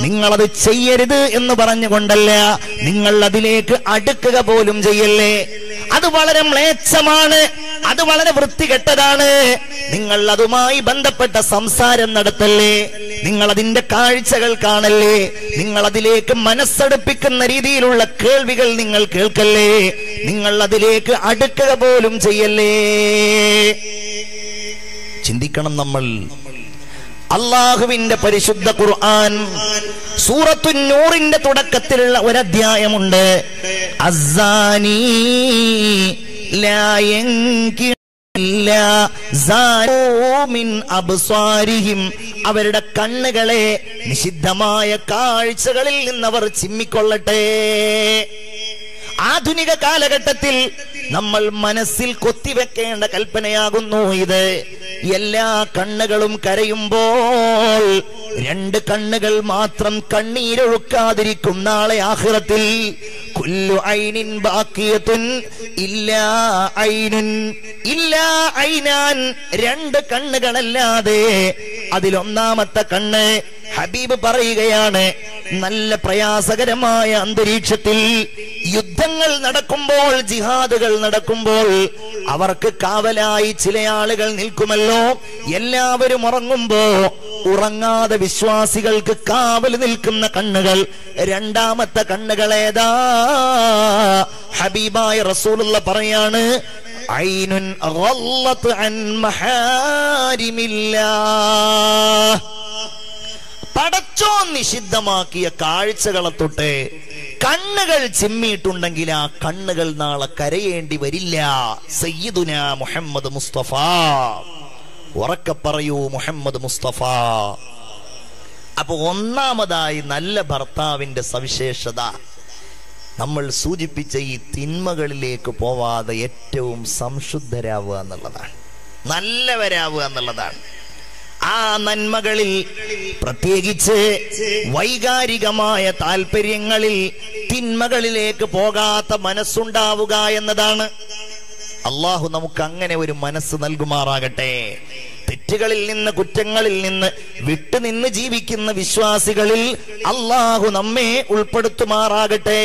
നിങ്ങളത് ചെയ്യരുത് എന്ന് പറഞ്ഞുകൊണ്ടല്ല നിങ്ങൾ അതിലേക്ക് അടുക്കുക പോലും ചെയ്യല്ലേ അത് വളരെ മ്ലേച്ഛമാണ് അത് വളരെ വൃത്തികെട്ടതാണ് നിങ്ങൾ അതുമായി ബന്ധപ്പെട്ട സംസാരം നടത്തല്ലേ നിങ്ങൾ അതിന്റെ കാഴ്ചകൾ കാണല്ലേ നിങ്ങൾ അതിലേക്ക് മനസ്സടുപ്പിക്കുന്ന രീതിയിലുള്ള കേൾവികൾ നിങ്ങൾ കേൾക്കല്ലേ നിങ്ങൾ അതിലേക്ക് അടുക്കുക പോലും ചെയ്യല്ലേ ചിന്തിക്കണം നമ്മൾ അള്ളാഹുവിന്റെ പരിശുദ്ധ ഖുർആൻ സൂറത്തു നൂറിന്റെ തുടക്കത്തിലുള്ള ഒരധ്യായമുണ്ട് അസാനി ലാ യൻകിഹു ഇല്ലാ സാനൂ മിൻ അബ്സാരിഹിം. അവരുടെ കണ്ണുകളെ നിഷിദ്ധമായ കാഴ്ചകളിൽ നിന്നവർ ചിമ്മിക്കൊള്ളട്ടെ ആധുനിക കാലഘട്ടത്തിൽ നമ്മൾ മനസ്സിൽ കൊത്തിവെക്കേണ്ട കൽപ്പനയാകുന്നു ഇത് എല്ലാ കണ്ണുകളും കരയുമ്പോൾ രണ്ട് കണ്ണുകൾ മാത്രം കണ്ണീരൊഴുക്കാതിരിക്കും നാളെ ആഹ്റത്തിൽ കുല്ലു ഐനിൻ ബാക്കിയത്തുൻ ഇല്ലാ ഐനുൻ ഇല്ലാ ഐനാൻ രണ്ട് കണ്ണുകളല്ലാതെ അതിലൊന്നാമത്തെ കണ്ണ് ഹബീബ് പറയുകയാണ് നല്ല പ്രയാസകരമായ അന്തരീക്ഷത്തിൽ യുദ്ധങ്ങൾ നടക്കുമ്പോൾ ജിഹാദുകൾ നടക്കുമ്പോൾ അവർക്ക് കാവലായി ചില ആളുകൾ നിൽക്കുമല്ലോ എല്ലാവരും ഉറങ്ങുമ്പോ ഉറങ്ങാതെ വിശ്വാസികൾക്ക് കാവൽ നിൽക്കുന്ന കണ്ണുകൾ രണ്ടാമത്തെ കണ്ണുകൾ ഏതാ ഹബീബായ റസൂലുള്ള പറയാണ് ഐനുൻ ഗല്ലത്ത് അൻ മഹാരിമില്ലാ പടച്ചോ നിഷിദ്ധമാക്കിയ കാഴ്ചകളെ തൊട്ട് കണ്ണുകൾ ചിമ്മിയിട്ടുണ്ടെങ്കിൽ ആ കണ്ണുകൾ നാളെ കരയേണ്ടി വരില്ല സയ്യിദുന മുഹമ്മദ് മുസ്തഫ ഉറക്കെ പറയൂ മുഹമ്മദ് മുസ്തഫ അപ്പൊ ഒന്നാമതായി നല്ല ഭർത്താവിന്റെ സവിശേഷത നമ്മൾ സൂചിപ്പിച്ച ഈ തിന്മകളിലേക്ക് പോവാതെ ഏറ്റവും സംശുദ്ധരാവുക എന്നുള്ളതാണ് നല്ലവരാവുക എന്നുള്ളതാണ് ആ നന്മകളിൽ പ്രത്യേകിച്ച് വൈകാരികമായ താല്പര്യങ്ങളിൽ തിന്മകളിലേക്ക് പോകാത്ത മനസ്സുണ്ടാവുക എന്നതാണ് അള്ളാഹു നമുക്ക് അങ്ങനെ ഒരു മനസ്സ് നൽകുമാറാകട്ടെ തെറ്റുകളിൽ നിന്ന് കുറ്റങ്ങളിൽ നിന്ന് വിട്ടുനിന്ന് ജീവിക്കുന്ന വിശ്വാസികളിൽ അള്ളാഹു നമ്മെ ഉൾപ്പെടുത്തുമാറാകട്ടെ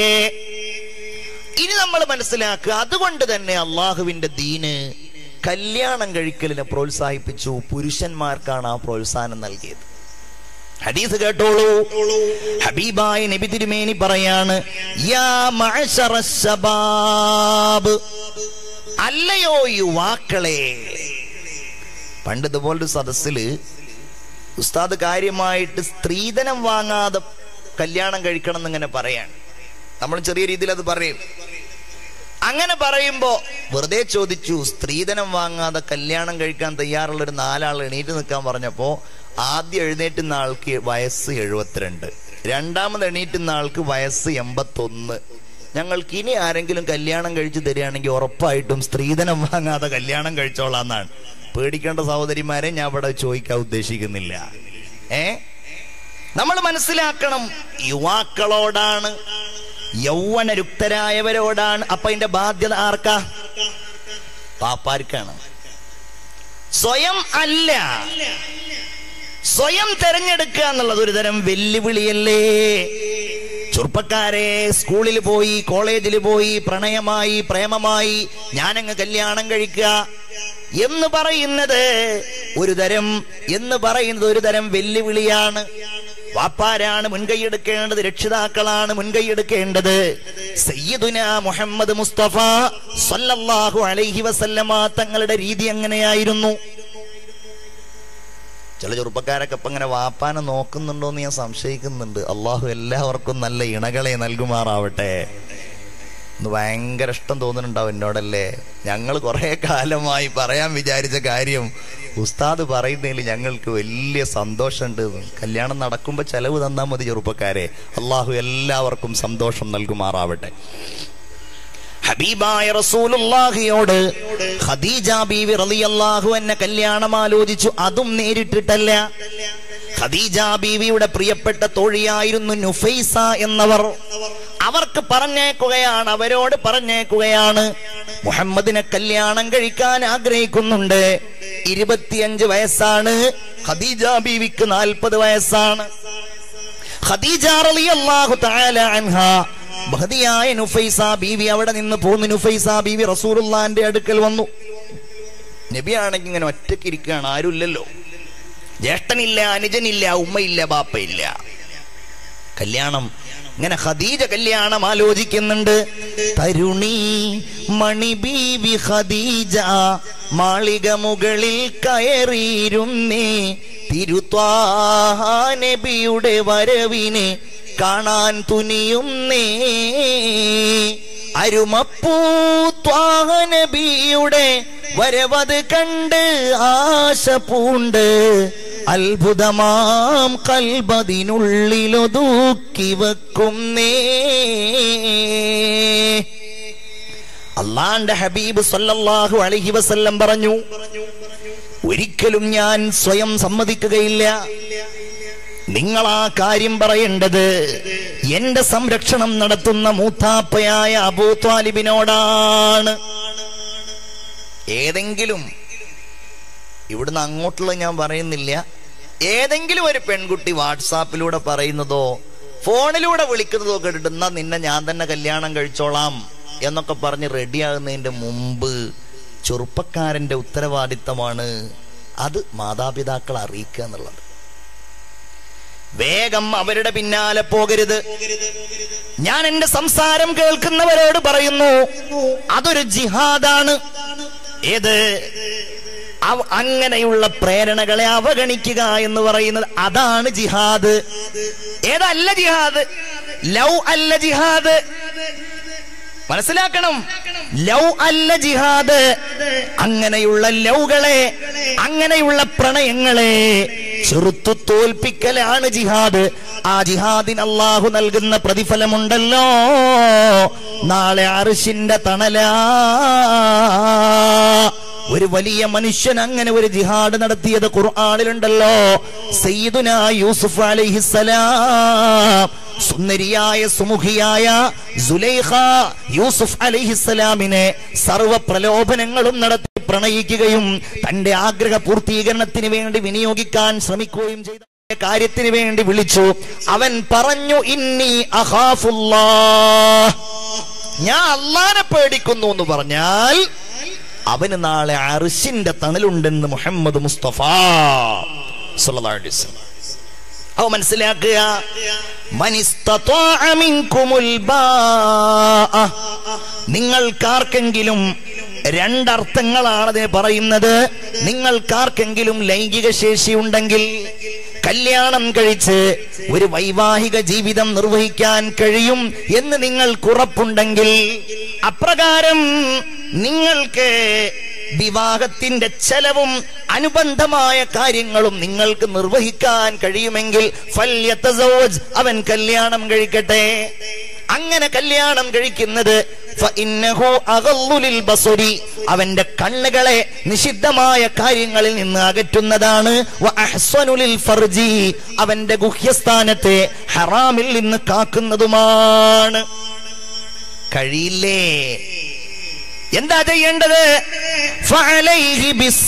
ഇനി നമ്മൾ മനസ്സിലാക്കുക അതുകൊണ്ട് തന്നെ അള്ളാഹുവിന്റെ ദീന് കല്യാണം കഴിക്കലിനെ പ്രോത്സാഹിപ്പിച്ചു പുരുഷന്മാർക്കാണ് ആ പ്രോത്സാഹനം നൽകിയത് ഹദീസ് കേട്ടോളൂ ഹബീബായ നബി തിരുമേനി പറയാണ് യാ മഅശറ ശബാബ് അല്ലയോ യുവാക്കളെ പണ്ട് ഇതുപോലൊരു സദസ്സില് ഉസ്താദ് കാര്യമായിട്ട് സ്ത്രീധനം വാങ്ങാതെ കല്യാണം കഴിക്കണം എന്നിങ്ങനെ പറയാണ് നമ്മൾ ചെറിയ രീതിയിൽ അത് പറയും അങ്ങനെ പറയുമ്പോ വെറുതെ ചോദിച്ചു സ്ത്രീധനം വാങ്ങാതെ കല്യാണം കഴിക്കാൻ തയ്യാറുള്ള ഒരു നാലാൾ എണീറ്റ് നിൽക്കാൻ പറഞ്ഞപ്പോ ആദ്യം എഴുന്നേറ്റുന്ന ആൾക്ക് വയസ്സ് എഴുപത്തിരണ്ട് രണ്ടാമത് എണീറ്റുന്ന ആൾക്ക് വയസ്സ് എൺപത്തൊന്ന് ഞങ്ങൾക്ക് ഇനി ആരെങ്കിലും കല്യാണം കഴിച്ചു തരികയാണെങ്കിൽ ഉറപ്പായിട്ടും സ്ത്രീധനം വാങ്ങാതെ കല്യാണം കഴിച്ചോളാന്നാണ് പേടിക്കേണ്ട സഹോദരിമാരെ ഞാൻ ഇവിടെ ചോദിക്കാൻ ഉദ്ദേശിക്കുന്നില്ല ഏ നമ്മൾ മനസ്സിലാക്കണം യുവാക്കളോടാണ് യൗവനരുക്തരായവരോടാണ് അപ്പൊ അതിന്റെ ബാധ്യത ആർക്കാ പാപ്പാർക്കാണ് സ്വയം അല്ല സ്വയം തെരഞ്ഞെടുക്കുക എന്നുള്ളത് ഒരു തരം വെല്ലുവിളിയല്ലേ ചെറുപ്പക്കാരെ സ്കൂളിൽ പോയി കോളേജിൽ പോയി പ്രണയമായി പ്രേമമായി ഞാനങ്ങ് കല്യാണം കഴിക്കുക എന്ന് പറയുന്നത് ഒരു തരം എന്ന് പറയുന്നത് ഒരു തരം വെല്ലുവിളിയാണ് വാപ്പാരാണ് മുൻകൈയെടുക്കേണ്ടത് രക്ഷിതാക്കളാണ് മുൻകൈയെടുക്കേണ്ടത് സയ്യിദുന മുഹമ്മദ് മുസ്തഫ സല്ലല്ലാഹു അലൈഹി വസല്ലമ തങ്ങളുടെ രീതി എങ്ങനെയായിരുന്നു ചില ചെറുപ്പക്കാരൊക്കെ ഇപ്പൊ ഇങ്ങനെ വാപ്പാനെ നോക്കുന്നുണ്ടോ എന്ന് ഞാൻ സംശയിക്കുന്നുണ്ട് അള്ളാഹു എല്ലാവർക്കും നല്ല ഇണകളെ നൽകുമാറാവട്ടെ ഒന്ന് ഭയങ്കര ഇഷ്ടം തോന്നുന്നുണ്ടാവും എന്നോടല്ലേ ഞങ്ങൾ കുറെ കാലമായി പറയാൻ വിചാരിച്ച കാര്യം ഉസ്താദ് പറയുന്നതിൽ ഞങ്ങൾക്ക് വലിയ സന്തോഷമുണ്ട് കല്യാണം നടക്കുമ്പോൾ ചെലവ് തന്നാൽ മതി ചെറുപ്പക്കാരെ അള്ളാഹു എല്ലാവർക്കും സന്തോഷം നൽകുമാറാവട്ടെ ഹബീബായ റസൂലുള്ളാഹിയോട് ഖദീജ ബീവി റളിയല്ലാഹു എന്നെ കല്യാണം ആലോചിച്ചു അതും നേരിട്ടിട്ടല്ല ഖദീജ ബീവിയുടെ പ്രിയപ്പെട്ട തോഴിയായിരുന്നു നുഫൈസ എന്നവർ അവർക്ക് പറഞ്ഞേക്കുകയാണ് അവരോട് പറഞ്ഞേക്കുകയാണ് മുഹമ്മദിനെ കല്യാണം കഴിക്കാൻ ആഗ്രഹിക്കുന്നുണ്ട് ഇരുപത്തിയഞ്ച് വയസ്സാണ് ഖദീജ ബീവിക്ക് നാൽപ്പത് വയസ്സാണ് ഖദീജ റളിയല്ലാഹു തആല അൻഹ മഹദിയായ നുഫൈസ ബീവി അവിടെ നിന്ന് പോന്നു നുഫൈസ ബീവി റസൂലുള്ളാന്റെ അടുക്കൽ വന്നു നബിയാണെങ്കിൽ ഇങ്ങനെ ഒറ്റയ്ക്ക് ഇരിക്കുകയാണ് ആരുമില്ലല്ലോ ജ്യേഷ്ഠനില്ല അനുജനില്ല ഉമ്മയില്ല ബാപ്പയില്ല കല്യാണം ഇങ്ങനെ ഖദീജ കല്യാണം ആലോചിക്കുന്നുണ്ട് തരുണി മണിബീവി ഖദീജ മാളിക മുകളിൽ കയറിയിരുന്നേ തിരുത്വാഹ നബിയുടെ വരവിനെ കാണാൻ തുനിയുന്നേ അരുമപ്പൂ ത്വാഹ നബിയുടെ വരവത് കണ്ട് ആശ പൂണ്ട് അത്ഭുതമാം കൽബതിനുള്ളിലൊതുക്കി വെക്കുന്നേ അള്ളാന്റെ ഹബീബ് സല്ലല്ലാഹു അലൈഹി വസല്ലം പറഞ്ഞു ഒരിക്കലും ഞാൻ സ്വയം സമ്മതിക്കുകയില്ല നിങ്ങൾ ആ കാര്യം പറയേണ്ടത് എന്റെ സംരക്ഷണം നടത്തുന്ന മൂത്താപ്പയായ അബൂ ത്വാലിബിനോടാണ് ഏതെങ്കിലും ഇവിടുന്ന് അങ്ങോട്ടുള്ള ഞാൻ പറയുന്നില്ല ഏതെങ്കിലും ഒരു പെൺകുട്ടി വാട്സാപ്പിലൂടെ പറയുന്നതോ ഫോണിലൂടെ വിളിക്കുന്നതോ കേട്ടിട്ട് എന്നാ നിന്നെ ഞാൻ തന്നെ കല്യാണം കഴിച്ചോളാം എന്നൊക്കെ പറഞ്ഞ് റെഡിയാകുന്നതിന്റെ മുമ്പ് ചെറുപ്പക്കാരന്റെ ഉത്തരവാദിത്തമാണ് അത് മാതാപിതാക്കൾ അറിയിക്കുക എന്നുള്ളത് വേഗം അവരുടെ പിന്നാലെ പോകരുത് ഞാൻ എന്റെ സംസാരം കേൾക്കുന്നവരോട് പറയുന്നു അതൊരു ജിഹാദാണ് ഏത് അവ- അങ്ങനെയുള്ള പ്രേരണകളെ അവഗണിക്കുക എന്ന് പറയുന്നത് അതാണ് ജിഹാദ് ഏതല്ല ജിഹാദ് ലവ് അല്ല ജിഹാദ് മനസ്സിലാക്കണം ലവ് അല്ല ജിഹാദ് അങ്ങനെയുള്ള ലൗകളെ അങ്ങനെയുള്ള പ്രണയങ്ങളെ ചെറുത്തു തോൽപ്പിക്കലാണ് ജിഹാദ് ആ ജിഹാദിന് അള്ളാഹു നൽകുന്ന പ്രതിഫലമുണ്ടല്ലോ നാളെ അറിഷിന്റെ തണലാ ഒരു വലിയ മനുഷ്യൻ അങ്ങനെ ഒരു ജിഹാഡ് നടത്തിയത് ഖുർആാനിലുണ്ടല്ലോ സയ്യിദുന യൂസുഫ് അലൈഹിസ്സലാം സുന്ദരിയായ സുമുഖിയായ സുലൈഖ യൂസുഫ് അലൈഹിസ്സലാമിനെ സർവ പ്രലോഭനങ്ങളും നടത്തി പ്രണയിക്കുകയും തന്റെ ആഗ്രഹ പൂർത്തീകരണത്തിന് വേണ്ടി വിനിയോഗിക്കാൻ ശ്രമിക്കുകയും ചെയ്ത കാര്യത്തിന് വേണ്ടി വിളിച്ചു അവൻ പറഞ്ഞു ഇന്നി അഹാഫുല്ലാ ഞാൻ അള്ളാനെ പേടിക്കുന്നു എന്ന് പറഞ്ഞാൽ അവന് നാളെ അറിശിന്റെ തണലുണ്ടെന്ന് മുഹമ്മദ് മുസ്തഫ സല്ലല്ലാഹു അലൈഹി വസല്ലം. അവ മനസ്സിലാക്കുക മനിസ്തത്വാഅ മിൻകുമുൽ ബാഅ. നിങ്ങൾക്കാർക്കെങ്കിലും രണ്ടർത്ഥങ്ങളാണ് അതിന് പറയുന്നത് നിങ്ങൾക്കാർക്കെങ്കിലും ലൈംഗിക ശേഷി ഉണ്ടെങ്കിൽ കല്യാണം കഴിച്ച് ഒരു വൈവാഹിക ജീവിതം നിർവഹിക്കാൻ കഴിയും എന്ന് നിങ്ങൾക്കുറപ്പുണ്ടെങ്കിൽ അപ്രകാരം നിങ്ങൾക്ക് വിവാഹത്തിന്റെ ചെലവും അനുബന്ധമായ കാര്യങ്ങളും നിങ്ങൾക്ക് നിർവഹിക്കാൻ കഴിയുമെങ്കിൽ ഫല്യത്തസവ്വജ് അവൻ കല്യാണം കഴിക്കട്ടെ അങ്ങനെ കല്യാണം കഴിക്കുന്നത് ഫഇന്നഹു അഗള്ളു ലിൽ ബസരി. അവന്റെ കണ്ണുകളെ നിഷിദ്ധമായ കാര്യങ്ങളിൽ നിന്ന് അകറ്റുന്നതാണ് വ അഹ്സനു ലിൽ ഫർജി. അവന്റെ ഗുഹ്യസ്ഥാനത്തെ ഹറാമിൽ നിന്ന് കാക്കുന്നതുമാണ് കഴിയില്ലേ എന്താ ചെയ്യേണ്ടത് ഫഅലൈഹി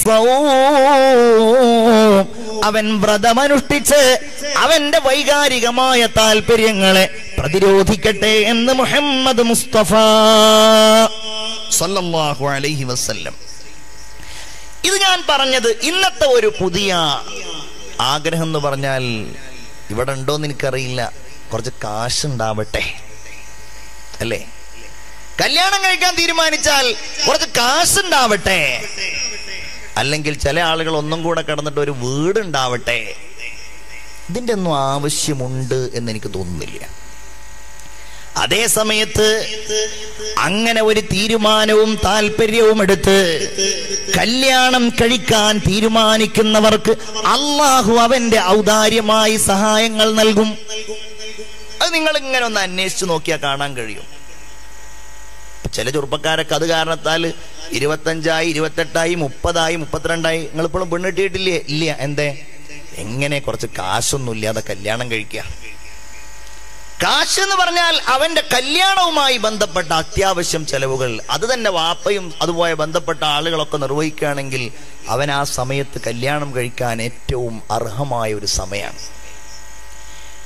ബിസ്സൗം. അവൻ വ്രതമനുഷ്ഠിച്ച് അവന്റെ വൈകാരികമായ താല്പര്യങ്ങളെ പ്രതിരോധിക്കട്ടെ എന്ന് മുഹമ്മദ് മുസ്തഫ സല്ലല്ലാഹു അലൈഹി വസല്ലം ഇത് ഞാൻ പറഞ്ഞത് ഇന്നത്തെ ഒരു പുതിയ ആഗ്രഹം എന്ന് പറഞ്ഞാൽ ഇവിടെ ഉണ്ടോന്ന് എനിക്കറിയില്ല കുറച്ച് കാശുണ്ടാവട്ടെ അല്ലേ കല്യാണം കഴിക്കാൻ തീരുമാനിച്ചാൽ കുറച്ച് കാശുണ്ടാവട്ടെ അല്ലെങ്കിൽ ചില ആളുകൾ ഒന്നും കൂടെ കിടന്നിട്ട് ഒരു വീടുണ്ടാവട്ടെ ഇതിന്റെ ഒന്നും ആവശ്യമുണ്ട് എന്ന് എനിക്ക് തോന്നുന്നില്ല അതേ സമയത്ത് അങ്ങനെ ഒരു തീരുമാനവും താല്പര്യവും എടുത്ത് കല്യാണം കഴിക്കാൻ തീരുമാനിക്കുന്നവർക്ക് അള്ളാഹു അവന്റെ ഔദാര്യമായി സഹായങ്ങൾ നൽകും അത് നിങ്ങൾ ഇങ്ങനെ ഒന്ന് അന്വേഷിച്ച് നോക്കിയാൽ കാണാൻ കഴിയും ചില ചെറുപ്പക്കാരൊക്കെ അത് കാരണത്താൽ ഇരുപത്തഞ്ചായി ഇരുപത്തെട്ടായി മുപ്പതായി മുപ്പത്തിരണ്ടായി നിങ്ങൾ ഇപ്പോഴും പെണ്ണിട്ടിട്ടില്ലേ ഇല്ല എന്തേ എങ്ങനെ കുറച്ച് കാശൊന്നും ഇല്ലാതെ കല്യാണം കഴിക്കുക കാശ് എന്ന് പറഞ്ഞാൽ അവന്റെ കല്യാണവുമായി ബന്ധപ്പെട്ട അത്യാവശ്യം ചെലവുകൾ അത് തന്നെ വാപ്പയും അതുപോലെ ബന്ധപ്പെട്ട ആളുകളൊക്കെ നിർവഹിക്കുകയാണെങ്കിൽ അവൻ ആ സമയത്ത് കല്യാണം കഴിക്കാൻ ഏറ്റവും അർഹമായ ഒരു സമയമാണ്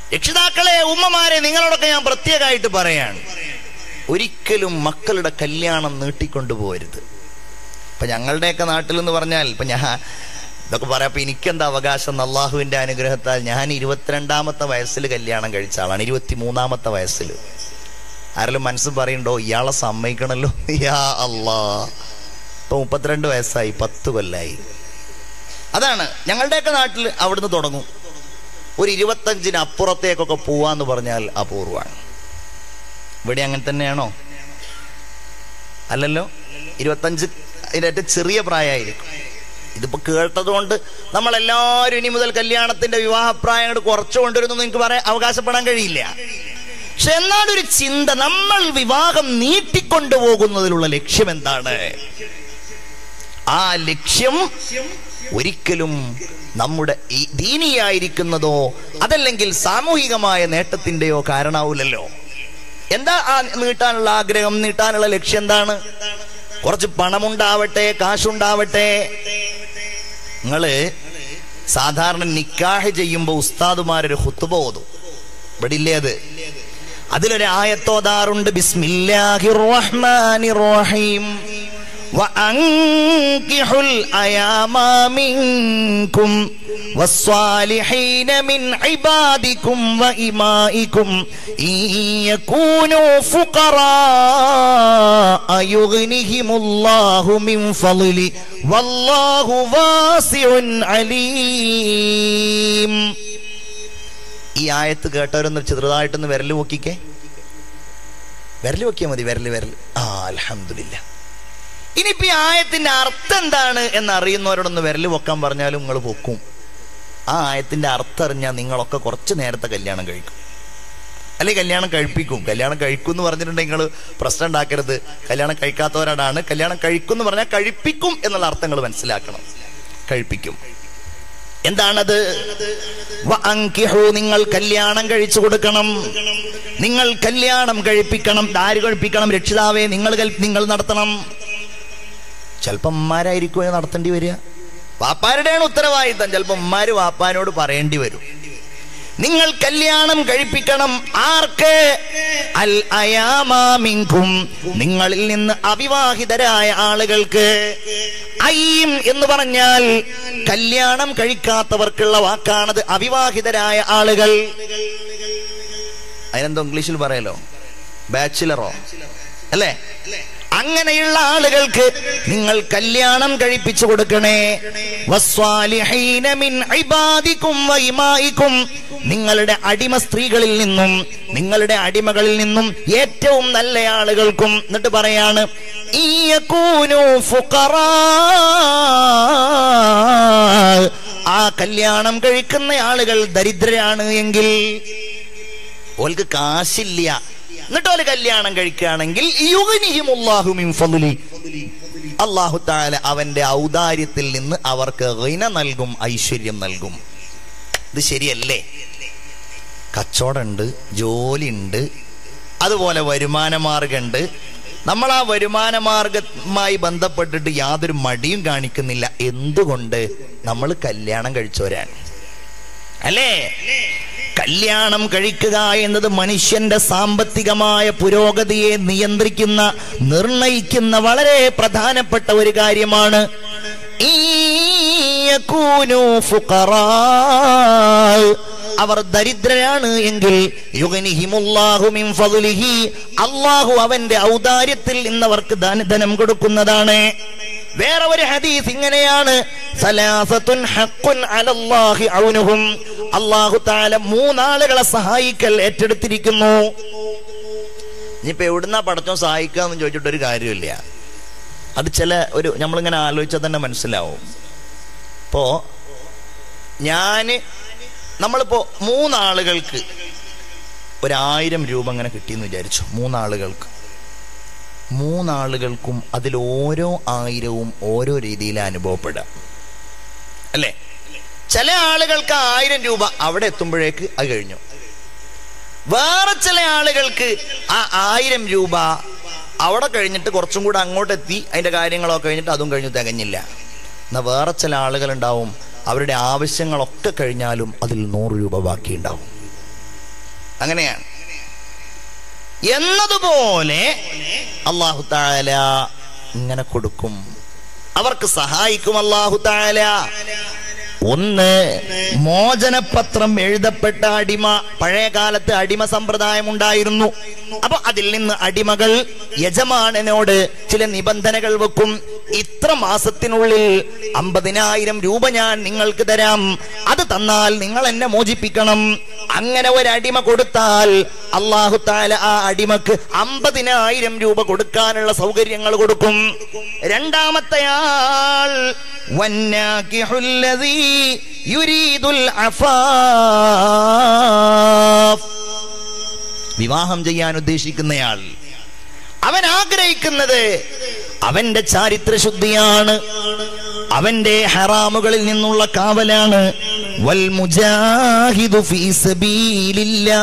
രക്ഷിതാക്കളെ ഉമ്മമാരെ നിങ്ങളോടൊക്കെ ഞാൻ പ്രത്യേകമായിട്ട് പറയാണ് ഒരിക്കലും മക്കളുടെ കല്യാണം നീട്ടിക്കൊണ്ടുപോകരുത് ഇപ്പൊ ഞങ്ങളുടെയൊക്കെ നാട്ടിൽ എന്ന് പറഞ്ഞാൽ ഇപ്പൊ ഞാൻ ഇതൊക്കെ പറയാം അപ്പൊ എനിക്കെന്താ അവകാശം എന്ന് അള്ളാഹുവിന്റെ അനുഗ്രഹത്താൽ ഞാൻ ഇരുപത്തിരണ്ടാമത്തെ വയസ്സിൽ കല്യാണം കഴിച്ച ആളാണ് ഇരുപത്തി മൂന്നാമത്തെ വയസ്സിൽ ആരെങ്കിലും മനസ്സ് പറയണ്ടോ ഇയാളെ സമ്മതിക്കണല്ലോ യാ അല്ലാ ഇപ്പൊ മുപ്പത്തിരണ്ട് വയസ്സായി പത്ത് കൊല്ലായി അതാണ് ഞങ്ങളുടെയൊക്കെ നാട്ടിൽ അവിടുന്ന് തുടങ്ങും ഒരു ഇരുപത്തഞ്ചിന് അപ്പുറത്തേക്കൊക്കെ പോവാന്ന് പറഞ്ഞാൽ അപൂർവമാണ് ഇവിടെ അങ്ങനെ തന്നെയാണോ അല്ലല്ലോ ഇരുപത്തഞ്ച് അതിൻ്റെ ഏറ്റവും ചെറിയ പ്രായമായിരിക്കും ഇതിപ്പോ കേട്ടതുകൊണ്ട് നമ്മളെല്ലാവരും ഇനി മുതൽ കല്യാണത്തിന്റെ വിവാഹപ്രായം അങ്ങോട്ട് കുറച്ചു കൊണ്ടുവരുന്നു നിങ്ങൾക്ക് പറയാൻ അവകാശപ്പെടാൻ കഴിയില്ല പക്ഷെ എന്നാലൊരു ചിന്ത നമ്മൾ വിവാഹം നീട്ടിക്കൊണ്ടുപോകുന്നതിലുള്ള ലക്ഷ്യം എന്താണ് ആ ലക്ഷ്യം ഒരിക്കലും നമ്മുടെ ഈ ദീനിയായിരിക്കുന്നതോ അതല്ലെങ്കിൽ സാമൂഹികമായ നേട്ടത്തിന്റെയോ കാരണാവൂലല്ലോ എന്താ ആ നീട്ടാനുള്ള ആഗ്രഹം നീട്ടാനുള്ള ലക്ഷ്യം എന്താണ് കുറച്ച് പണമുണ്ടാവട്ടെ കാശുണ്ടാവട്ടെ നിങ്ങള് സാധാരണ നിക്കാഹ് ചെയ്യുമ്പോ ഉസ്താദുമാരൊരു ഹുത്തുബ ഓതും ഇവിടെ ഇല്ലേ അത് അതിലൊരു ആയത്തോതാറുണ്ട് ബിസ്മില്ലാഹിർ റഹ്മാനിർ റഹീം وأنكحوا الأيام منكم والصالحين من عبادكم وإمائكم إن يكونوا فقراء يغنهم الله من فضله والله واسع عليم ഈ ആയത്ത് കേട്ടവരൊന്ന് ചെറുതായിട്ടൊന്ന് വിരല് നോക്കിക്കേ വിരല് നോക്കിയാൽ മതി വിരല് വിരല് ആ അലഹമില്ല ഇനിയിപ്പോ ഈ ആയത്തിന്റെ അർത്ഥം എന്താണ് എന്ന് അറിയുന്നവരോടൊന്ന് വിരല് പൊക്കാൻ പറഞ്ഞാലും നിങ്ങൾ പൊക്കും ആ ആയത്തിന്റെ അർത്ഥം അറിഞ്ഞാൽ നിങ്ങളൊക്കെ കുറച്ച് നേരത്തെ കല്യാണം കഴിക്കും അല്ലെങ്കിൽ കല്യാണം കഴിപ്പിക്കും കല്യാണം കഴിക്കും എന്ന് പറഞ്ഞിട്ടുണ്ടെങ്കിൽ നിങ്ങൾ പ്രശ്നം ഉണ്ടാക്കരുത് കല്യാണം കഴിക്കാത്തവരോടാണ് കല്യാണം കഴിക്കും എന്ന് പറഞ്ഞാൽ കഴിപ്പിക്കും എന്നുള്ള അർത്ഥങ്ങൾ മനസ്സിലാക്കണം കഴിപ്പിക്കും എന്താണത് വഅൻകിഹു, നിങ്ങൾ കല്യാണം കഴിച്ചു കൊടുക്കണം നിങ്ങൾ കല്യാണം കഴിപ്പിക്കണം ആര് കഴിപ്പിക്കണം രക്ഷിതാവേ നിങ്ങൾ കൽ- നിങ്ങൾ നടത്തണം ചിലപ്പോൾ ഉമ്മാരായിരിക്കും ഇത് നടത്തേണ്ടി വരിക വാപ്പാരുടെയാണ് ഉത്തരവാദിത്തം ചിലപ്പോൾ ഉമ്മാര് വാപ്പാനോട് പറയേണ്ടി വരും നിങ്ങൾ കല്യാണം കഴിപ്പിക്കണം ആർക്ക് അൽ അയാമാമിങ്കും നിങ്ങളിൽ നിന്ന് അവിവാഹിതരായ ആളുകൾക്ക് അയ്യം എന്ന് പറഞ്ഞാൽ കല്യാണം കഴിക്കാത്തവർക്കുള്ള വാക്കാണത് അവിവാഹിതരായ ആളുകൾ അതിനെന്തോ ഇംഗ്ലീഷിൽ പറയലോ ബാച്ചിലറോ അല്ലേ അങ്ങനെയുള്ള ആളുകൾക്ക് നിങ്ങൾ കല്യാണം കഴിപ്പിച്ചു കൊടുക്കണേ വസ്വാലിഹീന മിൻ ഇബാദിക്കും വഇമായിക്കും നിങ്ങളുടെ അടിമ സ്ത്രീകളിൽ നിന്നും നിങ്ങളുടെ അടിമകളിൽ നിന്നും ഏറ്റവും നല്ല ആളുകൾക്കും എന്നിട്ട് പറയാണ് ഈയകൂനു ഫുഖറാ ആ കല്യാണം കഴിക്കുന്ന ആളുകൾ ദരിദ്രരാണ് എങ്കിൽ ഓൽക്ക് കാശില്ല എന്നിട്ട് ഓല് കല്യാണം കഴിക്കുകയാണെങ്കിൽ യുഗ്നിഹിമുല്ലാഹു മിൻ ഫദ്ലി. അല്ലാഹു താല അവന്റെ ഔദാര്യത്തിൽ നിന്ന് അവർക്ക് ഗിന നൽകും ഐശ്വര്യം നൽകും ഇത് ശരിയല്ലേ കച്ചവടമുണ്ട് ജോലിയുണ്ട് അതുപോലെ വരുമാന മാർഗമുണ്ട് നമ്മൾ ആ വരുമാന മാർഗമായി ബന്ധപ്പെട്ടിട്ട് യാതൊരു മടിയും കാണിക്കുന്നില്ല എന്തുകൊണ്ട് നമ്മൾ കല്യാണം കഴിച്ചവരാണ് അല്ലേ കല്യാണം കഴിക്കുക എന്നത് മനുഷ്യന്റെ സാമ്പത്തികമായ പുരോഗതിയെ നിയന്ത്രിക്കുന്ന നിർണയിക്കുന്ന വളരെ പ്രധാനപ്പെട്ട ഒരു കാര്യമാണ് ഈ യകൂനു ഫുഖറാ. അവർ ദരിദ്രരാണ് എങ്കിൽ യുഗനിഹിമുല്ലാഹു മിൻ ഫദ്ലിഹി അള്ളാഹു അവന്റെ ഔദാര്യത്തിൽ നിന്നവർക്ക് ദാന- ധനം കൊടുക്കുന്നതാണ് വേറെ ഒരു ഹദീസ് ഇങ്ങനെയാണ് സലാസത്തുൻ ഹഖുൻ അലല്ലാഹി ഔനുഹും അല്ലാഹു തആല മൂന്നാളുകളെ സഹായിക്കൽ ഏറ്റെടുത്തിരിക്കുന്നു ഇനിയിപ്പോ എവിടുന്നാ പടച്ചോ സഹായിക്കാന്ന് ചോദിച്ചിട്ട് ഒരു കാര്യമില്ല അത് ചില ഒരു നമ്മളിങ്ങനെ ആലോചിച്ചാൽ തന്നെ മനസ്സിലാവും ഇപ്പോ ഞാന് നമ്മളിപ്പോ മൂന്നാളുകൾക്ക് ഒരായിരം രൂപ അങ്ങനെ കിട്ടിയെന്ന് വിചാരിച്ചു മൂന്നാളുകൾക്ക് മൂന്നാളുകൾക്കും അതിൽ ഓരോ ആയിരവും ഓരോ രീതിയിൽ അനുഭവപ്പെടുക അല്ലേ ചില ആളുകൾക്ക് ആ ആയിരം രൂപ അവിടെ എത്തുമ്പോഴേക്ക് അത് കഴിഞ്ഞു വേറെ ചില ആളുകൾക്ക് ആ ആയിരം രൂപ അവിടെ കഴിഞ്ഞിട്ട് കുറച്ചും കൂടെ അങ്ങോട്ട് എത്തി അതിന്റെ കാര്യങ്ങളൊക്കെ കഴിഞ്ഞിട്ട് അതും കഴിഞ്ഞു തികഞ്ഞില്ല എന്നാൽ വേറെ ചില ആളുകളുണ്ടാവും അവരുടെ ആവശ്യങ്ങളൊക്കെ കഴിഞ്ഞാലും അതിൽ നൂറ് രൂപ ബാക്കിയുണ്ടാവും അങ്ങനെയാണ് എന്നതുപോലെ അള്ളാഹു താല ഇങ്ങനെ കൊടുക്കും അവർക്ക് സഹായിക്കും അള്ളാഹു താല ഒന്ന് മോചനപത്രം എഴുതപ്പെട്ട അടിമ പഴയ കാലത്ത് അടിമ സമ്പ്രദായം ഉണ്ടായിരുന്നു അപ്പൊ അതിൽ നിന്ന് അടിമകൾ യജമാനനോട് ചില നിബന്ധനകൾ വെക്കും ഇത്ര മാസത്തിനുള്ളിൽ അമ്പതിനായിരം രൂപ ഞാൻ നിങ്ങൾക്ക് തരാം അത് തന്നാൽ നിങ്ങൾ എന്നെ മോചിപ്പിക്കണം അങ്ങനെ ഒരു അടിമ കൊടുത്താൽ അള്ളാഹു താല ആ അടിമക്ക് അമ്പതിനായിരം രൂപ കൊടുക്കാനുള്ള സൗകര്യങ്ങൾ കൊടുക്കും രണ്ടാമത്തെ ആൾ വന്നാകിഹുല്ലദീ യുരീദുൽ അഫാഫ് വിവാഹം ചെയ്യാൻ ഉദ്ദേശിക്കുന്നയാൾ അവൻ ആഗ്രഹിക്കുന്നത് അവന്റെ ചാരിത്രശുദ്ധിയാണ് അവന്റെ ഹറാമുകളിൽ നിന്നുള്ള കാവലാണ് വൽ മുജാഹിദു ഫീ സബീലില്ലാ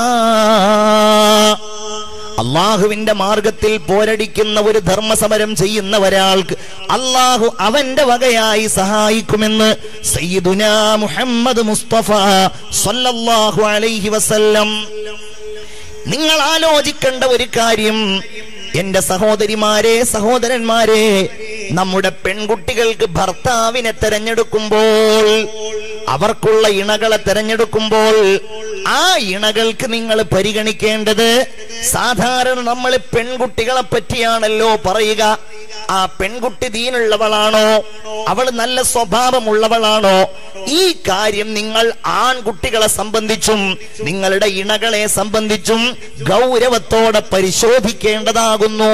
അള്ളാഹുവിന്റെ മാർഗത്തിൽ പോരടിക്കുന്ന ഒരു ധർമ്മസമരം ചെയ്യുന്ന ഒരാൾക്ക് അള്ളാഹു അവന്റെ വകയായി സഹായിക്കുമെന്ന് സയ്യിദുനാ മുഹമ്മദ് മുസ്തഫ സല്ലല്ലാഹു അലൈഹി വസല്ലം നിങ്ങൾ ആലോചിക്കേണ്ട ഒരു കാര്യം എന്റെ സഹോദരിമാരെ സഹോദരന്മാരെ നമ്മുടെ പെൺകുട്ടികൾക്ക് ഭർത്താവിനെ തെരഞ്ഞെടുക്കുമ്പോൾ അവർക്കുള്ള ഇണകളെ തെരഞ്ഞെടുക്കുമ്പോൾ ആ ഇണകൾക്ക് നിങ്ങൾ പരിഗണിക്കേണ്ടത് സാധാരണ നമ്മൾ പെൺകുട്ടികളെ പറ്റിയാണല്ലോ പറയുക ആ പെൺകുട്ടി ദീനുള്ളവളാണോ അവൾ നല്ല സ്വഭാവമുള്ളവളാണോ ഈ കാര്യം നിങ്ങൾ ആൺകുട്ടികളെ സംബന്ധിച്ചും നിങ്ങളുടെ ഇണകളെ സംബന്ധിച്ചും ഗൗരവത്തോടെ പരിശോധിക്കേണ്ടതാകുന്നു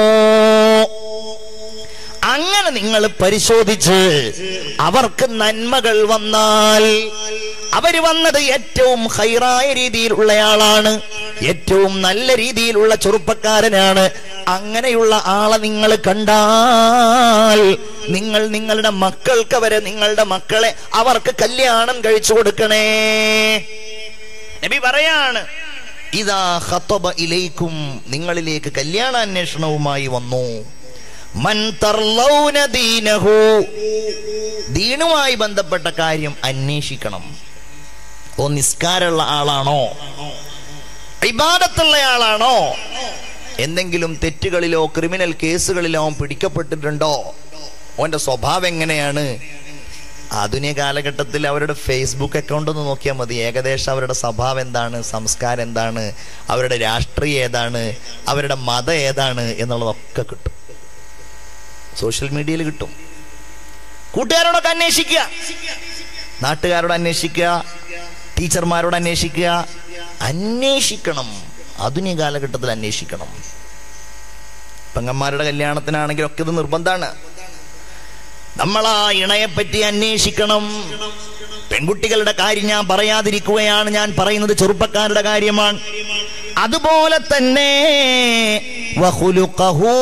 അങ്ങനെ നിങ്ങൾ പരിശോധിച്ച് അവർക്ക് നന്മകൾ വന്നാൽ അവര് വന്നത് ഏറ്റവും ഹൈറായ രീതിയിലുള്ളയാളാണ് ഏറ്റവും നല്ല രീതിയിലുള്ള ചെറുപ്പക്കാരനാണ് അങ്ങനെയുള്ള ആളെ നിങ്ങൾ കണ്ടാൽ നിങ്ങൾ നിങ്ങളുടെ മക്കൾക്ക് അവരെ നിങ്ങളുടെ മക്കളെ അവർക്ക് കല്യാണം കഴിച്ചു കൊടുക്കണേ നബി പറയാണ് ഇതാ ഖത്തബ ഇലൈക്കും നിങ്ങളിലേക്ക് കല്യാണാന്വേഷണവുമായി വന്നു മൻ തർലൗന ദീനഹു ദീനുമായി ബന്ധപ്പെട്ട കാര്യം അന്വേഷിക്കണം ഓ നിസ്കാരമുള്ള ആളാണോ ഇബാദത്തുള്ള ആളാണോ എന്തെങ്കിലും തെറ്റുകളിലോ ക്രിമിനൽ കേസുകളിലോ അവൻ പിടിക്കപ്പെട്ടിട്ടുണ്ടോ ഓന്റെ സ്വഭാവം എങ്ങനെയാണ് ആധുനിക കാലഘട്ടത്തിൽ അവരുടെ ഫേസ്ബുക്ക് അക്കൗണ്ട് ഒന്ന് നോക്കിയാൽ മതി ഏകദേശം അവരുടെ സ്വഭാവം എന്താണ് സംസ്കാരം എന്താണ് അവരുടെ രാഷ്ട്രീയം ഏതാണ് അവരുടെ മതം ഏതാണ് എന്നുള്ളതൊക്കെ കിട്ടും സോഷ്യൽ മീഡിയയിൽ കിട്ടും കൂട്ടുകാരോടൊക്കെ അന്വേഷിക്കുക നാട്ടുകാരോട് അന്വേഷിക്കുക ടീച്ചർമാരോട് അന്വേഷിക്കുക അന്വേഷിക്കണം ആധുനിക കാലഘട്ടത്തിൽ അന്വേഷിക്കണം പെങ്ങന്മാരുടെ കല്യാണത്തിനാണെങ്കിൽ ഒക്കെ ഇത് നിർബന്ധമാണ് നമ്മൾ ആ ഇണയെ പറ്റി അന്വേഷിക്കണം പെൺകുട്ടികളുടെ കാര്യം ഞാൻ പറയാതിരിക്കുകയാണ് ഞാൻ പറയുന്നത് ചെറുപ്പക്കാരുടെ കാര്യമാണ് അതുപോലെ തന്നെ വഹുലുഖഹു.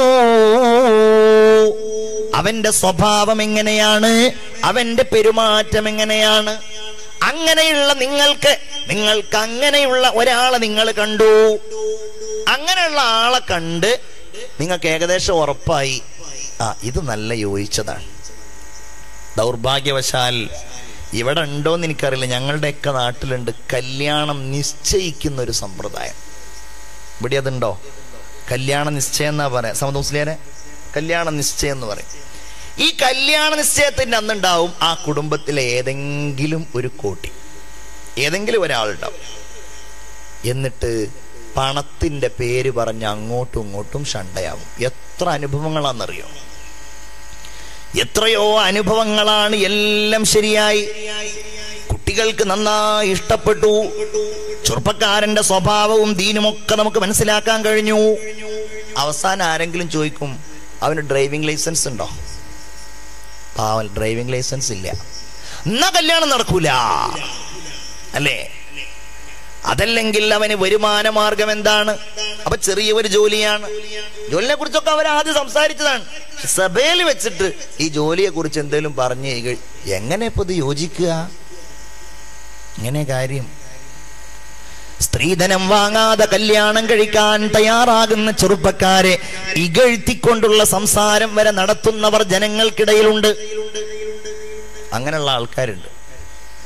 അവന്റെ സ്വഭാവം എങ്ങനെയാണ് അവന്റെ പെരുമാറ്റം എങ്ങനെയാണ് അങ്ങനെയുള്ള നിങ്ങൾക്ക് നിങ്ങൾക്ക് അങ്ങനെയുള്ള ഒരാളെ നിങ്ങൾ കണ്ടു അങ്ങനെയുള്ള ആളെ കണ്ട് നിങ്ങൾക്ക് ഏകദേശം ഉറപ്പായി ആ ഇത് നല്ല യോജിച്ചതാണ് ദൗർഭാഗ്യവശാൽ ഇവിടെ ഉണ്ടോന്ന് എനിക്കറിയില്ല ഞങ്ങളുടെയൊക്കെ നാട്ടിലുണ്ട് കല്യാണം നിശ്ചയിക്കുന്ന ഒരു സമ്പ്രദായം ഇവിടെ അതുണ്ടോ കല്യാണ നിശ്ചയം എന്നാ പറയാ സമദ് മുസ്ലിയാരെ കല്യാണ നിശ്ചയം എന്ന് പറയും ഈ കല്യാണ നിശ്ചയത്തിന്റെ അന്നുണ്ടാവും ആ കുടുംബത്തിലെ ഏതെങ്കിലും ഒരു കോട്ടി ഏതെങ്കിലും ഒരാളുണ്ടാവും എന്നിട്ട് പണത്തിന്റെ പേര് പറഞ്ഞ് അങ്ങോട്ടും ഇങ്ങോട്ടും ഷണ്ടയാവും എത്ര അനുഭവങ്ങളാണെന്നറിയോ എത്രയോ അനുഭവങ്ങളാണ് എല്ലാം ശരിയായി കുട്ടികൾക്ക് നന്നായി ഇഷ്ടപ്പെട്ടു ചെറുപ്പക്കാരന്റെ സ്വഭാവവും ദീനുമൊക്കെ നമുക്ക് മനസ്സിലാക്കാൻ കഴിഞ്ഞു അവസാനം ആരെങ്കിലും ചോദിക്കും അവന് ഡ്രൈവിംഗ് ലൈസൻസ് ഉണ്ടോ പാവൻ ഡ്രൈവിംഗ് ലൈസൻസ് ഇല്ല എന്നാ കല്യാണം നടക്കൂല അല്ലേ അതല്ലെങ്കിൽ അവന് വരുമാന മാർഗം എന്താണ് അപ്പൊ ചെറിയ ഒരു ജോലിയാണ് ജോലിനെ കുറിച്ചൊക്കെ അവർ ആദ്യം സംസാരിച്ചതാണ് സഭയിൽ വെച്ചിട്ട് ഈ ജോലിയെ കുറിച്ച് എന്തെങ്കിലും പറഞ്ഞു കഴി- എങ്ങനെ ഇപ്പൊ ഇത് യോജിക്കുക ഇങ്ങനെ കാര്യം സ്ത്രീധനം വാങ്ങാതെ കല്യാണം കഴിക്കാൻ തയ്യാറാകുന്ന ചെറുപ്പക്കാരെ ഇകഴ്ത്തിക്കൊണ്ടുള്ള സംസാരം വരെ നടത്തുന്നവർ ജനങ്ങൾക്കിടയിലുണ്ട് അങ്ങനെയുള്ള ആൾക്കാരുണ്ട്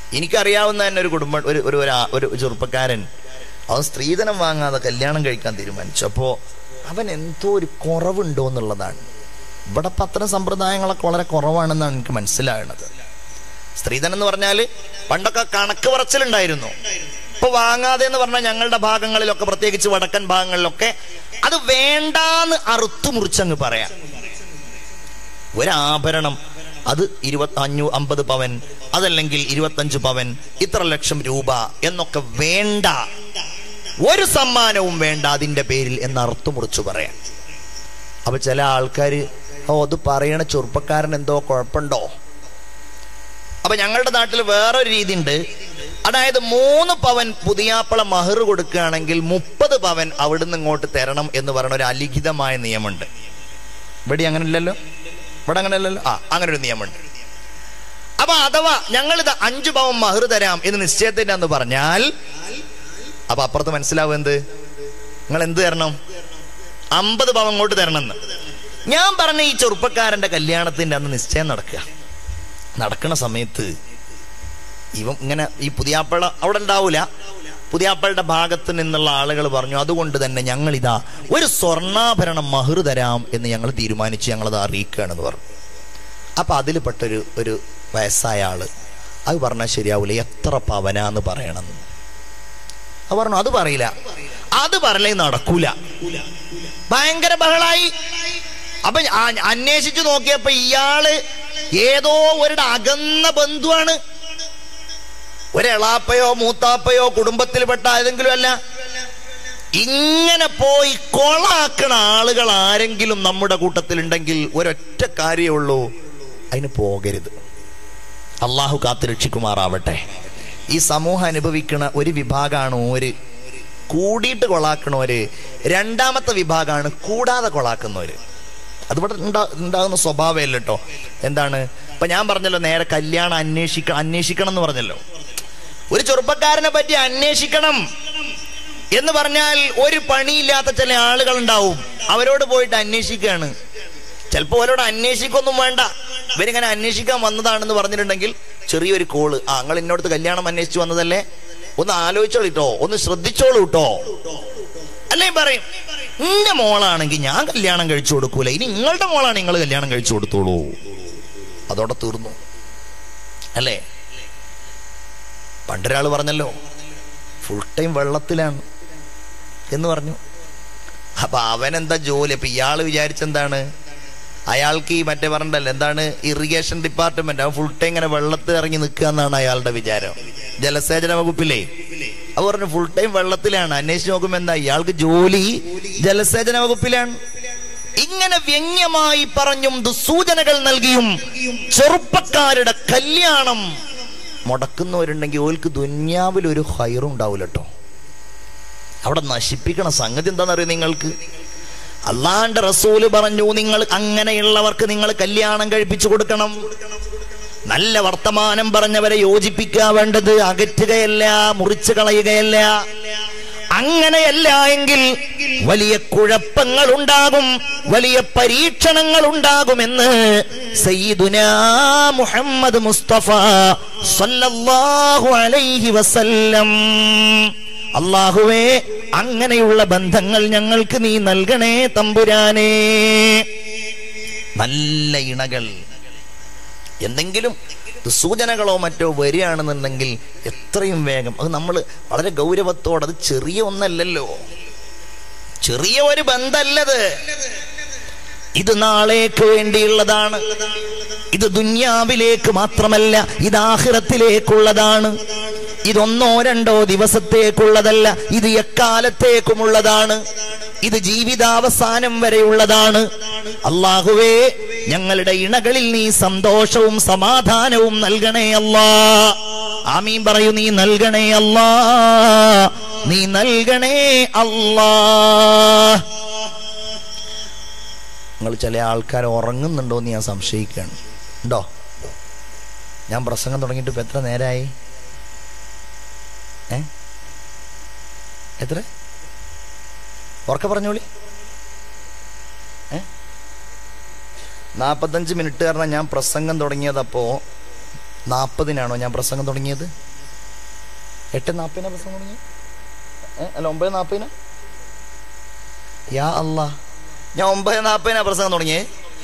എനിക്കറിയാവുന്ന തന്നെ ഒരു കുടുംബ ഒരു ഒരു ഒരു- ഒരു ചെറുപ്പക്കാരൻ അവൻ സ്ത്രീധനം വാങ്ങാതെ കല്യാണം കഴിക്കാൻ തീരുമാനിച്ചു അപ്പോൾ അവൻ എന്തോ ഒരു കുറവുണ്ടോ എന്നുള്ളതാണ് ഇവിടെ ഇപ്പം അത്തരം സമ്പ്രദായങ്ങളൊക്കെ വളരെ കുറവാണെന്നാണ് എനിക്ക് മനസ്സിലാകുന്നത് സ്ത്രീധനം എന്ന് പറഞ്ഞാൽ പണ്ടൊക്കെ കണക്ക് പറച്ചിലുണ്ടായിരുന്നു ഇപ്പൊ വാങ്ങാതെ എന്ന് പറഞ്ഞാൽ ഞങ്ങളുടെ ഭാഗങ്ങളിലൊക്കെ പ്രത്യേകിച്ച് വടക്കൻ ഭാഗങ്ങളിലൊക്കെ അത് വേണ്ടാന്ന് അറുത്തു മുറിച്ചങ്ങ് പറയാം ഒരാഭരണം അത് ഇരുപത്തി അഞ്ഞൂ അമ്പത് പവൻ അതല്ലെങ്കിൽ ഇരുപത്തഞ്ച് പവൻ ഇത്ര ലക്ഷം രൂപ എന്നൊക്കെ വേണ്ട ഒരു സമ്മാനവും വേണ്ട അതിന്റെ പേരിൽ എന്ന് അറുത്തു മുറിച്ചു പറയാം അപ്പൊ ചില ആൾക്കാര് ഓ അത് പറയണ ചെറുപ്പക്കാരൻ എന്തോ കുഴപ്പമുണ്ടോ അപ്പൊ ഞങ്ങളുടെ നാട്ടിൽ വേറൊരു രീതി ഉണ്ട് അതായത് മൂന്ന് പവൻ പുതിയാപ്പള മഹർ കൊടുക്കുകയാണെങ്കിൽ മുപ്പത് പവൻ അവിടുന്ന് ഇങ്ങോട്ട് തരണം എന്ന് പറയുന്ന ഒരു അലിഖിതമായ നിയമമുണ്ട് ഇവിടെ അങ്ങനെ ഇല്ലല്ലോ ഇവിടെ അങ്ങനെ അല്ലല്ലോ ആ അങ്ങനെ ഒരു നിയമമുണ്ട് അപ്പൊ അഥവാ ഞങ്ങൾ ഇത് അഞ്ചു പവൻ മഹർ തരാം എന്ന് നിശ്ചയത്തിന്റെ അന്ന് പറഞ്ഞാൽ അപ്പൊ അപ്പുറത്ത് മനസ്സിലാവും എന്ത് നിങ്ങൾ എന്ത് തരണം അമ്പത് പവൻ ഇങ്ങോട്ട് തരണം എന്ന് ഞാൻ പറഞ്ഞ ഈ ചെറുപ്പക്കാരന്റെ കല്യാണത്തിന്റെ അന്ന് നിശ്ചയം നടക്കുക നടക്കുന്ന സമയത്ത് ഇവൻ ഇങ്ങനെ ഈ പുതിയാപ്പള അവിടെ ഉണ്ടാവൂല പുതിയാപ്പളുടെ ഭാഗത്ത് നിന്നുള്ള ആളുകൾ പറഞ്ഞു അതുകൊണ്ട് തന്നെ ഞങ്ങൾ ഇതാ ഒരു സ്വർണ്ണാഭരണം മഹർ തരാം എന്ന് ഞങ്ങൾ തീരുമാനിച്ച് ഞങ്ങളത് അറിയിക്കുകയാണെന്ന് പറഞ്ഞു അപ്പൊ അതിൽ പെട്ടൊരു ഒരു വയസ്സായ ആള് അത് പറഞ്ഞാൽ ശരിയാവൂല എത്ര പവനാന്ന് പറയണം അത് പറഞ്ഞു അത് പറയില്ല അത് പറയലേ നടക്കൂല ഭയങ്കര ബഹളായി അപ്പൊ ആ- അന്വേഷിച്ചു നോക്കിയപ്പോ ഇയാള് ഏതോ ഒരുടെ അകന്ന ബന്ധുവാണ് ഒരെളാപ്പയോ മൂത്താപ്പയോ കുടുംബത്തിൽപ്പെട്ട ഏതെങ്കിലും അല്ല ഇങ്ങനെ പോയി കൊളാക്കണ ആളുകൾ ആരെങ്കിലും നമ്മുടെ കൂട്ടത്തിലുണ്ടെങ്കിൽ ഒരൊറ്റ കാര്യമേ ഉള്ളൂ അതിന് പോകരുത് അള്ളാഹു കാത്തു രക്ഷിക്കുമാറാവട്ടെ ഈ സമൂഹം അനുഭവിക്കണ ഒരു വിഭാഗമാണ് ഒരു കൂടിയിട്ട് കൊളാക്കണവര് രണ്ടാമത്തെ വിഭാഗമാണ് കൂടാതെ കൊളാക്കുന്നവര് അതിവിടെ ഉണ്ടാ ഉണ്ടാകുന്ന സ്വഭാവമല്ല കേട്ടോ എന്താണ് ഇപ്പൊ ഞാൻ പറഞ്ഞല്ലോ നേരെ കല്യാണം അന്വേഷിക്ക അന്വേഷിക്കണം എന്ന് പറഞ്ഞല്ലോ ഒരു ചെറുപ്പക്കാരനെ പറ്റി അന്വേഷിക്കണം എന്ന് പറഞ്ഞാൽ ഒരു പണിയില്ലാത്ത ചില ആളുകൾ ഉണ്ടാവും അവരോട് പോയിട്ട് അന്വേഷിക്കുകയാണ് ചിലപ്പോൾ അവരോട് അന്വേഷിക്കൊന്നും വേണ്ട ഇവരിങ്ങനെ അന്വേഷിക്കാൻ വന്നതാണെന്ന് പറഞ്ഞിട്ടുണ്ടെങ്കിൽ ചെറിയൊരു കോള് ആ നിങ്ങൾ എന്നോടത്ത് കല്യാണം അന്വേഷിച്ചു വന്നതല്ലേ ഒന്ന് ആലോചിച്ചോളൂ കേട്ടോ ഒന്ന് ശ്രദ്ധിച്ചോളൂ കേട്ടോ അല്ലേ പറയും നിന്റെ മോളാണെങ്കിൽ ഞാൻ കല്യാണം കഴിച്ചു കൊടുക്കൂല ഇനി നിങ്ങളുടെ മോളാണ് നിങ്ങൾ കല്യാണം കഴിച്ചു കൊടുത്തോളൂ അതോടെ തീർന്നു അല്ലേ പണ്ടൊരാൾ പറഞ്ഞല്ലോ ഫുൾ ടൈം വെള്ളത്തിലാണ് എന്ന് പറഞ്ഞു അപ്പൊ അവൻ എന്താ ജോലി അപ്പൊ ഇയാള് വിചാരിച്ചെന്താണ് അയാൾക്ക് ഈ മറ്റേ പറഞ്ഞല്ലോ എന്താണ് ഇറിഗേഷൻ ഡിപ്പാർട്ട്മെന്റ് അവൻ ഫുൾ ടൈം ഇങ്ങനെ വെള്ളത്തിൽ ഇറങ്ങി നിൽക്കുക എന്നാണ് അയാളുടെ വിചാരം ജലസേചന വകുപ്പില്ലേ അത് പറഞ്ഞു ഫുൾ ടൈം വെള്ളത്തിലാണ് അന്വേഷിച്ച് നോക്കുമ്പോ എന്താ ഇയാൾക്ക് ജോലി ജലസേചന വകുപ്പിലാണ് ഇങ്ങനെ വ്യംഗ്യമായി പറഞ്ഞും ദുസൂചനകൾ നൽകിയും ചെറുപ്പക്കാരുടെ കല്യാണം മുടക്കുന്നവരുണ്ടെങ്കിൽ ഓൽക്ക് ദുന്യാവിൽ ഒരു ഹൈറും ഉണ്ടാവില്ല കേട്ടോ അവിടെ നശിപ്പിക്കണ സംഗതി എന്താണെന്നറിയോ നിങ്ങൾക്ക് അള്ളാന്റെ റസൂല് പറഞ്ഞു നിങ്ങൾ അങ്ങനെയുള്ളവർക്ക് നിങ്ങൾ കല്യാണം കഴിപ്പിച്ചു കൊടുക്കണം നല്ല വർത്തമാനം പറഞ്ഞവരെ യോജിപ്പിക്കുക വേണ്ടത് അകറ്റുകയല്ല മുറിച്ചു കളയുകയല്ല അങ്ങനെയല്ല എങ്കിൽ വലിയ കുഴപ്പങ്ങൾ ഉണ്ടാകും വലിയ പരീക്ഷണങ്ങൾ ഉണ്ടാകുമെന്ന് സയ്യിദുന മുഹമ്മദ് മുസ്തഫ സല്ലല്ലാഹു അലൈഹി വസല്ലം അള്ളാഹുവേ അങ്ങനെയുള്ള ബന്ധങ്ങൾ ഞങ്ങൾക്ക് നീ നൽകണേ തമ്പുരാനേ നല്ല ഇണകൾ എന്തെങ്കിലും സൂചനകളോ മറ്റോ വരികയാണെന്നുണ്ടെങ്കിൽ എത്രയും വേഗം അത് നമ്മൾ വളരെ ഗൗരവത്തോടെ അത് ചെറിയ ഒന്നല്ലല്ലോ ചെറിയ ഒരു ബന്ധല്ലത് ഇത് നാളേക്ക് വേണ്ടിയുള്ളതാണ് ഇത് ദുന്യാവിലേക്ക് മാത്രമല്ല ഇത് ആഹിറത്തിലേക്കുള്ളതാണ് ഇതൊന്നോ രണ്ടോ ദിവസത്തേക്കുള്ളതല്ല ഇത് എക്കാലത്തേക്കുമുള്ളതാണ് ഇത് ജീവിതാവസാനം വരെയുള്ളതാണ് അള്ളാഹുവേ ഞങ്ങളുടെ ഇണകളിൽ നീ സന്തോഷവും സമാധാനവും നൽകണേ അല്ലാ ആമീൻ പറയൂ നീ നൽകണേ അല്ലാ നീ നൽകണേ അല്ലാ നിങ്ങൾ ചില ആൾക്കാർ ഉറങ്ങുന്നുണ്ടോ എന്ന് ഞാൻ സംശയിക്കുകയാണ് ഉണ്ടോ ഞാൻ പ്രസംഗം തുടങ്ങിയിട്ട് ഇപ്പൊ എത്ര നേരമായി ഏ എത്ര ഉറക്കെ പറഞ്ഞോളി ഏ നാൽപ്പത്തഞ്ച് മിനിറ്റ് കാരണം ഞാൻ പ്രസംഗം തുടങ്ങിയതപ്പോ നാൽപ്പതിനാണോ ഞാൻ പ്രസംഗം തുടങ്ങിയത് എട്ട് നാൽപ്പതിനാ പ്രസംഗം തുടങ്ങിയത് ഏ? അല്ല ഒമ്പത് നാൽപ്പതിനാ യാ അല്ലാ ഞാൻ ഒമ്പത് നാൽപ്പതിനാ പ്രസംഗം തുടങ്ങിയേ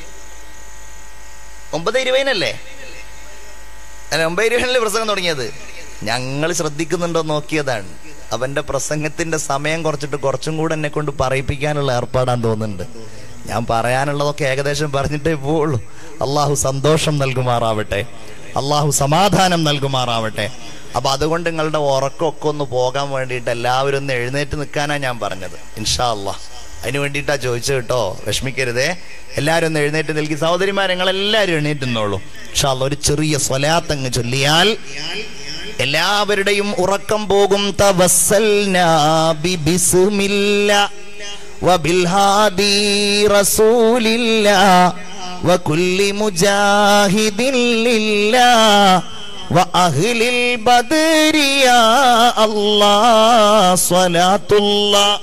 ഒമ്പത് ഇരുപതിനല്ലേ അല്ല ഒമ്പത് ഇരുപതിനല്ലേ പ്രസംഗം തുടങ്ങിയത് ഞങ്ങൾ ശ്രദ്ധിക്കുന്നുണ്ടോ നോക്കിയതാണ് അവന്റെ പ്രസംഗത്തിന്റെ സമയം കുറച്ചിട്ട് കുറച്ചും കൂടെ എന്നെ കൊണ്ട് പറയിപ്പിക്കാനുള്ള ഏർപ്പാടാന്ന് തോന്നുന്നുണ്ട് ഞാൻ പറയാനുള്ളതൊക്കെ ഏകദേശം പറഞ്ഞിട്ടേ പോവുള്ളൂ അള്ളാഹു സന്തോഷം നൽകുമാറാവട്ടെ അള്ളാഹു സമാധാനം നൽകുമാറാവട്ടെ അപ്പൊ അതുകൊണ്ട് നിങ്ങളുടെ ഉറക്കമൊക്കെ ഒന്ന് പോകാൻ വേണ്ടിയിട്ട് എല്ലാവരും ഒന്ന് എഴുന്നേറ്റ് നിൽക്കാനാ ഞാൻ പറഞ്ഞത് ഇൻഷാ അള്ളാഹ് അതിന് വേണ്ടിയിട്ടാ ചോദിച്ചത് കേട്ടോ വിഷമിക്കരുതേ എല്ലാവരും ഒന്ന് എഴുന്നേറ്റ് നിൽക്കി സഹോദരിമാർ എല്ലാവരും എഴുന്നേറ്റ് നിന്നോളൂ ഇൻഷാ അള്ളാഹ് ഒരു ചെറിയ സ്വലാത്തങ്ങ് ചൊല്ലിയാൽ എല്ലാവരുടെയും ഉറക്കം പോകും തവസ്സൽനാ ബിബിസ്മില്ല വബിൽഹാദി റസൂലില്ല വകുല്ലി മുജാഹിദിൻ ലില്ലാ وأهل البدر يا الله صلاة الله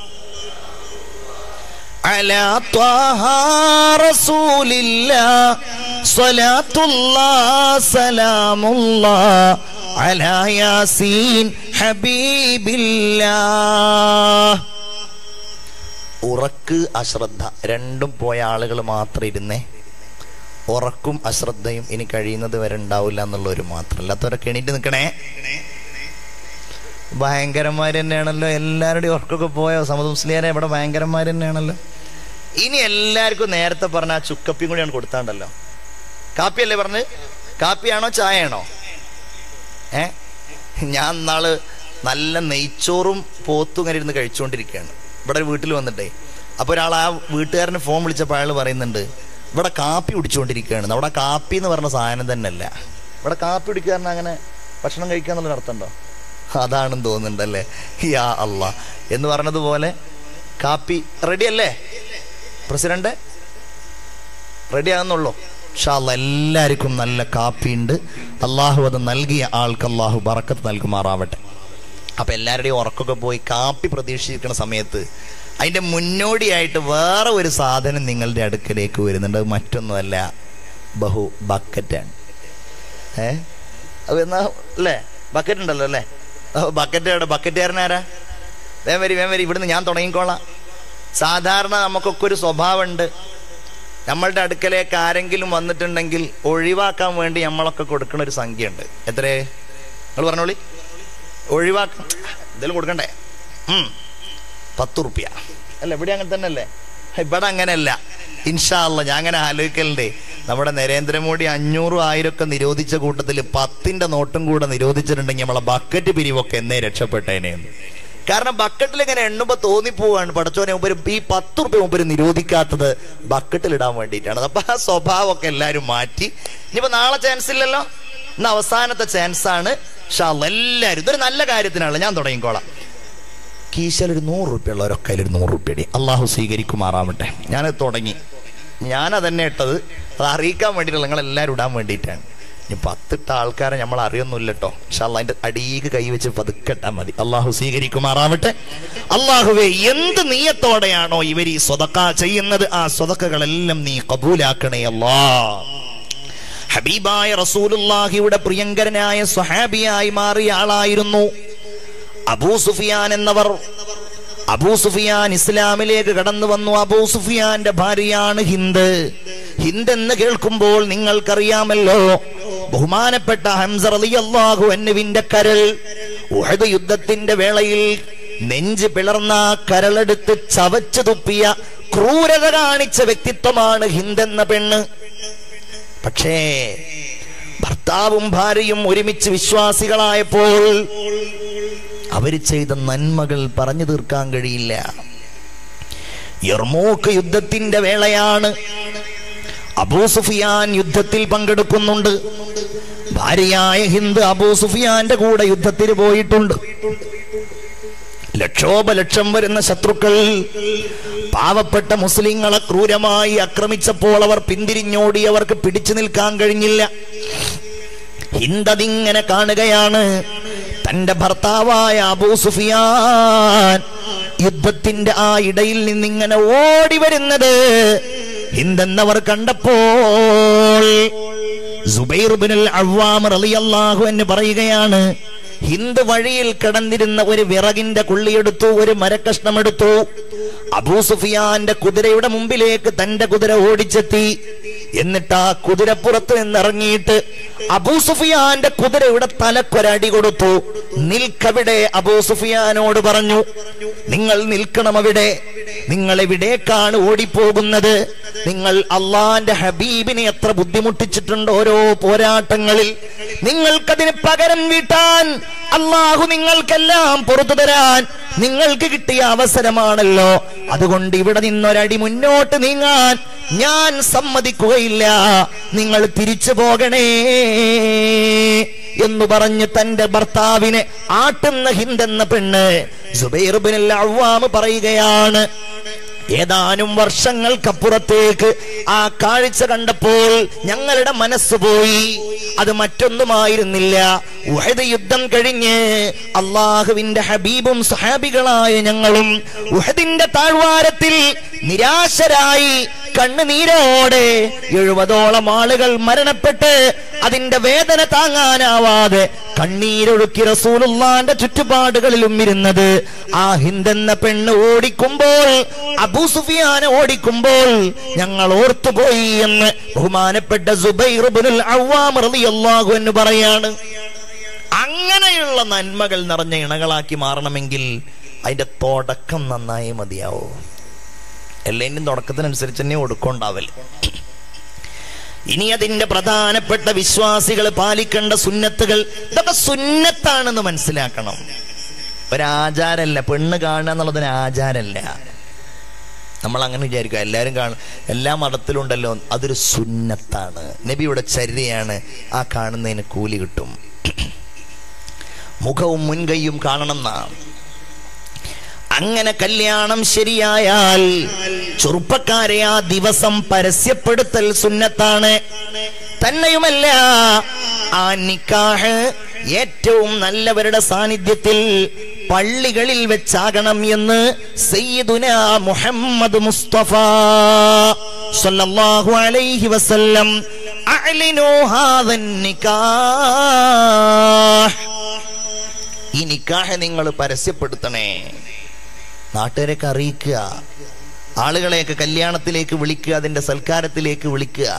على طه رسول الله صلاة الله سلام الله على ياسين حبيب الله ഉറക്ക് അശ്രദ്ധ രണ്ടും പോയ ആളുകൾ മാത്രം ഇരുന്നേ ഉറക്കും അശ്രദ്ധയും ഇനി കഴിയുന്നത് വരെ ഉണ്ടാവില്ല എന്നുള്ളവർ മാത്രം അല്ലാത്തവരൊക്കെ എണീറ്റ് നിൽക്കണേ ഭയങ്കരന്മാർ തന്നെയാണല്ലോ എല്ലാവരുടെയും ഉറക്കൊക്കെ പോയോ സമത് മുസ്ലിയാരെ ഇവിടെ ഭയങ്കരന്മാർ തന്നെയാണല്ലോ ഇനി എല്ലാവർക്കും നേരത്തെ പറഞ്ഞ ആ ചുക്കപ്പിയും കൂടിയാണ് കൊടുത്താണ്ടല്ലോ കാപ്പിയല്ലേ പറഞ്ഞ് കാപ്പിയാണോ ചായയാണോ ഏ ഞാൻ നാള് നല്ല നെയ്ച്ചോറും പോത്തും ഇങ്ങനെ ഇരുന്ന് കഴിച്ചുകൊണ്ടിരിക്കുകയാണ് ഇവിടെ ഒരു വീട്ടിൽ വന്നിട്ടേ അപ്പോൾ ഒരാൾ ആ വീട്ടുകാരന് ഫോൺ വിളിച്ചപ്പോൾ അയാൾ പറയുന്നുണ്ട് ഇവിടെ കാപ്പി കുടിച്ചുകൊണ്ടിരിക്കുകയാണ് അവിടെ കാപ്പി എന്ന് പറഞ്ഞ സാധനം തന്നെയല്ല ഇവിടെ കാപ്പി കുടിക്കാരന് അങ്ങനെ ഭക്ഷണം കഴിക്കുക എന്നുള്ളൊരു അർത്ഥമുണ്ടോ അതാണെന്ന് തോന്നുന്നുണ്ടല്ലേ യാ അല്ല എന്ന് പറഞ്ഞതുപോലെ കാപ്പി റെഡി അല്ലേ പ്രസിഡന്റ് റെഡി ആകുന്നുള്ളൂ ഷാല്ല എല്ലാവർക്കും നല്ല കാപ്പിയുണ്ട് അള്ളാഹു അത് നൽകിയ ആൾക്ക് അള്ളാഹു ബറക്കത്ത് നൽകുമാറാവട്ടെ അപ്പൊ എല്ലാവരുടെയും ഉറക്കൊക്കെ പോയി കാപ്പി പ്രതീക്ഷിക്കുന്ന സമയത്ത് അതിന്റെ മുന്നോടിയായിട്ട് വേറെ ഒരു സാധനം നിങ്ങളുടെ അടുക്കലേക്ക് വരുന്നുണ്ട് അത് മറ്റൊന്നുമല്ല ബഹു ബക്കറ്റാണ് ഏ അത് എന്നാ അല്ലേ ബക്കറ്റ് ഉണ്ടല്ലോ അല്ലേ ബക്കറ്റ് എവിടെ ബക്കറ്റുകാരനാരാ വേം വരി വേം വരി ഇവിടുന്ന് ഞാൻ തുടങ്ങിക്കോളാം സാധാരണ നമുക്കൊക്കെ ഒരു സ്വഭാവമുണ്ട് നമ്മളുടെ അടുക്കലേക്ക് ആരെങ്കിലും വന്നിട്ടുണ്ടെങ്കിൽ ഒഴിവാക്കാൻ വേണ്ടി നമ്മളൊക്കെ കൊടുക്കുന്ന ഒരു സംഖ്യയുണ്ട് എത്രേ നിങ്ങൾ പറഞ്ഞോളി ഒഴിവാക്ക എന്തെങ്കിലും കൊടുക്കണ്ടേ ഉം. പത്ത് റുപ്യ അല്ല ഇവിടെ അങ്ങനെ തന്നെ അല്ലേ ഇവിടെ അങ്ങനെയല്ല ഇൻഷാല്ല ഞാൻ അങ്ങനെ ആലോചിക്കലുണ്ടേ നമ്മുടെ നരേന്ദ്രമോദി അഞ്ഞൂറും ആയിരം ഒക്കെ നിരോധിച്ച കൂട്ടത്തിൽ പത്തിന്റെ നോട്ടും കൂടെ നിരോധിച്ചിട്ടുണ്ടെങ്കിൽ നമ്മളെ ബക്കറ്റ് പിരിവൊക്കെ എന്നേ രക്ഷപ്പെട്ടേനെ കാരണം ബക്കറ്റിൽ ഇങ്ങനെ എണ്ണുമ്പോ തോന്നിപ്പോവാണ് പടച്ചോനെ മുമ്പ് ഈ പത്ത് റുപ്യ മുമ്പ് നിരോധിക്കാത്തത് ബക്കറ്റിൽ ഇടാൻ വേണ്ടിയിട്ടാണ് അപ്പൊ ആ സ്വഭാവമൊക്കെ എല്ലാവരും മാറ്റി ഇനിയിപ്പോ നാളെ ചാൻസ് ഇല്ലല്ലോ ഇന്ന് അവസാനത്തെ ചാൻസ് ആണ് ഷാള്ള എല്ലാവരും ഇതൊരു നല്ല കാര്യത്തിനാണ് ഞാൻ തുടങ്ങിക്കോളാം കീശയിൽ ഒരു നൂറ് റുപ്യ ഉള്ളവരൊക്കെ അതിൽ ഒരു നൂറ് റുപ്യ ഇടി അള്ളാഹു സ്വീകരിക്കുമാറാവട്ടെ ഞാനത് തുടങ്ങി ഞാനതന്നെ ഇട്ടത് അത് അറിയിക്കാൻ വേണ്ടിയിട്ടുള്ള നിങ്ങളെല്ലാവരും ഇടാൻ വേണ്ടിയിട്ടാണ് ഇനി പത്തിട്ട ആൾക്കാരെ നമ്മൾ അറിയൊന്നുമില്ല കേട്ടോ പക്ഷെ അതിന്റെ അടിയിക്ക് കൈവച്ച് പതുക്കെട്ടാ മതി അള്ളാഹു സ്വീകരിക്കുമാറാവട്ടെ അള്ളാഹുവെ എന്ത് നീയത്തോടെയാണോ ഇവർ ഈ സ്വതക്ക ചെയ്യുന്നത് ആ സ്വതക്കകളെല്ലാം നീ കബൂലാക്കണേ അല്ലാ ഹബീബായ റസൂലുള്ളാഹിയുടെ പ്രിയങ്കരനായ സ്വഹാബിയായി മാറിയ ആളായിരുന്നു അബൂ സുഫിയാൻ എന്നവർ അബൂ സുഫിയാൻ ഇസ്ലാമിലേക്ക് കടന്നു വന്നു അബൂ സുഫിയാന്റെ ഭാര്യയാണ് ഹിന്ദ് ഹിന്ദ് എന്ന് കേൾക്കുമ്പോൾ നിങ്ങൾക്കറിയാമല്ലോ ബഹുമാനപ്പെട്ട ഹംസ റളിയല്ലാഹു അൻഹുവിന്റെ കരൾ ഉഹദ് യുദ്ധത്തിന്റെ വേളയിൽ നെഞ്ച് പിളർന്ന ആ കരളെടുത്ത് ചവച്ചു തുപ്പിയ ക്രൂരത കാണിച്ച വ്യക്തിത്വമാണ് ഹിന്ദ് എന്ന പെണ്ണ് പക്ഷേ ഭർത്താവും ഭാര്യയും ഒരുമിച്ച് വിശ്വാസികളായപ്പോൾ അവര് ചെയ്ത നന്മകൾ പറഞ്ഞു തീർക്കാൻ കഴിയില്ല യർമൂക്ക് യുദ്ധത്തിന്റെ വേളയാണ് അബൂ സുഫിയാൻ യുദ്ധത്തിൽ പങ്കെടുക്കുന്നുണ്ട് ഭാര്യയായ ഹിന്ദ് അബൂ സുഫിയാന്റെ കൂടെ യുദ്ധത്തിന് പോയിട്ടുണ്ട് ലക്ഷോപലക്ഷം വരുന്ന ശത്രുക്കൾ പാവപ്പെട്ട മുസ്ലിങ്ങളെ ക്രൂരമായി ആക്രമിച്ചപ്പോൾ അവർ പിന്തിരിഞ്ഞോടി അവർക്ക് പിടിച്ചു നിൽക്കാൻ കഴിഞ്ഞില്ല ഹിന്ദതിങ്ങനെ കാണുകയാണ് തന്റെ ഭർത്താവായ അബൂ സുഫിയാൻ യുദ്ധത്തിന്റെ ആ ഇടയിൽ നിന്നിങ്ങനെ ഓടി വരുന്നത് ഹിന്ദെന്നവർ കണ്ടപ്പോൾ സുബൈർ ബിനുൽ അവ്വാം റളിയല്ലാഹു എന്ന് പറയുകയാണ് ഹിന്ദ് വഴിയിൽ കിടന്നിരുന്ന ഒരു വിറകിന്റെ കുള്ളിയെടുത്തു ഒരു മരക്കഷ്ണം എടുത്തു അബൂ സുഫിയാന്റെ കുതിരയുടെ മുമ്പിലേക്ക് തന്റെ കുതിര ഓടിച്ചെത്തി എന്നിട്ട് ആ കുതിരപ്പുറത്ത് നിന്നിറങ്ങിയിട്ട് അബൂ സുഫിയാന്റെ കുതിരയുടെ തലക്കൊരടി കൊടുത്തു നിൽക്കവിടെ അബൂ സുഫിയാനോട് പറഞ്ഞു നിങ്ങൾ നിൽക്കണം അവിടെ നിങ്ങൾ എവിടേക്കാണ് ഓടിപ്പോകുന്നത് നിങ്ങൾ അള്ളാന്റെ ഹബീബിനെ എത്ര ബുദ്ധിമുട്ടിച്ചിട്ടുണ്ട് ഓരോ പോരാട്ടങ്ങളിൽ നിങ്ങൾക്കതിന് പകരം വീട്ടാൻ അള്ളാഹു നിങ്ങൾക്കെല്ലാം പുറത്തു തരാൻ നിങ്ങൾക്ക് കിട്ടിയ അവസരമാണല്ലോ അതുകൊണ്ട് ഇവിടെ നിന്നൊരടി മുന്നോട്ട് നീങ്ങാൻ ഞാൻ സമ്മതിക്കുകയില്ല നിങ്ങൾ തിരിച്ചു പോകണേ എന്ന് പറഞ്ഞ് തന്റെ ഭർത്താവിനെ ആട്ടുന്ന ഹിന്ദെന്ന പെണ്ണ് സുബൈർ ബിൻ അവ്വാമ് പറയുകയാണ് ഏതാനും വർഷങ്ങൾക്കപ്പുറത്തേക്ക് ആ കാഴ്ച കണ്ടപ്പോൾ ഞങ്ങളുടെ മനസ്സ് പോയി അത് മറ്റൊന്നുമായിരുന്നില്ല ഉഹദ് യുദ്ധം കഴിഞ്ഞ് അള്ളാഹുവിന്റെ ഹബീബും സഹാബികളായ ഞങ്ങളും ഉഹദിന്റെ താഴ്വാരത്തിൽ നിരാശരായി കണ്ണുനീരോടെ എഴുപതോളം ആളുകൾ മരണപ്പെട്ട് അതിന്റെ വേദന താങ്ങാനാവാതെ കണ്ണീരൊഴുക്കി റസൂലുള്ളാന്റെ ചുറ്റുപാടുകളിലും ഇരുന്നത് ആ ഹിന്ദെന്ന പെണ്ണ് ഓടിക്കുമ്പോൾ അബൂ സുഫിയാനെ ഓടിക്കുമ്പോൾ ഞങ്ങൾ ഓർത്തുപോയി എന്ന് ബഹുമാനപ്പെട്ട സുബൈർ ഇബ്നുൽ അവ്വാം റളിയല്ലാഹു എന്ന് പറയാണ് അങ്ങനെയുള്ള നന്മകൾ നിറഞ്ഞ ഇണകളാക്കി മാറണമെങ്കിൽ അതിന്റെ തുടക്കം നന്നായി മതിയാവോ എല്ലാതിനും തുടക്കത്തിനനുസരിച്ച് തന്നെ ഒടുക്കമുണ്ടാവൽ ഇനി അതിന്റെ പ്രധാനപ്പെട്ട വിശ്വാസികൾ പാലിക്കേണ്ട സുന്നത്തുകൾ ഇതൊക്കെ സുന്നത്താണെന്ന് മനസ്സിലാക്കണം ഒരാചാരല്ല പെണ്ണ് കാണുക എന്നുള്ളതൊരു ആചാരല്ല നമ്മൾ അങ്ങനെ വിചാരിക്കുക എല്ലാവരും കാണും എല്ലാ മതത്തിലുണ്ടല്ലോ അതൊരു സുന്നത്താണ് നബിയുടെ ചര്യയാണ് ആ കാണുന്നതിന് കൂലി കിട്ടും മുഖവും മുൻകൈയും കാണണം എന്നാണ് അങ്ങനെ കല്യാണം ശരിയായാൽ ചെറുപ്പക്കാരെ ആ ദിവസം പരസ്യപ്പെടുത്തൽ സുന്നത്താണ് തന്നെയുമല്ല ആ നിക്കാഹ് ഏറ്റവും നല്ലവരുടെ സാന്നിധ്യത്തിൽ പള്ളികളിൽ വെച്ചാകണം എന്ന് സയ്യിദുന മുഹമ്മദ് മുസ്തഫ സല്ലല്ലാഹു അലൈഹി വസല്ലം അഅ്ലിനു ഹാദൻ നിക്കാഹ് ഈ നിക്കാഹ് നിങ്ങൾ പരസ്യപ്പെടുത്തണേ നാട്ടുകാരെയൊക്കെ അറിയിക്കുക ആളുകളെയൊക്കെ കല്യാണത്തിലേക്ക് വിളിക്കുക അതിന്റെ സൽക്കാരത്തിലേക്ക് വിളിക്കുക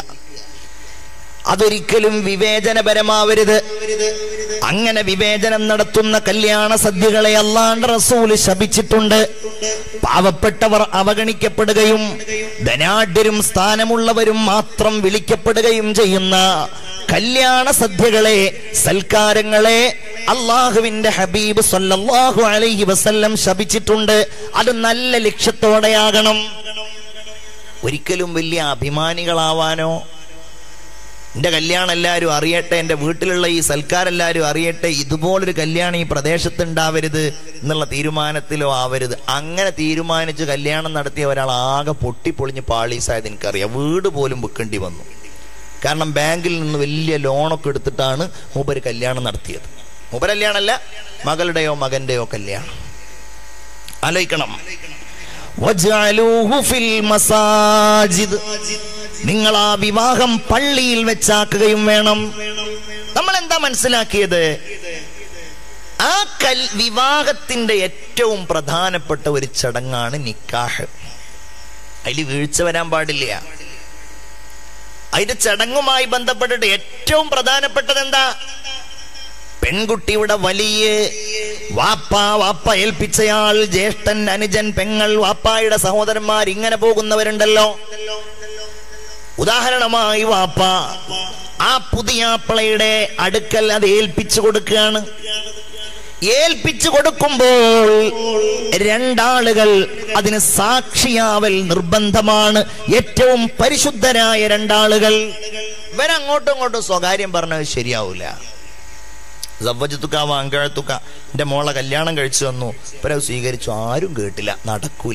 അതൊരിക്കലും വിവേചനപരമാവരുത് അങ്ങനെ വിവേചനം നടത്തുന്ന കല്യാണ സദ്യകളെ അല്ലാണ്ട് റസൂല് ശപിച്ചിട്ടുണ്ട് പാവപ്പെട്ടവർ അവഗണിക്കപ്പെടുകയും ധനാഢ്യരും സ്ഥാനമുള്ളവരും മാത്രം വിളിക്കപ്പെടുകയും ചെയ്യുന്ന കല്യാണ സദ്യകളെ സൽക്കാരങ്ങളെ അള്ളാഹുവിന്റെ ഹബീബ് സല്ലല്ലാഹു അലൈഹി വസല്ലം ശപിച്ചിട്ടുണ്ട് അത് നല്ല ലക്ഷ്യത്തോടെയാകണം ഒരിക്കലും വലിയ അഭിമാനികളാവാനോ എന്റെ കല്യാണം എല്ലാവരും അറിയട്ടെ എൻ്റെ വീട്ടിലുള്ള ഈ സൽക്കാരം എല്ലാവരും അറിയട്ടെ ഇതുപോലൊരു കല്യാണം ഈ പ്രദേശത്ത് ഉണ്ടാവരുത് എന്നുള്ള തീരുമാനത്തിലോ ആവരുത് അങ്ങനെ തീരുമാനിച്ച് കല്യാണം നടത്തിയ ഒരാൾ ആകെ പൊട്ടിപ്പൊളിഞ്ഞ് പാളീസായത് എനിക്കറിയാം വീട് പോലും വെക്കേണ്ടി വന്നു കാരണം ബാങ്കിൽ നിന്ന് വലിയ ലോണൊക്കെ എടുത്തിട്ടാണ് മൂപ്പര് കല്യാണം നടത്തിയത് മൂപ്പര് കല്യാണമല്ല മകളുടെയോ മകന്റെയോ കല്യാണം ആലോചിക്കണം വജഅലൂഹു ഫിൽ മസാജിദ് നിങ്ങൾ ആ വിവാഹം പള്ളിയിൽ വെച്ചാക്കുകയും വേണം നമ്മൾ എന്താ മനസ്സിലാക്കിയത് ആ കൽ വിവാഹത്തിന്റെ ഏറ്റവും പ്രധാനപ്പെട്ട ഒരു ചടങ്ങാണ് നിക്കാഹ് അതിൽ വീഴ്ച വരാൻ പാടില്ല അതിന്റെ ചടങ്ങുമായി ബന്ധപ്പെട്ടിട്ട് ഏറ്റവും പ്രധാനപ്പെട്ടത് എന്താ പെൺകുട്ടിയുടെ വലിയ വാപ്പ വാപ്പ ഏൽപ്പിച്ചയാൾ ജ്യേഷ്ഠൻ അനുജൻ പെങ്ങൾ വാപ്പായുടെ സഹോദരന്മാർ ഇങ്ങനെ പോകുന്നവരുണ്ടല്ലോ ഉദാഹരണമായി വാപ്പ ആ പുതിയാപ്പിളയുടെ അടുക്കൽ അത് ഏൽപ്പിച്ചു കൊടുക്കുകയാണ് ഏൽപ്പിച്ചു കൊടുക്കുമ്പോൾ രണ്ടാളുകൾ അതിന് സാക്ഷിയാവൽ നിർബന്ധമാണ് ഏറ്റവും പരിശുദ്ധരായ രണ്ടാളുകൾ ഇവരങ്ങോട്ടും ഇങ്ങോട്ടും സ്വകാര്യം പറഞ്ഞത് ശരിയാവൂല സവ്വജത്തുക്ക വാങ്കഴത്തുക്ക എന്റെ മോളെ കല്യാണം കഴിച്ചു വന്നു ഇവരത് സ്വീകരിച്ചു ആരും കേട്ടില്ല നടക്കൂല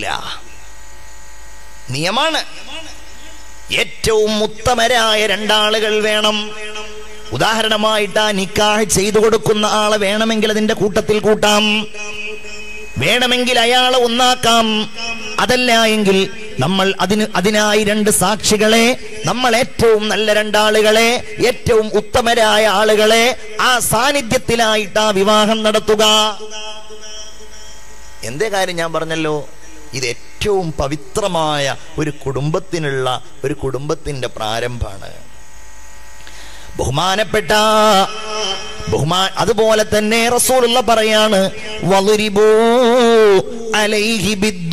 നിയമാണ് ഏറ്റവും ഉത്തമരായ രണ്ടാളുകൾ വേണം ഉദാഹരണമായിട്ട് ആ നിക്കാഹ് ചെയ്തു കൊടുക്കുന്ന ആളെ വേണമെങ്കിൽ അതിന്റെ കൂട്ടത്തിൽ കൂട്ടാം വേണമെങ്കിൽ അയാളെ ഒന്നാക്കാം അതല്ല എങ്കിൽ നമ്മൾ അതിന് അതിനായി രണ്ട് സാക്ഷികളെ നമ്മൾ ഏറ്റവും നല്ല രണ്ടാളുകളെ ഏറ്റവും ഉത്തമരായ ആളുകളെ ആ സാന്നിധ്യത്തിലായിട്ട് ആ വിവാഹം നടത്തുക എന്തേ കാര്യം ഞാൻ പറഞ്ഞല്ലോ ഇത് ഏറ്റവും പവിത്രമായ ഒരു കുടുംബത്തിനുള്ള ഒരു കുടുംബത്തിന്റെ പ്രാരംഭമാണ് ബഹുമാനപ്പെട്ട ബഹുമാ അതുപോലെ തന്നെ റസൂലുള്ള പറയാണ് വളുരിബൂ അലൈഹി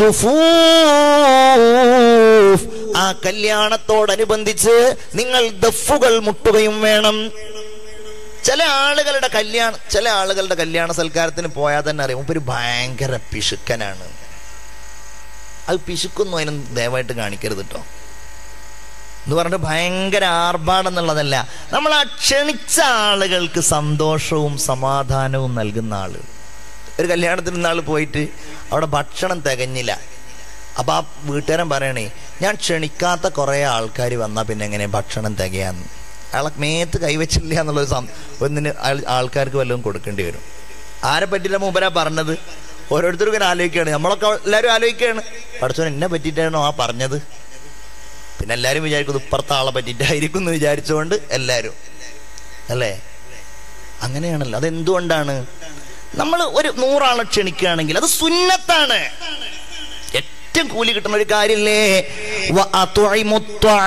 ബിദ്ദുഫൂഫ്. ആ കല്യാണത്തോടനുബന്ധിച്ച് നിങ്ങൾ ദഫുകൾ മുട്ടുകയും വേണം ചില ആളുകളുടെ കല്യാണം ചില ആളുകളുടെ കല്യാണ സൽക്കാരത്തിന് പോയാൽ തന്നെ അറിയാം ഒരു ഭയങ്കര പിശുക്കനാണ് അത് പിശുക്കൊന്നും അതിനും ദയവായിട്ട് കാണിക്കരുത് കേട്ടോ എന്ന് പറഞ്ഞിട്ട് ഭയങ്കര ആർഭാടം എന്നുള്ളതല്ല നമ്മൾ ആ ക്ഷണിച്ച ആളുകൾക്ക് സന്തോഷവും സമാധാനവും നൽകുന്ന ആള് ഒരു കല്യാണത്തിന് നാൾ പോയിട്ട് അവിടെ ഭക്ഷണം തികഞ്ഞില്ല അപ്പൊ ആ വീട്ടുകാരൻ പറയണേ ഞാൻ ക്ഷണിക്കാത്ത കുറെ ആൾക്കാർ വന്നാൽ പിന്നെ എങ്ങനെ ഭക്ഷണം തികയാന്ന് അയാളെ മേത്ത് കൈവച്ചില്ല എന്നുള്ളൊരു സം ഒന്നിന് ആൾ- ആൾക്കാർക്ക് വല്ലതും കൊടുക്കേണ്ടി വരും ആരെ പറ്റിയില്ല മൂപ്പരാ പറഞ്ഞത് ഓരോരുത്തരും ഇങ്ങനെ ആലോചിക്കുകയാണ് നമ്മളൊക്കെ എല്ലാവരും ആലോചിക്കുകയാണ് പഠിച്ചോൻ എന്നെ പറ്റിയിട്ടാണോ ആ പറഞ്ഞത് പിന്നെ എല്ലാവരും വിചാരിക്കും ഇപ്പുറത്തെ ആളെ പറ്റിയിട്ടായിരിക്കും എന്ന് വിചാരിച്ചുകൊണ്ട് എല്ലാവരും അല്ലേ അങ്ങനെയാണല്ലോ അതെന്തുകൊണ്ടാണ് നമ്മൾ ഒരു നൂറാളെ ക്ഷണിക്കുകയാണെങ്കിൽ അത് സുന്നത്താണ് ഏറ്റവും കൂലി കിട്ടുന്ന ഒരു കാര്യമില്ലേ വഅത്വഇമു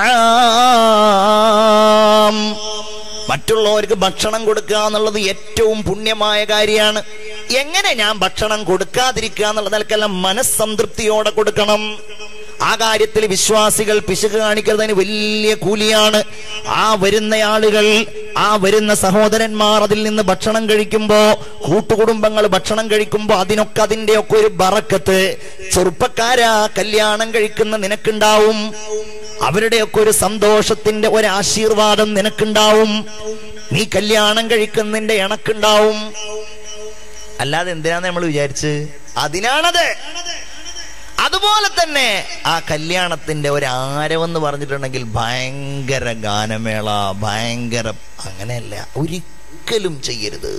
ത്വആം. മറ്റുള്ളവർക്ക് ഭക്ഷണം കൊടുക്കുക എന്നുള്ളത് ഏറ്റവും പുണ്യമായ കാര്യമാണ് എങ്ങനെ ഞാൻ ഭക്ഷണം കൊടുക്കാതിരിക്കുക എന്നുള്ള നിലക്കെല്ലാം മനസ്സംതൃപ്തിയോടെ കൊടുക്കണം ആ കാര്യത്തിൽ വിശ്വാസികൾ പിശുക്ക് കാണിക്കുന്നതിന് വലിയ കൂലിയാണ് ആ വരുന്ന ആളുകൾ ആ വരുന്ന സഹോദരന്മാർ അതിൽ നിന്ന് ഭക്ഷണം കഴിക്കുമ്പോ കൂട്ടുകുടുംബങ്ങൾ ഭക്ഷണം കഴിക്കുമ്പോ അതിനൊക്കെ അതിന്റെ ഒക്കെ ഒരു ബറക്കത്ത് ചെറുപ്പക്കാരാ കല്യാണം കഴിക്കുന്ന നിനക്കുണ്ടാവും അവരുടെയൊക്കെ ഒരു സന്തോഷത്തിന്റെ ഒരു ആശീർവാദം നിനക്കുണ്ടാവും നീ കല്യാണം കഴിക്കുന്നതിന്റെ ഇണക്കുണ്ടാവും അല്ലാതെ എന്തിനാന്ന് നമ്മൾ വിചാരിച്ച് അതിനാണത് അതുപോലെ തന്നെ ആ കല്യാണത്തിന്റെ ഒരു ആരവെന്ന് പറഞ്ഞിട്ടുണ്ടെങ്കിൽ ഭയങ്കര ഗാനമേള ഭയങ്കര അങ്ങനെയല്ല ഒരിക്കലും ചെയ്യരുത്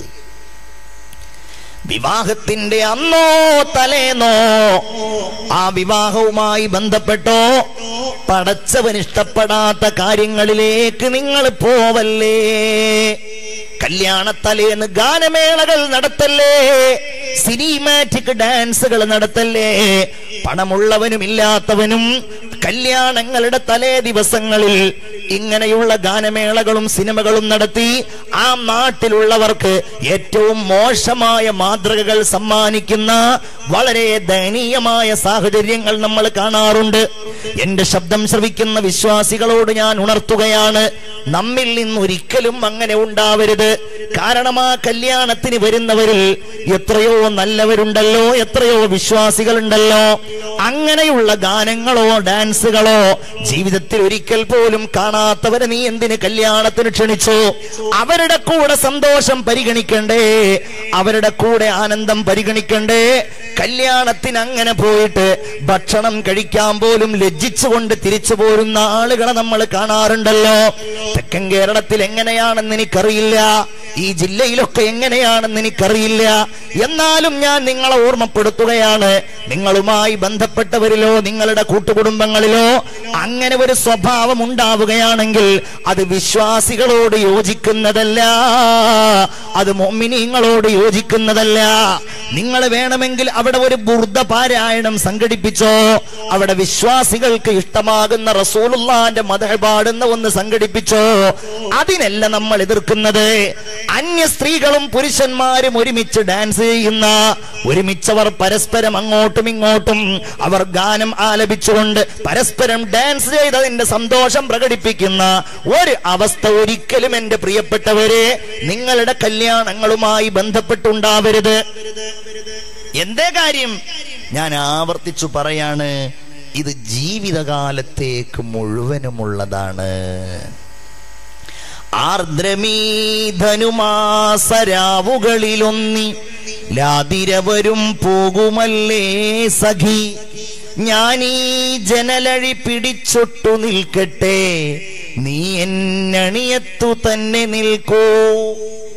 വിവാഹത്തിന്റെ അന്നോ തലേന്നോ ആ വിവാഹവുമായി ബന്ധപ്പെട്ടോ പടച്ചവൻ ഇഷ്ടപ്പെടാത്ത കാര്യങ്ങളിലേക്ക് നിങ്ങൾ പോവല്ലേ കല്യാണത്തലേന്ന് ഗാനമേളകൾ നടത്തല്ലേ സിനിമാറ്റിക് ഡാൻസുകൾ നടത്തല്ലേ പണമുള്ളവനും ഇല്ലാത്തവനും കല്യാണങ്ങളുടെ തലേ ദിവസങ്ങളിൽ ഇങ്ങനെയുള്ള ഗാനമേളകളും സിനിമകളും നടത്തി ആ നാട്ടിലുള്ളവർക്ക് ഏറ്റവും മോശമായ മാതൃകകൾ സമ്മാനിക്കുന്ന വളരെ ദയനീയമായ സാഹചര്യങ്ങൾ നമ്മൾ കാണാറുണ്ട് എന്റെ ശബ്ദം ശ്രവിക്കുന്ന വിശ്വാസികളോട് ഞാൻ ഉണർത്തുകയാണ് നമ്മിൽ നിന്ന് ഒരിക്കലും അങ്ങനെ ഉണ്ടാവരുത് കാരണം ആ കല്യാണത്തിന് വരുന്നവരിൽ എത്രയോ നല്ലവരുണ്ടല്ലോ എത്രയോ വിശ്വാസികളുണ്ടല്ലോ അങ്ങനെയുള്ള ഗാനങ്ങളോ ഡാൻസുകളോ ജീവിതത്തിൽ ഒരിക്കൽ പോലും കാണാത്തവരെ നീ എന്തിന് കല്യാണത്തിന് ക്ഷണിച്ചു അവരുടെ കൂടെ സന്തോഷം പരിഗണിക്കണ്ടേ അവരുടെ കൂടെ ആനന്ദം പരിഗണിക്കണ്ടേ കല്യാണത്തിന് അങ്ങനെ പോയിട്ട് ഭക്ഷണം കഴിക്കാൻ പോലും ലജ്ജിച്ചുകൊണ്ട് തിരിച്ചു പോരുന്ന ആളുകളെ നമ്മൾ കാണാറുണ്ടല്ലോ തെക്കൻ കേരളത്തിൽ എങ്ങനെയാണെന്ന് എനിക്കറിയില്ല ഈ ജില്ലയിലൊക്കെ എങ്ങനെയാണെന്ന് എനിക്കറിയില്ല എന്നാലും ഞാൻ നിങ്ങളെ ഓർമ്മപ്പെടുത്തുകയാണ് നിങ്ങളുമായി ബന്ധപ്പെട്ടവരിലോ നിങ്ങളുടെ കൂട്ടുകുടുംബങ്ങളിലോ അങ്ങനെ ഒരു സ്വഭാവം ഉണ്ടാവുകയാണെങ്കിൽ അത് വിശ്വാസികളോട് യോജിക്കുന്നതല്ല അത് മൊമിനിങ്ങളോട് യോജിക്കുന്നതല്ല നിങ്ങൾ വേണമെങ്കിൽ അവിടെ ഒരു ബുർദ പാരായണം സംഘടിപ്പിച്ചോ അവിടെ വിശ്വാസികൾക്ക് ഇഷ്ടമാകുന്ന റസൂലുള്ളാന്റെ മതഹ പാടുന്ന ഒന്ന് സംഘടിപ്പിച്ചോ അതിനല്ല നമ്മൾ എതിർക്കുന്നത് അന്യ സ്ത്രീകളും പുരുഷന്മാരും ഒരുമിച്ച് ഡാൻസ് ചെയ്യുന്ന ഒരുമിച്ചവർ പരസ്പരം അങ്ങോട്ടും ഇങ്ങോട്ടും അവർ ഗാനം ആലപിച്ചുകൊണ്ട് പരസ്പരം ഡാൻസ് ചെയ്തതിന്റെ സന്തോഷം പ്രകടിപ്പിക്കുന്ന ഒരു അവസ്ഥ ഒരിക്കലും എന്റെ പ്രിയപ്പെട്ടവരെ നിങ്ങളുടെ കല്യാണങ്ങളുമായി ബന്ധപ്പെട്ടുണ്ടാവരുത് എന്തേ കാര്യം ഞാൻ ആവർത്തിച്ചു പറയാണ് ഇത് ജീവിതകാലത്തേക്ക് മുഴുവനുമുള്ളതാണ് ആർദ്രമീധനുമാസരാവുകളിലൊന്നി ലാതിരവരും പോകുമല്ലേ സഖി ഞാനീ ജനലഴി പിടിച്ചൊട്ടു നിൽക്കട്ടെ നീ എന്നണിയത്തു തന്നെ നിൽക്കൂ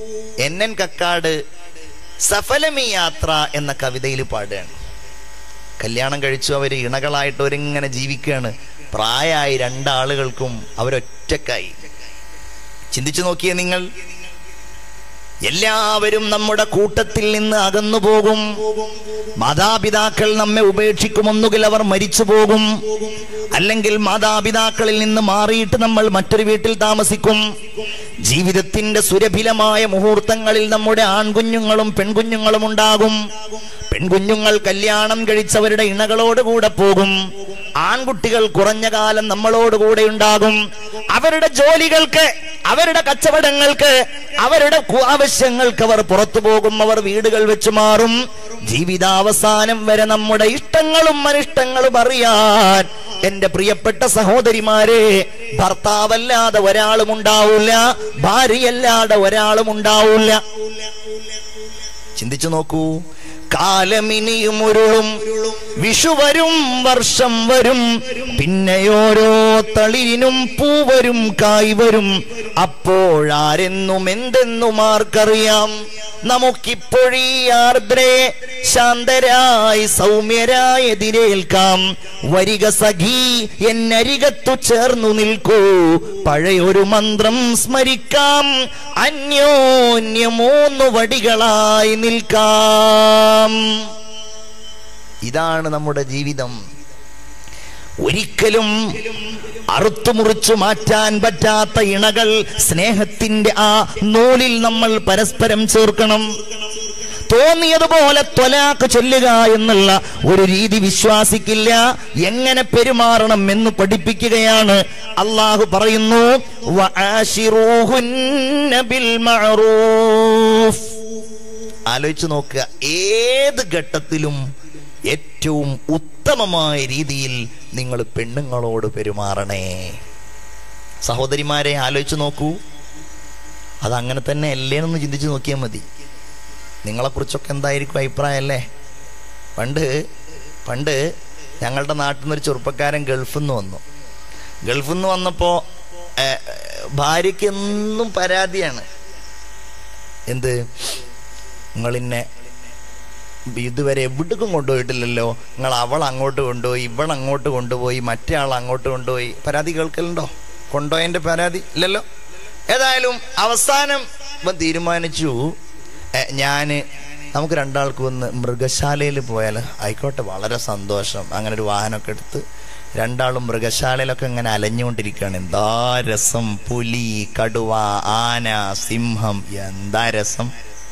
എന്നൻ കക്കാട് സഫലമി യാത്ര എന്ന കവിതയിൽ പാടുകയാണ് കല്യാണം കഴിച്ചു അവർ ഇണകളായിട്ട് അവരിങ്ങനെ ജീവിക്കുകയാണ് പ്രായമായി രണ്ടാളുകൾക്കും അവരൊറ്റക്കായി ചിന്തിച്ചു നോക്കിയേ നിങ്ങൾ എല്ലാവരും നമ്മുടെ കൂട്ടത്തിൽ നിന്ന് അകന്നു പോകും മാതാപിതാക്കൾ നമ്മെ ഉപേക്ഷിക്കും ഒന്നുകിൽ അവർ മരിച്ചു പോകും അല്ലെങ്കിൽ മാതാപിതാക്കളിൽ നിന്ന് മാറിയിട്ട് നമ്മൾ മറ്റൊരു വീട്ടിൽ താമസിക്കും ജീവിതത്തിന്റെ സുരഭിലമായ മുഹൂർത്തങ്ങളിൽ നമ്മുടെ ആൺകുഞ്ഞുങ്ങളും പെൺകുഞ്ഞുങ്ങളും ഉണ്ടാകും പെൺകുഞ്ഞുങ്ങൾ കല്യാണം കഴിച്ചവരുടെ ഇണകളോട് കൂടെ പോകും ആൺകുട്ടികൾ കുറഞ്ഞ കാലം നമ്മളോട് കൂടെ ഉണ്ടാകും അവരുടെ ജോലികൾക്ക് അവരുടെ കച്ചവടങ്ങൾക്ക് അവരുടെ കു- ആവശ്യങ്ങൾക്ക് അവർ പുറത്തു പോകും അവർ വീടുകൾ വെച്ച് മാറും ജീവിതാവസാനം വരെ നമ്മുടെ ഇഷ്ടങ്ങളും അനിഷ്ടങ്ങളും അറിയാൻ എന്റെ പ്രിയപ്പെട്ട സഹോദരിമാരെ ഭർത്താവല്ലാതെ ഒരാളും ഉണ്ടാവില്ല ഭാര്യയല്ലാതെ ഒരാളും ഉണ്ടാവില്ല ചിന്തിച്ചു നോക്കൂ കാലമിനിയും ഉരുളും വിഷു വരും വർഷം വരും പിന്നെയോരോ തളിരിനും പൂവരും കായ് വരും അപ്പോഴാരെന്നും എന്തെന്നും ആർക്കറിയാം നമുക്കിപ്പോഴീ ആർദ്രയെ ശാന്തരായി സൗമ്യരായി എതിരേൽക്കാം വരിക സഖി എന്നരികത്തു ചേർന്നു നിൽക്കൂ പഴയൊരു മന്ത്രം സ്മരിക്കാം അന്യോന്യമൂന്നു വടികളായി നിൽക്കാം ഇതാണ് നമ്മുടെ ജീവിതം ഒരിക്കലും അറുത്തുമുറിച്ചു മാറ്റാൻ പറ്റാത്ത ഇണകൾ സ്നേഹത്തിന്റെ ആ നൂലിൽ നമ്മൾ പരസ്പരം ചേർക്കണം തോന്നിയതുപോലെ ത്വലാക്ക് ചൊല്ലുക എന്നുള്ള ഒരു രീതി വിശ്വാസിക്കില്ല എങ്ങനെ പെരുമാറണം എന്ന് പഠിപ്പിക്കുകയാണ് അള്ളാഹു പറയുന്നു "വആശിറൂഹുന്ന ബിൽ മഅറൂഫ്." ആലോചിച്ചു നോക്കുക ഏത് ഘട്ടത്തിലും ഏറ്റവും ഉത്തമമായ രീതിയിൽ നിങ്ങൾ പെണ്ണുങ്ങളോട് പെരുമാറണേ സഹോദരിമാരെ ആലോചിച്ചു നോക്കൂ അതങ്ങനെ തന്നെ അല്ലേന്നൊന്ന് ചിന്തിച്ചു നോക്കിയാൽ മതി നിങ്ങളെക്കുറിച്ചൊക്കെ എന്തായിരിക്കും അഭിപ്രായം അല്ലേ പണ്ട് പണ്ട് ഞങ്ങളുടെ നാട്ടിൽ നിന്നൊരു ചെറുപ്പക്കാരൻ ഗൾഫിൽ നിന്ന് വന്നു ഗൾഫിൽ നിന്ന് വന്നപ്പോൾ ഭാര്യയ്ക്ക് എന്നും പരാതിയാണ് എന്ത് നിങ്ങളിന്നെ ഇതുവരെ എവിടേക്കും കൊണ്ടുപോയിട്ടില്ലല്ലോ നിങ്ങൾ അവൾ അങ്ങോട്ട് കൊണ്ടുപോയി ഇവൾ അങ്ങോട്ട് കൊണ്ടുപോയി മറ്റേ ആൾ അങ്ങോട്ട് കൊണ്ടുപോയി പരാതി കേൾക്കലുണ്ടോ കൊണ്ടുപോയതിൻ്റെ പരാതി ഇല്ലല്ലോ ഏതായാലും അവസാനം ഇപ്പം തീരുമാനിച്ചു ഞാൻ നമുക്ക് രണ്ടാൾക്കും ഒന്ന് മൃഗശാലയിൽ പോയാൽ ആയിക്കോട്ടെ വളരെ സന്തോഷം അങ്ങനെ ഒരു വാഹനമൊക്കെ എടുത്ത് രണ്ടാളും മൃഗശാലയിലൊക്കെ ഇങ്ങനെ അലഞ്ഞുകൊണ്ടിരിക്കുകയാണ് എന്താ രസം പുലി കടുവ ആന സിംഹം എന്താ രസം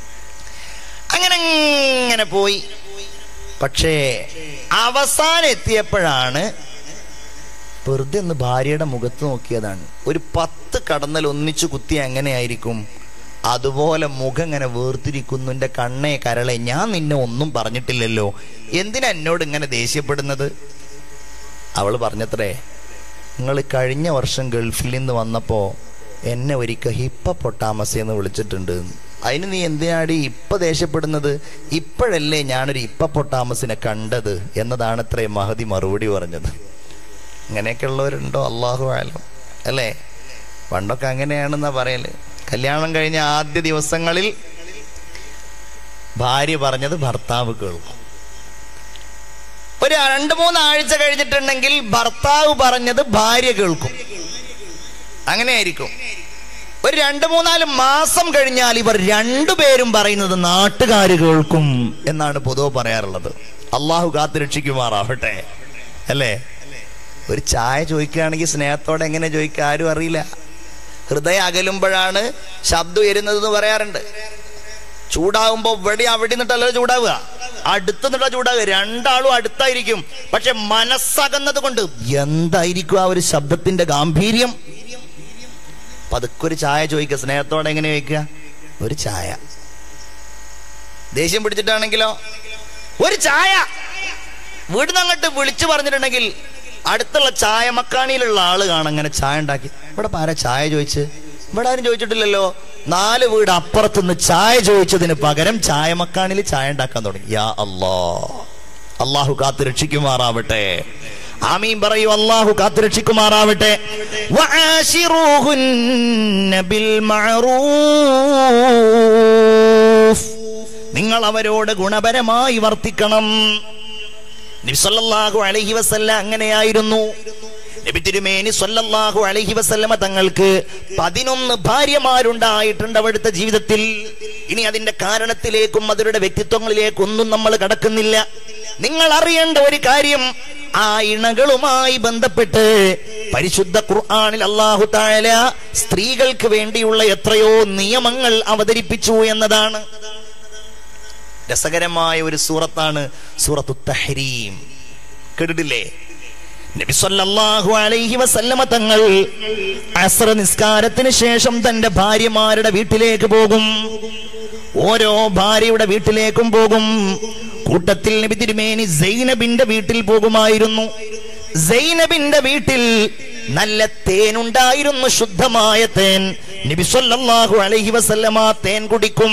അങ്ങനെ ഇങ്ങനെ പോയി പക്ഷേ അവസാനം എത്തിയപ്പോഴാണ് വെറുതെ ഒന്ന് ഭാര്യയുടെ മുഖത്ത് നോക്കിയതാണ് ഒരു പത്ത് കടന്നൽ ഒന്നിച്ചു കുത്തി എങ്ങനെയായിരിക്കും അതുപോലെ മുഖം ഇങ്ങനെ വേർതിരിക്കുന്നു എൻ്റെ കണ്ണേ കരളെ ഞാൻ നിന്നെ ഒന്നും പറഞ്ഞിട്ടില്ലല്ലോ എന്തിനാ എന്നോട് ഇങ്ങനെ ദേഷ്യപ്പെടുന്നത് അവൾ പറഞ്ഞത്രേ നിങ്ങൾ കഴിഞ്ഞ വർഷം ഗൾഫിൽ നിന്ന് വന്നപ്പോൾ എന്നെ ഒരിക്കൽ ഹിപ്പ പൊട്ടാമസ എന്ന് വിളിച്ചിട്ടുണ്ട് അതിന് നീ എന്തിനാടി ഇപ്പൊ ദേഷ്യപ്പെടുന്നത് ഇപ്പോഴല്ലേ ഞാനൊരു ഇപ്പ പൊട്ടാമസിനെ കണ്ടത് എന്നതാണ് അത്രേ മഹതി മറുപടി പറഞ്ഞത് ഇങ്ങനെയൊക്കെ ഉള്ളവരുണ്ടോ അള്ളാഹു ആലം അല്ലേ പണ്ടൊക്കെ അങ്ങനെയാണെന്നാ പറയല് കല്യാണം കഴിഞ്ഞ ആദ്യ ദിവസങ്ങളിൽ ഭാര്യ പറഞ്ഞത് ഭർത്താവ് കേൾക്കും ഒരു രണ്ട് മൂന്ന് ആഴ്ച കഴിഞ്ഞിട്ടുണ്ടെങ്കിൽ ഭർത്താവ് പറഞ്ഞത് ഭാര്യ കേൾക്കും അങ്ങനെയായിരിക്കും ഒരു രണ്ട് മൂന്നാല് മാസം കഴിഞ്ഞാൽ ഇവർ രണ്ടുപേരും പറയുന്നത് നാട്ടുകാർ കേൾക്കും എന്നാണ് പൊതുവെ പറയാറുള്ളത് അള്ളാഹു കാത്തു രക്ഷിക്കുമാറാവട്ടെ അല്ലേ ഒരു ചായ ചോദിക്കുകയാണെങ്കിൽ സ്നേഹത്തോടെ എങ്ങനെ ചോദിക്കുക ആരും അറിയില്ല ഹൃദയം അകലുമ്പോഴാണ് ശബ്ദം ഉയരുന്നത് എന്ന് പറയാറുണ്ട് ചൂടാവുമ്പോ ഇവിടെ അവിടെ നിന്നിട്ടല്ലോ ചൂടാവുക അടുത്ത് നിന്നിട്ടാ ചൂടാവുക രണ്ടാളും അടുത്തായിരിക്കും പക്ഷെ മനസ്സകന്നത് കൊണ്ട് എന്തായിരിക്കും ആ ഒരു ശബ്ദത്തിന്റെ ഗാംഭീര്യം പതുക്കെ ഒരു ചായ ചോദിക്കുക സ്നേഹത്തോടെ എങ്ങനെ ചോദിക്കുക ഒരു ചായ ദേഷ്യം പിടിച്ചിട്ടാണെങ്കിലോ ഒരു ചായ വീടിന് അങ്ങോട്ട് വിളിച്ചു പറഞ്ഞിട്ടുണ്ടെങ്കിൽ അടുത്തുള്ള ചായ മക്കാണിയിലുള്ള ആള് കാണാം അങ്ങനെ ചായ ഉണ്ടാക്കി ഇവിടെ ആരാ ചായ ചോദിച്ച് ഇവിടെ ആരും ചോദിച്ചിട്ടില്ലല്ലോ നാല് വീട് അപ്പുറത്തുനിന്ന് ചായ ചോദിച്ചതിന് പകരം ചായ മക്കാണിൽ ചായ ഉണ്ടാക്കാൻ തുടങ്ങി യാ അല്ലാ അള്ളാഹു കാത്തു രക്ഷിക്കുമാറാവട്ടെ ആമീൻ പറയൂ അള്ളാഹു കാത്തു രക്ഷിക്കുമാറാവട്ടെ വആശിറൂഹുന്ന ബിൽ മഅറൂഫ് നിങ്ങൾ അവരോട് ഗുണപരമായി വർത്തിക്കണം നബി സല്ലല്ലാഹു അലൈഹി വസല്ല അങ്ങനെയായിരുന്നു നബി തിരുമേനി സല്ലല്ലാഹു അലൈഹി വസല്ലമ തങ്ങൾക്ക് പതിനൊന്ന് ഭാര്യമാരുണ്ടായിട്ടുണ്ട് അവിടുത്തെ ജീവിതത്തിൽ ഇനി അതിന്റെ കാരണത്തിലേക്കും അവരുടെ വ്യക്തിത്വങ്ങളിലേക്കും ഒന്നും നമ്മൾ കടക്കുന്നില്ല നിങ്ങൾ അറിയേണ്ട ഒരു കാര്യം ആ ഇണകളുമായി ബന്ധപ്പെട്ട് പരിശുദ്ധ ഖുർആനിൽ അള്ളാഹു താല സ്ത്രീകൾക്ക് വേണ്ടിയുള്ള എത്രയോ നിയമങ്ങൾ അവതരിപ്പിച്ചു എന്നതാണ് രസകരമായ ഒരു സൂറത്താണ് സൂറത്തു തഹരീം കേട്ടിട്ടില്ലേ നബി സല്ലല്ലാഹു അലൈഹി വസല്ലമ തങ്ങൾ അസ്ര നിസ്കാരത്തിന് ശേഷം തന്റെ ഭാര്യമാരുടെ വീട്ടിലേക്ക് പോകും ഓരോ ഭാര്യയുടെ വീട്ടിലേക്കും പോകും കൂട്ടത്തിൽ നബി തിരുമേനി സൈനബിന്റെ വീട്ടിൽ പോകുമായിരുന്നു സൈനബിന്റെ വീട്ടിൽ നല്ല തേനുണ്ടായിരുന്നു ശുദ്ധമായ തേൻ നബി സല്ലല്ലാഹു അലൈഹി വസല്ലമ തേൻ കുടിക്കും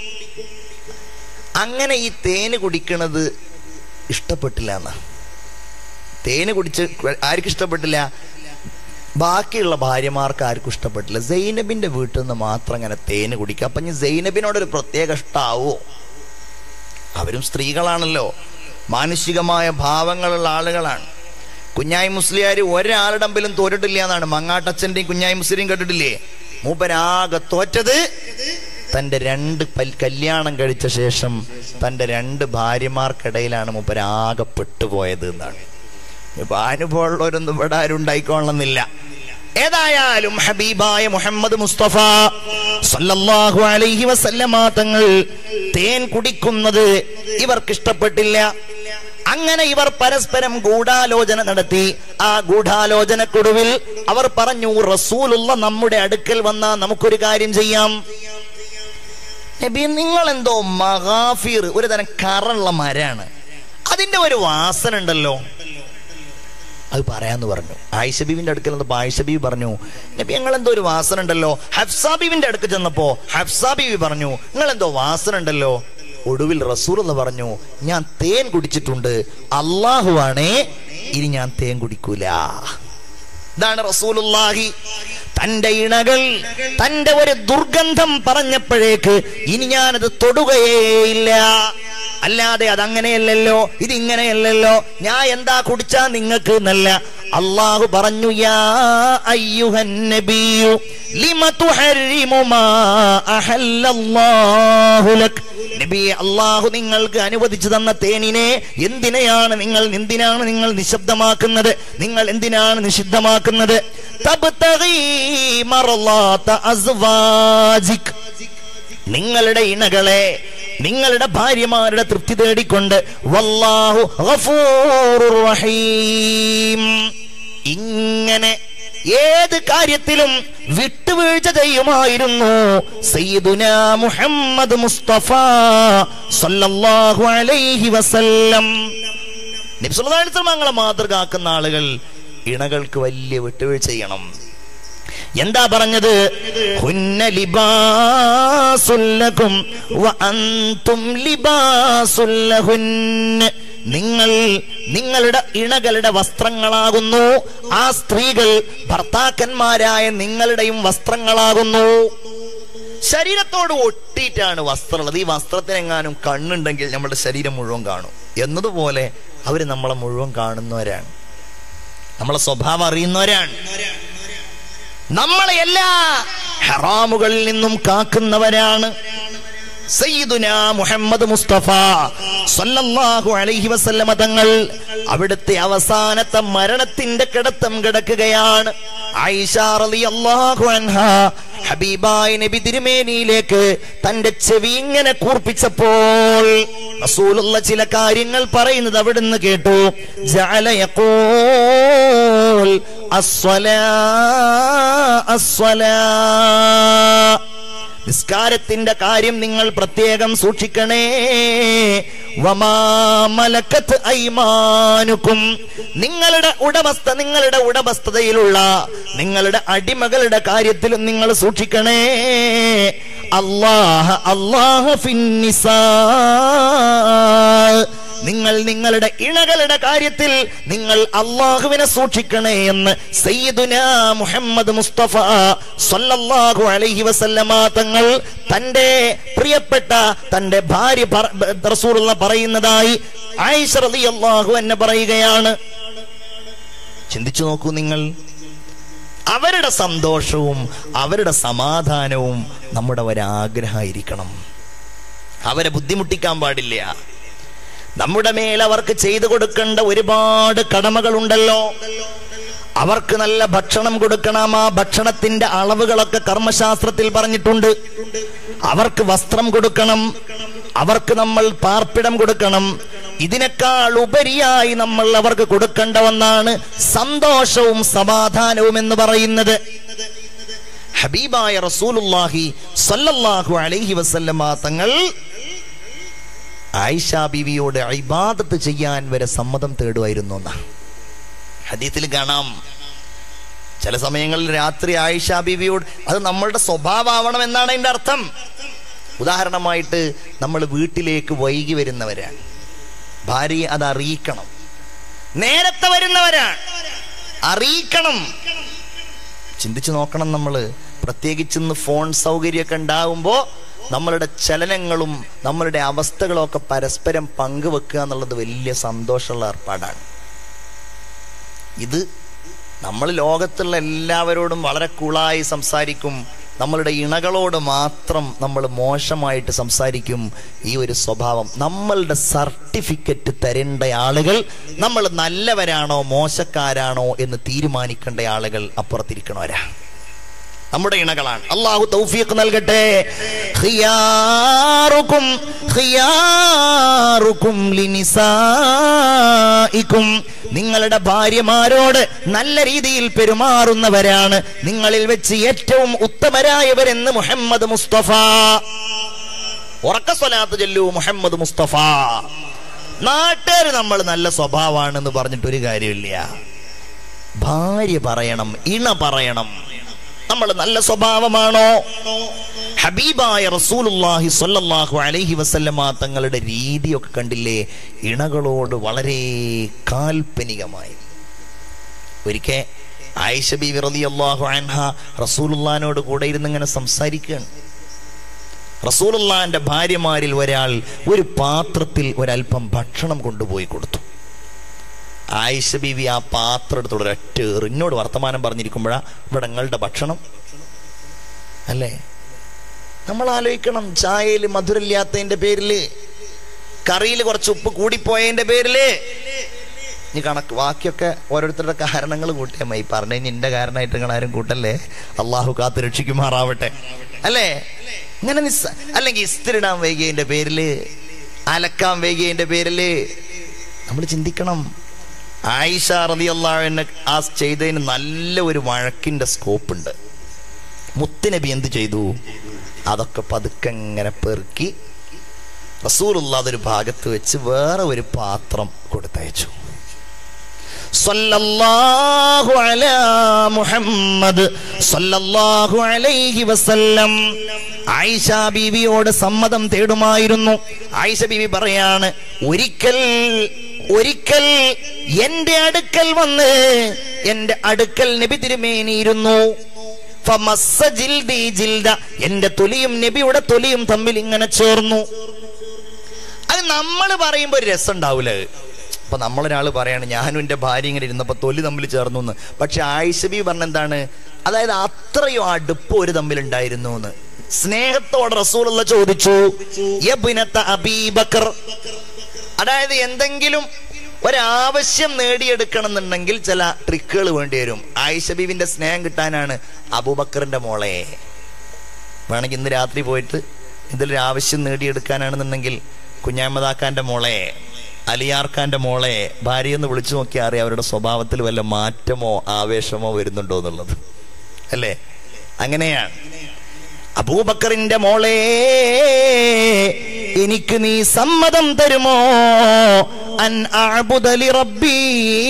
അങ്ങനെ ഈ തേന് കുടിക്കണത് ഇഷ്ടപ്പെട്ടില്ല എന്നാ തേന് കുടിച്ച് ആർക്കും ഇഷ്ടപ്പെട്ടില്ല ബാക്കിയുള്ള ഭാര്യമാർക്ക് ആർക്കും ഇഷ്ടപ്പെട്ടില്ല സൈനബിന്റെ വീട്ടിൽ നിന്ന് മാത്രം അങ്ങനെ തേന് കുടിക്കുക അപ്പൊ ഇനി സൈനബിനോടൊരു പ്രത്യേക ഇഷ്ടാവോ അവരും സ്ത്രീകളാണല്ലോ മാനുഷികമായ ഭാവങ്ങളുള്ള ആളുകളാണ് കുഞ്ഞായി മുസ്ലിയാർ ഒരാളുടെ അമ്പലും തോറ്റിട്ടില്ല എന്നാണ് മങ്ങാട്ടച്ഛന്റെയും കുഞ്ഞായി മുസ്ലിയും കേട്ടിട്ടില്ലേ മൂപ്പരാകെ തോറ്റത് തന്റെ രണ്ട് പൽ കല്യാണം കഴിച്ച ശേഷം തന്റെ രണ്ട് ഭാര്യമാർക്കിടയിലാണ് മൂപ്പരാകെ പെട്ടുപോയത് എന്നാണ് ഇപ്പൊ അനുഭവമുള്ളവരൊന്നും ഇവിടെ ആരും ഉണ്ടായിക്കൊള്ളണമെന്നില്ല ഏതായാലും ഹബീബായ മുഹമ്മദ് മുസ്തഫ സല്ലല്ലാഹു അലൈഹി വസല്ലമ തങ്ങൾ തേൻ കുടിക്കുന്നത് ഇവർക്ക് ഇഷ്ടപ്പെട്ടില്ല അങ്ങനെ ഇവർ പരസ്പരം ഗൂഢാലോചന നടത്തി ആ ഗൂഢാലോചനക്കൊടുവിൽ അവർ പറഞ്ഞു റസൂലുള്ള നമ്മുടെ അടുക്കൽ വന്നാ നമുക്കൊരു കാര്യം ചെയ്യാം നബി നിങ്ങൾ എന്തോ മഹാഫീർ ഒരു തരം കറുള്ള മരാണ് അതിന്റെ ഒരു വാസന ഉണ്ടല്ലോ അത് പറയാന്ന് പറഞ്ഞു ആയിഷബീബിന്റെ അടുക്കൽ വന്നപ്പോ ആയിഷബീബി പറഞ്ഞു നബി ഞങ്ങൾ എന്തോ ഒരു വാസന ഉണ്ടല്ലോ ഹഫ്സാബീബിന്റെ അടുക്ക് ചെന്നപ്പോ ഹഫ്സാബീബി പറഞ്ഞു നിങ്ങൾ എന്തോ വാസന ഉണ്ടല്ലോ ഒടുവിൽ റസൂൽ എന്ന് പറഞ്ഞു ഞാൻ തേൻ കുടിച്ചിട്ടുണ്ട് അള്ളാഹുവാണേ ഇനി ഞാൻ തേൻ കുടിക്കൂല ഇതാണ് റസൂലുള്ളാഹി തന്റെ ഇണകൾ തന്റെ ഒരു ദുർഗന്ധം പറഞ്ഞപ്പോഴേക്ക് ഇനി ഞാനത് തൊടുകയേയില്ല അല്ലാതെ അതങ്ങനെയല്ലല്ലോ ഇതിങ്ങനെയല്ലല്ലോ ഞാൻ എന്താ കുടിച്ചാ നിങ്ങൾക്ക് എന്നല്ല അള്ളാഹു പറഞ്ഞു യാ അയ്യുഹൻ നബിയു ലിമ തുഹരിമു മാ അഹല്ലല്ലാഹു ലക് നബിയെ അള്ളാഹു നിങ്ങൾക്ക് അനുവദിച്ചു തന്ന തേനിനെ എന്തിനെയാണ് നിങ്ങൾ എന്തിനാണ് നിങ്ങൾ നിശബ്ദമാക്കുന്നത് നിങ്ങൾ എന്തിനാണ് നിഷിദ്ധമാക്കുന്നത് തബ്തഗീ മർളാത അസ്വാജിക് നിങ്ങളുടെ ഇണകളെ നിങ്ങളുടെ ഭാര്യമാരുടെ തൃപ്തി തേടിക്കൊണ്ട് വല്ലാഹു ഗഫൂറുർ റഹീം ഇങ്ങനെ ഏത് കാര്യത്തിലും വിട്ടുവീഴ്ച ചെയ്യുമായിരുന്നു സയ്യിദുന മുഹമ്മദ് മുസ്തഫ സല്ലല്ലാഹു അലൈഹി വസല്ലം നബി സല്ലല്ലാഹു അലൈഹി വസല്ലം തങ്ങളെ മാതൃകാക്കുന്ന ആളുകൾ ഇണകൾക്ക് വലിയ വിട്ടുവീഴ്ച ചെയ്യണം എന്താ പറഞ്ഞത് ഹുന്ന ലിബാസുല്ലകും വ അൻതും ലിബാസുല്ലഹുന്ന നിങ്ങൾ നിങ്ങളുടെ ഇണകളുടെ വസ്ത്രങ്ങളാകുന്നു ആ സ്ത്രീകൾ ഭർത്താക്കന്മാരായ നിങ്ങളുടെയും വസ്ത്രങ്ങളാകുന്നു ശരീരത്തോട് ഒട്ടിയിട്ടാണ് വസ്ത്രമുള്ളത് ഈ വസ്ത്രത്തിനെങ്ങാനും കണ്ണുണ്ടെങ്കിൽ നമ്മുടെ ശരീരം മുഴുവൻ കാണും എന്നതുപോലെ അവർ നമ്മളെ മുഴുവൻ കാണുന്നവരാണ് നമ്മളെ സ്വഭാവം അറിയുന്നവരാണ് നമ്മളെ എല്ലാ ഹറാമുകളിൽ നിന്നും കാക്കുന്നവരാണ് സയ്യിദുന മുഹമ്മദ് മുസ്തഫ സല്ലല്ലാഹു അലൈഹി വസല്ലമ തങ്ങൾ അവിടുത്തെ അവസാനത്തെ മരണത്തിന്റെ കിടത്തം കിടക്കുകയാണ് ആയിഷ റളിയല്ലാഹു അൻഹ ഹബീബായ നബി തിരുമേനിയിലേക്ക് തന്റെ ചെവി ഇങ്ങനെ കൂർപ്പിച്ചപ്പോൾ റസൂലുള്ള ചില കാര്യങ്ങൾ പറയുന്നത് അവിടുന്ന് കേട്ടു ജഅല യഖൂൽ അസ്സലാ അസ്സലാ നിസ്കാരത്തിന്റെ കാര്യം നിങ്ങൾ പ്രത്യേകം സൂക്ഷിക്കണേ വമാമലക്കത്ത് ഐമാനുക്കും നിങ്ങളുടെ ഉടമസ്ഥ നിങ്ങളുടെ ഉടമസ്ഥതയിലുള്ള നിങ്ങളുടെ അടിമകളുടെ കാര്യത്തിലും നിങ്ങൾ സൂക്ഷിക്കണേ അള്ളാഹ അള്ളാഹ ഫിന്നിസാ നിങ്ങൾ നിങ്ങളുടെ ഇണകളുടെ കാര്യത്തിൽ നിങ്ങൾ അള്ളാഹുവിനെ സൂക്ഷിക്കണേ എന്ന് സയ്യിദുന മുഹമ്മദ് മുസ്തഫ സല്ലല്ലാഹു അലൈഹി വസല്ലമ തങ്ങൾ തന്റെ പ്രിയപ്പെട്ട തന്റെ ഭാര്യ പറ- റസൂലുള്ള പറയുന്നതായി ആയിഷ റളിയല്ലാഹു അൻഹ പറയുകയാണ് ചിന്തിച്ചു നോക്കൂ നിങ്ങൾ അവരുടെ സന്തോഷവും അവരുടെ സമാധാനവും നമ്മുടെ ഒരാഗ്രഹമായിരിക്കണം അവരെ ബുദ്ധിമുട്ടിക്കാൻ പാടില്ല നമ്മുടെ മേൽ അവർക്ക് ചെയ്തു കൊടുക്കേണ്ട ഒരുപാട് കടമകളുണ്ടല്ലോ അവർക്ക് നല്ല ഭക്ഷണം കൊടുക്കണം ആ ഭക്ഷണത്തിന്റെ അളവുകളൊക്കെ കർമ്മശാസ്ത്രത്തിൽ പറഞ്ഞിട്ടുണ്ട് അവർക്ക് വസ്ത്രം കൊടുക്കണം അവർക്ക് നമ്മൾ പാർപ്പിടം കൊടുക്കണം ഇതിനേക്കാൾ ഉപരിയായി നമ്മൾ അവർക്ക് കൊടുക്കേണ്ട ഒന്നാണ് സന്തോഷവും സമാധാനവും എന്ന് പറയുന്നത് ഹബീബായ റസൂലുള്ളാഹി സല്ലല്ലാഹു അലൈഹി വസല്ലമ തങ്ങൾ ആയിഷ ബീവിയോട് ഇബാദത്ത് ചെയ്യാൻ വരെ സമ്മതം തേടുമായിരുന്നു എന്നാ ഹദീത്തിൽ കാണാം ചില സമയങ്ങളിൽ രാത്രി ആയിഷ ബീവിയോട് അത് നമ്മളുടെ സ്വഭാവമാവണം എന്നാണ് അതിന്റെ അർത്ഥം ഉദാഹരണമായിട്ട് നമ്മൾ വീട്ടിലേക്ക് വൈകി വരുന്നവരാണ് ഭാര്യയെ അത് അറിയിക്കണം നേരത്തെ വരുന്നവരാണ് അറിയിക്കണം ചിന്തിച്ചു നോക്കണം നമ്മൾ പ്രത്യേകിച്ച് ഇന്ന് ഫോൺ സൗകര്യമൊക്കെ ഉണ്ടാകുമ്പോൾ നമ്മളുടെ ചലനങ്ങളും നമ്മളുടെ അവസ്ഥകളും ഒക്കെ പരസ്പരം പങ്കുവെക്കുക എന്നുള്ളത് വലിയ സന്തോഷമുള്ള ഏർപ്പാടാണ് ഇത് നമ്മൾ ലോകത്തുള്ള എല്ലാവരോടും വളരെ കൂളായി സംസാരിക്കും നമ്മളുടെ ഇണകളോട് മാത്രം നമ്മൾ മോശമായിട്ട് സംസാരിക്കും ഈ ഒരു സ്വഭാവം നമ്മളുടെ സർട്ടിഫിക്കറ്റ് തരേണ്ട ആളുകൾ നമ്മൾ നല്ലവരാണോ മോശക്കാരാണോ എന്ന് തീരുമാനിക്കേണ്ട ആളുകൾ അപ്പുറത്തിരിക്കണവരാ നമ്മുടെ ഇണകളാണ് അള്ളാഹു തൗഫീഖ് നൽകട്ടെ ഖിയാറുക്കും ഖിയാറുക്കും ലിനിസായിക്കും നിങ്ങളുടെ ഭാര്യമാരോട് നല്ല രീതിയിൽ പെരുമാറുന്നവരാണ് നിങ്ങളിൽ വെച്ച് ഏറ്റവും ഉത്തമരായവരെന്ന് മുഹമ്മദ് മുസ്തഫ ഉറക്ക സ്വലാത്ത് ചൊല്ലു മുഹമ്മദ് മുസ്തഫ നാട്ടുകാർ നമ്മൾ നല്ല സ്വഭാവമാണെന്ന് പറഞ്ഞിട്ട് ഒരു കാര്യമില്ല ഭാര്യ പറയണം ഇണ പറയണം നമ്മൾ നല്ല സ്വഭാവമാണോ ഹബീബായ റസൂലുള്ളാഹി സ്വല്ലല്ലാഹു അലൈഹി വസല്ലമ തങ്ങളുടെ രീതിയൊക്കെ കണ്ടില്ലേ ഇണകളോട് വളരെ കാൽപ്പനികമായി ഒരിക്കൽ ആയിഷ ബീവി റളിയല്ലാഹു അൻഹ റസൂലുള്ളാഹിനോട് കൂടെ ഇരുന്ന് ഇങ്ങനെ സംസാരിക്കുകയാണ് റസൂലുള്ളാഹിന്റെ ഭാര്യമാരിൽ ഒരാൾ ഒരു പാത്രത്തിൽ ഒരല്പം ഭക്ഷണം കൊണ്ടുപോയി കൊടുത്തു ആയിഷ ബീവി ആ പാത്രം എടുത്തോട് ഒരൊറ്റ എന്നോട് വർത്തമാനം പറഞ്ഞിരിക്കുമ്പോഴാ ഇവിടെ നിങ്ങളുടെ ഭക്ഷണം അല്ലേ നമ്മൾ ആലോചിക്കണം ചായയിൽ മധുരമില്ലാത്തതിന്റെ പേരില് കറിയിൽ കുറച്ച് ഉപ്പ് കൂടിപ്പോയതിന്റെ പേരില് ഇനി കണക്ക് ബാക്കിയൊക്കെ ഓരോരുത്തരുടെ കാരണങ്ങൾ കൂട്ടിയാൽ മതി പറഞ്ഞു കഴിഞ്ഞാൽ എന്റെ കാരണമായിട്ട് നിങ്ങൾ ആരും കൂട്ടല്ലേ അള്ളാഹു കാത്ത് രക്ഷിക്കുമാറാവട്ടെ അല്ലേ ഇങ്ങനെ നിസ്സ അല്ലെങ്കിൽ ഇസ്തിരിടാൻ വൈകിയതിന്റെ പേരില് അലക്കാൻ വൈകിയതിന്റെ പേരില് നമ്മൾ ചിന്തിക്കണം ആയിഷ റളിയല്ലാഹുവിനെ ആ ചെയ്തതിന് നല്ല ഒരു വഴക്കിന്റെ സ്കോപ്പ് ഉണ്ട് മുത്തുനബി എന്ത് ചെയ്തു അതൊക്കെ പതുക്കെ ഇങ്ങനെ പെറുക്കി റസൂലുള്ള അതൊരു ഭാഗത്ത് വെച്ച് വേറെ ഒരു പാത്രം കൊടുത്തയച്ചു സല്ലല്ലാഹു അലാ മുഹമ്മദ് സല്ലല്ലാഹു അലൈഹി വസല്ലം ആയിഷ ബീവിയോട് സമ്മതം തേടുമായിരുന്നു ആയിഷ ബീവി പറയാണ് ഒരിക്കൽ ഒരിക്കൽ എന്റെ അടുക്കൽ വന്ന് എന്റെ അടുക്കൽ നബി തിരുമേനിയിരുന്നു ഫമസ്സ ജിൽദി ജിൽദ എന്റെ തൊലിയും നബിയുടെ തൊലിയും തമ്മിൽ ഇങ്ങനെ ചേർന്നു അത് നമ്മൾ പറയുമ്പോൾ ഒരു രസം ഉണ്ടാവൂലേ അപ്പൊ നമ്മളൊരാൾ പറയാണ് ഞാനും എന്റെ ഭാര്യ ഇങ്ങനെ ഇരുന്നപ്പോ തൊലി തമ്മിൽ ചേർന്നു എന്ന് പക്ഷെ ആയിഷബി പറഞ്ഞ എന്താണ് അതായത് അത്രയും അടുപ്പം ഒരു തമ്മിൽ ഉണ്ടായിരുന്നു എന്ന് സ്നേഹത്തോടെ റസൂലുള്ള ചോദിച്ചു യബ്നത അബീബക്കർ അതായത് എന്തെങ്കിലും ഒരാവശ്യം നേടിയെടുക്കണം എന്നുണ്ടെങ്കിൽ ചില ട്രിക്കുകൾ വേണ്ടി വരും ആയിഷ ബീവിന്റെ സ്നേഹം കിട്ടാനാണ് അബൂബക്കറിന്റെ മോളെ വേണമെങ്കിൽ ഇന്ന് രാത്രി പോയിട്ട് ഇതിലൊരു ആവശ്യം നേടിയെടുക്കാനാണെന്നുണ്ടെങ്കിൽ കുഞ്ഞാമതാക്കാന്റെ മോളെ അലിയാർക്കാന്റെ മോളെ ഭാര്യയെന്ന് വിളിച്ചു നോക്കിയാൽ അറിയാം അവരുടെ സ്വഭാവത്തിൽ വല്ല മാറ്റമോ ആവേശമോ വരുന്നുണ്ടോ എന്നുള്ളത് അല്ലേ അങ്ങനെയാണ് അബൂബക്കറിന്റെ മോളെ എനിക്ക് നീ സമ്മതം തരുമോ അൻ അഅ്ബുദലി റബ്ബി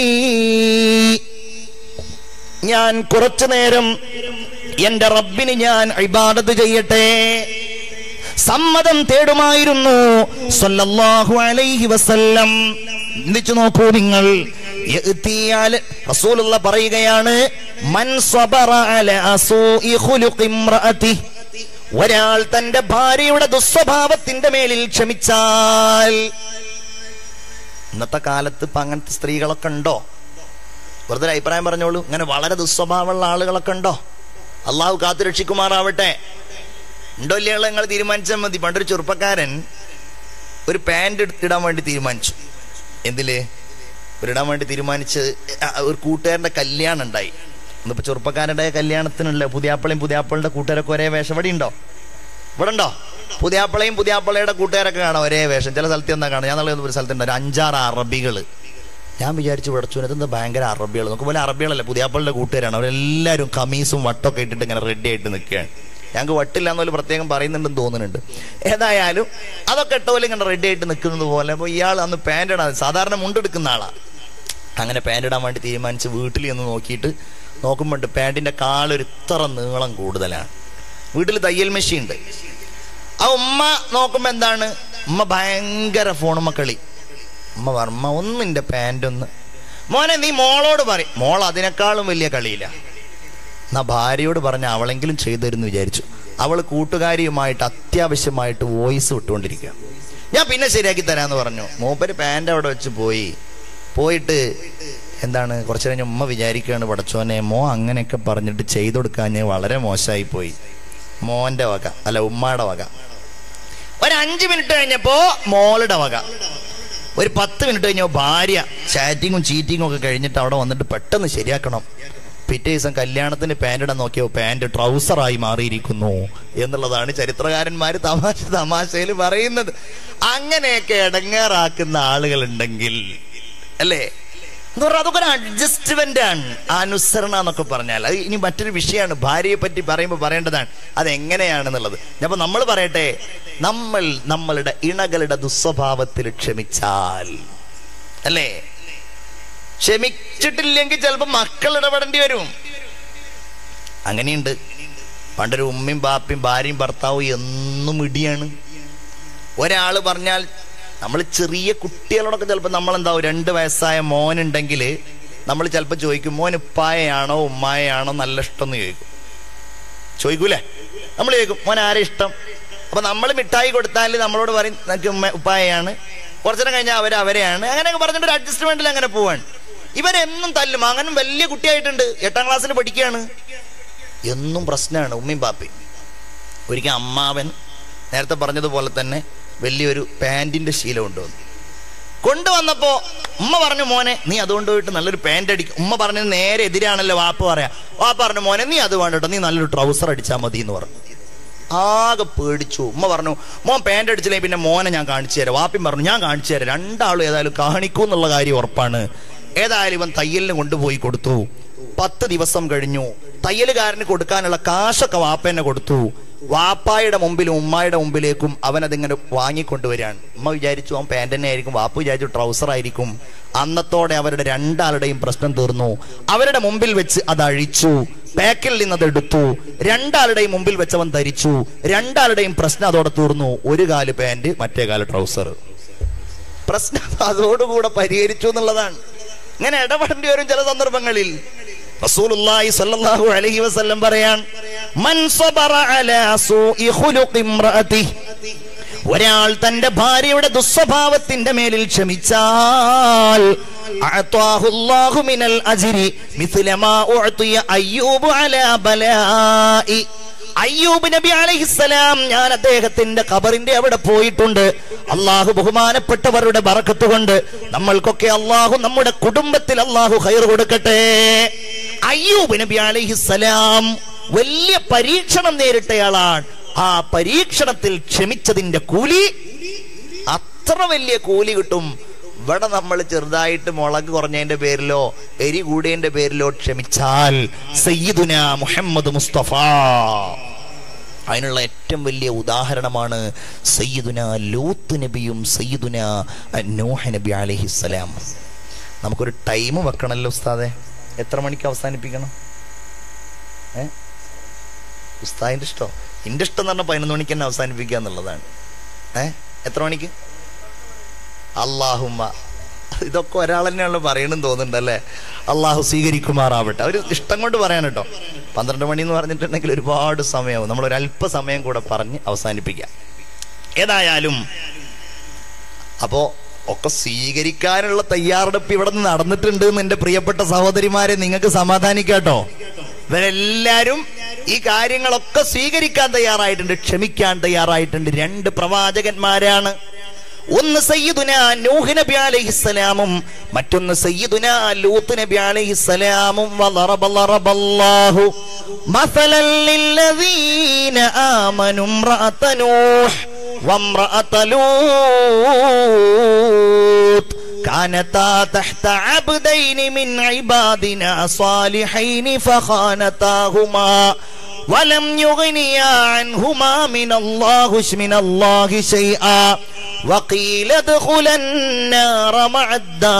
ഞാൻ കുറച്ചു നേരം എന്റെ റബ്ബിന് ഞാൻ ഇബാദത്ത് ചെയ്യട്ടെ സമ്മതം തേടുമായിരുന്നു സല്ലല്ലാഹു അലൈഹി വസല്ലം ചിന്തിച്ചു നോക്കൂ നിങ്ങൾ യഅ്തിയാൽ റസൂലുള്ള പറയുകയാണ് മൻ സബറ അല അസൂഇ ഖുലുഖി ഇംറഅതി ഒരാൾ തന്റെ ഭാര്യയുടെ ദുസ്വഭാവത്തിന്റെ മേലിൽ ക്ഷമിച്ചാൽ ഇന്നത്തെ കാലത്ത് ഇപ്പൊ അങ്ങനത്തെ സ്ത്രീകളൊക്കെ ഉണ്ടോ വെറുതെ ഒരു അഭിപ്രായം പറഞ്ഞോളൂ ഇങ്ങനെ വളരെ ദുസ്വഭാവമുള്ള ആളുകളൊക്കെ ഉണ്ടോ അള്ളാഹു കാത്തു രക്ഷിക്കുമാറാവട്ടെ ഉണ്ടോ ഇല്ലയോ നിങ്ങൾ തീരുമാനിച്ചാൽ മതി പണ്ടൊരു ചെറുപ്പക്കാരൻ ഒരു പാൻറ് എടുത്തിടാൻ വേണ്ടി തീരുമാനിച്ചു എന്തില് ഒരിടാൻ വേണ്ടി തീരുമാനിച്ച് ആ, ഒരു കൂട്ടുകാരന്റെ കല്യാണം ഉണ്ടായി ഇന്നിപ്പോ ചെറുപ്പക്കാരുടെ കല്യാണത്തിനുള്ള പുതിയാപ്പളയും പുതിയാപ്പളുടെ കൂട്ടുകാരൊക്കെ ഒരേ വേഷം ഇവിടെ ഉണ്ടോ ഇവിടെ ഉണ്ടോ പുതിയാപ്പളയും പുതിയാപ്പളയുടെ കൂട്ടുകാരൊക്കെ കാണാം ഒരേ വേഷം ചില സ്ഥലത്ത് എന്താ കാണാം ഞാൻ നാളെ ഒരു സ്ഥലത്തുണ്ട് ഒരു അഞ്ചാറ് അറബികള് ഞാൻ വിചാരിച്ചു വിടച്ചു ഇതെന്താ ഭയങ്കര അറബികൾ നോക്കുമ്പോൾ അറബികളല്ലേ പുതിയാപ്പളുടെ കൂട്ടുകാരാണ് അവരെല്ലാവരും കമീസും വട്ടൊക്കെ ഇട്ടിട്ട് ഇങ്ങനെ റെഡി ആയിട്ട് നിൽക്കുകയാണ് ഞങ്ങൾക്ക് വട്ടില്ല എന്നൊരു പ്രത്യേകം പറയുന്നുണ്ടെന്ന് തോന്നുന്നുണ്ട് ഏതായാലും അതൊക്കെ ഇട്ട ഇങ്ങനെ റെഡി ആയിട്ട് നിൽക്കുന്നത് പോലെ അപ്പോൾ ഇയാൾ അന്ന് പാൻ്റ് ഇടാൻ സാധാരണ മുണ്ടെടുക്കുന്ന ആളാണ് അങ്ങനെ പാൻ്റ് ഇടാൻ വേണ്ടി തീരുമാനിച്ച് വീട്ടിൽ ഒന്ന് നോക്കിയിട്ട് നോക്കുമ്പോൾ പാൻറ്റിൻ്റെ കാലൊരു ഇത്ര നീളം കൂടുതലാണ് വീട്ടിൽ തയ്യൽ മെഷീൻ ഉണ്ട് ആ ഉമ്മ നോക്കുമ്പോൾ എന്താണ് ഉമ്മ ഭയങ്കര ഫോണുമ്മ കളി ഉമ്മ വർമ്മ ഒന്ന് നിന്റെ പാൻ്റ് ഒന്ന് മോനെ നീ മോളോട് പറയും മോൾ അതിനേക്കാളും വലിയ കളിയില്ല എന്നാ ഭാര്യയോട് പറഞ്ഞ അവളെങ്കിലും ചെയ്തു തരുമെന്ന് വിചാരിച്ചു അവൾ കൂട്ടുകാരിയുമായിട്ട് അത്യാവശ്യമായിട്ട് വോയിസ് വിട്ടുകൊണ്ടിരിക്കുക ഞാൻ പിന്നെ ശരിയാക്കി തരാന്ന് പറഞ്ഞു മൂപ്പര് പാൻ്റ് അവിടെ വെച്ച് പോയി പോയിട്ട് എന്താണ് കുറച്ചു കഴിഞ്ഞ് ഉമ്മ വിചാരിക്കുകയാണ് പടച്ചോനെ മോ അങ്ങനെയൊക്കെ പറഞ്ഞിട്ട് ചെയ്തു കൊടുക്കാൻ വളരെ മോശമായി പോയി മോന്റെ വക അല്ല ഉമ്മയുടെ വക ഒരു അഞ്ച് മിനിറ്റ് കഴിഞ്ഞപ്പോ മോളുടെ വക ഒരു പത്ത് മിനിറ്റ് കഴിഞ്ഞോ ഭാര്യ ചാറ്റിങ്ങും ചീറ്റിങ്ങും ഒക്കെ കഴിഞ്ഞിട്ട് അവിടെ വന്നിട്ട് പെട്ടെന്ന് ശരിയാക്കണം പിറ്റേ ദിവസം കല്യാണത്തിന് പാൻ്റ് ഇടാൻ നോക്കിയോ പാൻറ് ട്രൗസറായി മാറിയിരിക്കുന്നു എന്നുള്ളതാണ് ചരിത്രകാരന്മാർ തമാശ തമാശയിൽ പറയുന്നത് അങ്ങനെയൊക്കെ ഇടങ്ങേറാക്കുന്ന ആളുകളുണ്ടെങ്കിൽ അല്ലേ എന്ന് പറഞ്ഞാൽ അതൊക്കെ ഒരു അഡ്ജസ്റ്റ്മെന്റ് ആണ് അനുസരണ എന്നൊക്കെ പറഞ്ഞാൽ അത് ഇനി മറ്റൊരു വിഷയമാണ് ഭാര്യയെ പറ്റി പറയുമ്പോൾ പറയേണ്ടതാണ് അത് എങ്ങനെയാണെന്നുള്ളത് അപ്പൊ നമ്മൾ പറയട്ടെ നമ്മൾ നമ്മളുടെ ഇണകളുടെ ദുസ്വഭാവത്തിൽ ക്ഷമിച്ചാൽ അല്ലേ ക്ഷമിച്ചിട്ടില്ലെങ്കിൽ ചിലപ്പോൾ മക്കൾ ഇടപെടേണ്ടി വരും അങ്ങനെയുണ്ട് പണ്ടൊരു ഉമ്മയും ബാപ്പയും ഭാര്യയും ഭർത്താവും എന്നും ഇടിയാണ് ഒരാള് പറഞ്ഞാൽ നമ്മൾ ചെറിയ കുട്ടികളോടൊക്കെ ചിലപ്പോൾ നമ്മൾ എന്താവും രണ്ട് വയസ്സായ മോനുണ്ടെങ്കിൽ നമ്മൾ ചിലപ്പോൾ ചോദിക്കും മോൻ ഉപ്പായയാണോ ഉമ്മായയാണോ നല്ല ഇഷ്ടം എന്ന് ചോദിക്കും ചോദിക്കൂലേ നമ്മൾ ചോദിക്കും മോൻ ആരെ ഇഷ്ടം അപ്പൊ നമ്മൾ മിഠായി കൊടുത്താൽ നമ്മളോട് പറയും നിനക്ക് ഉമ്മ ഉപ്പായയാണ് കുറച്ചു നേരം കഴിഞ്ഞാൽ അവർ അവരെയാണ് അങ്ങനെയൊക്കെ പറഞ്ഞിട്ട് ഒരു അഡ്ജസ്റ്റ്മെന്റിൽ അങ്ങനെ പോവാണ് ഇവരെന്നും തല്ലും അങ്ങനെ വലിയ കുട്ടിയായിട്ടുണ്ട് എട്ടാം ക്ലാസ്സിൽ പഠിക്കുകയാണ് എന്നും പ്രശ്നമാണ് ഉമ്മയും പാപ്പയും ഒരിക്കൽ അമ്മാവൻ നേരത്തെ പറഞ്ഞതുപോലെ തന്നെ വലിയൊരു പാൻറ്റിന്റെ ശീലം കൊണ്ടുവന്നു കൊണ്ടുവന്നപ്പോ ഉമ്മ പറഞ്ഞു മോനെ നീ അതുകൊണ്ട് പോയിട്ട് നല്ലൊരു പാൻറ് അടിക്കും ഉമ്മ പറഞ്ഞത് നേരെ എതിരാണല്ലോ വാപ്പ പറയാ വാപ്പ പറഞ്ഞു മോനെ നീ അത് വേണ്ടട്ടോ നീ നല്ലൊരു ട്രൗസർ അടിച്ചാൽ മതി എന്ന് പറഞ്ഞു ആകെ പേടിച്ചു ഉമ്മ പറഞ്ഞു മോൻ പാൻറ് അടിച്ചില്ലെങ്കിൽ പിന്നെ മോനെ ഞാൻ കാണിച്ചു തരാം വാപ്പിയും പറഞ്ഞു ഞാൻ കാണിച്ചു തരാം രണ്ടാളും ഏതായാലും കാണിക്കൂ എന്നുള്ള കാര്യം ഉറപ്പാണ് ഏതായാലും ഇവൻ തയ്യലിന് കൊണ്ടുപോയി കൊടുത്തു പത്ത് ദിവസം കഴിഞ്ഞു തയ്യലുകാരന് കൊടുക്കാനുള്ള കാശൊക്കെ വാപ്പേനെ കൊടുത്തു വാപ്പായുടെ മുമ്പിലും ഉമ്മായുടെ മുമ്പിലേക്കും അവൻ അതിങ്ങനെ വാങ്ങിക്കൊണ്ടുവരികയാണ് ഉമ്മ വിചാരിച്ചു അവൻ പാൻറ് തന്നെ ആയിരിക്കും വാപ്പ വിചാരിച്ചു ട്രൗസർ ആയിരിക്കും അന്നത്തോടെ അവരുടെ രണ്ടാളുടെയും പ്രശ്നം തീർന്നു അവരുടെ മുമ്പിൽ വെച്ച് അത് അഴിച്ചു പാക്കിൽ നിന്ന് അത് എടുത്തു രണ്ടാളുടെയും മുമ്പിൽ വെച്ച് അവൻ ധരിച്ചു രണ്ടാളുടെയും പ്രശ്നം അതോടെ തീർന്നു ഒരു കാല് പാൻറ് മറ്റേ കാല് ട്രൗസർ പ്രശ്നം അതോടുകൂടെ പരിഹരിച്ചു എന്നുള്ളതാണ് ഇങ്ങനെ ഇടപെടേണ്ടി വരും ചില സന്ദർഭങ്ങളിൽ റസൂലുള്ളാഹി സ്വല്ലല്ലാഹു അലൈഹി വസല്ലം പറയാൻ മൻ സബറ അലാ സൂഇ ഖുലുഖി ഇംറഅതിഹി ഒരാൾ തന്റെ ഭാര്യയുടെ ദുസ്വഭാവത്തിന്റെ മേലിൽ ക്ഷമിച്ചാൽ അഅത്വാഹു അല്ലാഹു മിനൽ അജ്രി മിസ്ല മാ ഉഅതിയ അയ്യൂബ് അലാ ബലാഇ അയ്യൂബ് നബി അലൈഹിസ്സലാം ഞാൻ അദ്ദേഹത്തിന്റെ ഖബറിന്റെ അവിടെ പോയിട്ടുണ്ട് അള്ളാഹു ബഹുമാനപ്പെട്ടവരുടെ ബറക്കത്ത് കൊണ്ട് നമ്മൾക്കൊക്കെ അള്ളാഹു നമ്മുടെ കുടുംബത്തിൽ അള്ളാഹു ഹൈർ കൊടുക്കട്ടെ അയ്യൂബ് നബി അലൈഹിസ്സലാം വലിയ പരീക്ഷണം നേരിട്ടയാളാണ് ആ പരീക്ഷണത്തിൽ ക്ഷമിച്ചതിന്റെ കൂലി അത്ര വലിയ കൂലി കിട്ടും ഇവിടെ നമ്മൾ ചെറുതായിട്ട് മുളക് കുറഞ്ഞതിന്റെ പേരിലോ എരി കൂടിയതിന്റെ പേരിലോ ക്ഷമിച്ചാൽ സയ്യിദുന മുഹമ്മദ് മുസ്തഫ അതിനുള്ള ഏറ്റവും വലിയ ഉദാഹരണമാണ് സയ്യിദുന ലൂത്ത് നബിയും സയ്യിദുന നോഹ നബി അലഹിസ്സലാം നമുക്കൊരു ടൈം വെക്കണമല്ലോ ഉസ്താദെ എത്ര മണിക്ക് അവസാനിപ്പിക്കണം ഏ ഉസ്താദിന്റെ ഇഷ്ടം എന്റെ ഇഷ്ടം എന്ന് പറഞ്ഞാൽ പതിനൊന്ന് മണിക്ക് തന്നെ അവസാനിപ്പിക്കുക എന്നുള്ളതാണ് ഏ എത്ര മണിക്ക് അള്ളാഹുമ്മ ഇതൊക്കെ ഒരാൾ തന്നെയാണല്ലോ പറയണെന്ന് തോന്നുന്നുണ്ടല്ലേ അള്ളാഹു സ്വീകരിക്കുമാറാവട്ടെ അവർ ഇഷ്ടം കൊണ്ട് പറയാൻ കേട്ടോ പന്ത്രണ്ട് മണി എന്ന് പറഞ്ഞിട്ടുണ്ടെങ്കിൽ ഒരുപാട് സമയമാവും നമ്മൾ ഒരു അല്പസമയം കൂടെ പറഞ്ഞ് അവസാനിപ്പിക്കാം ഏതായാലും അപ്പോ ഒക്കെ സ്വീകരിക്കാനുള്ള തയ്യാറെടുപ്പ് ഇവിടെ നിന്ന് നടന്നിട്ടുണ്ട് എന്ന് എന്റെ പ്രിയപ്പെട്ട സഹോദരിമാരെ നിങ്ങൾക്ക് സമാധാനിക്കാട്ടോ ഇവരെല്ലാരും ഈ കാര്യങ്ങളൊക്കെ സ്വീകരിക്കാൻ തയ്യാറായിട്ടുണ്ട് ക്ഷമിക്കാൻ തയ്യാറായിട്ടുണ്ട് രണ്ട് പ്രവാചകന്മാരാണ് ഒന്ന് സയ്യിദുന നൂഹ് നബി അലൈഹിസ്സലാമും മറ്റൊന്ന് സയ്യിദുന ലൂത്ത് നബി അലൈഹിസ്സലാമും വളറബ ലറബല്ലാഹു മസലൻ ലില്ലദീന ആമനു ഇംറഅത നൂഹ് وامرأة لوط كانتا تحت عبدين من عبادنا صالحين فخانتاهما ولم يغنيا عنهما من الله من الله شيئا وقيل ادخلا النار مع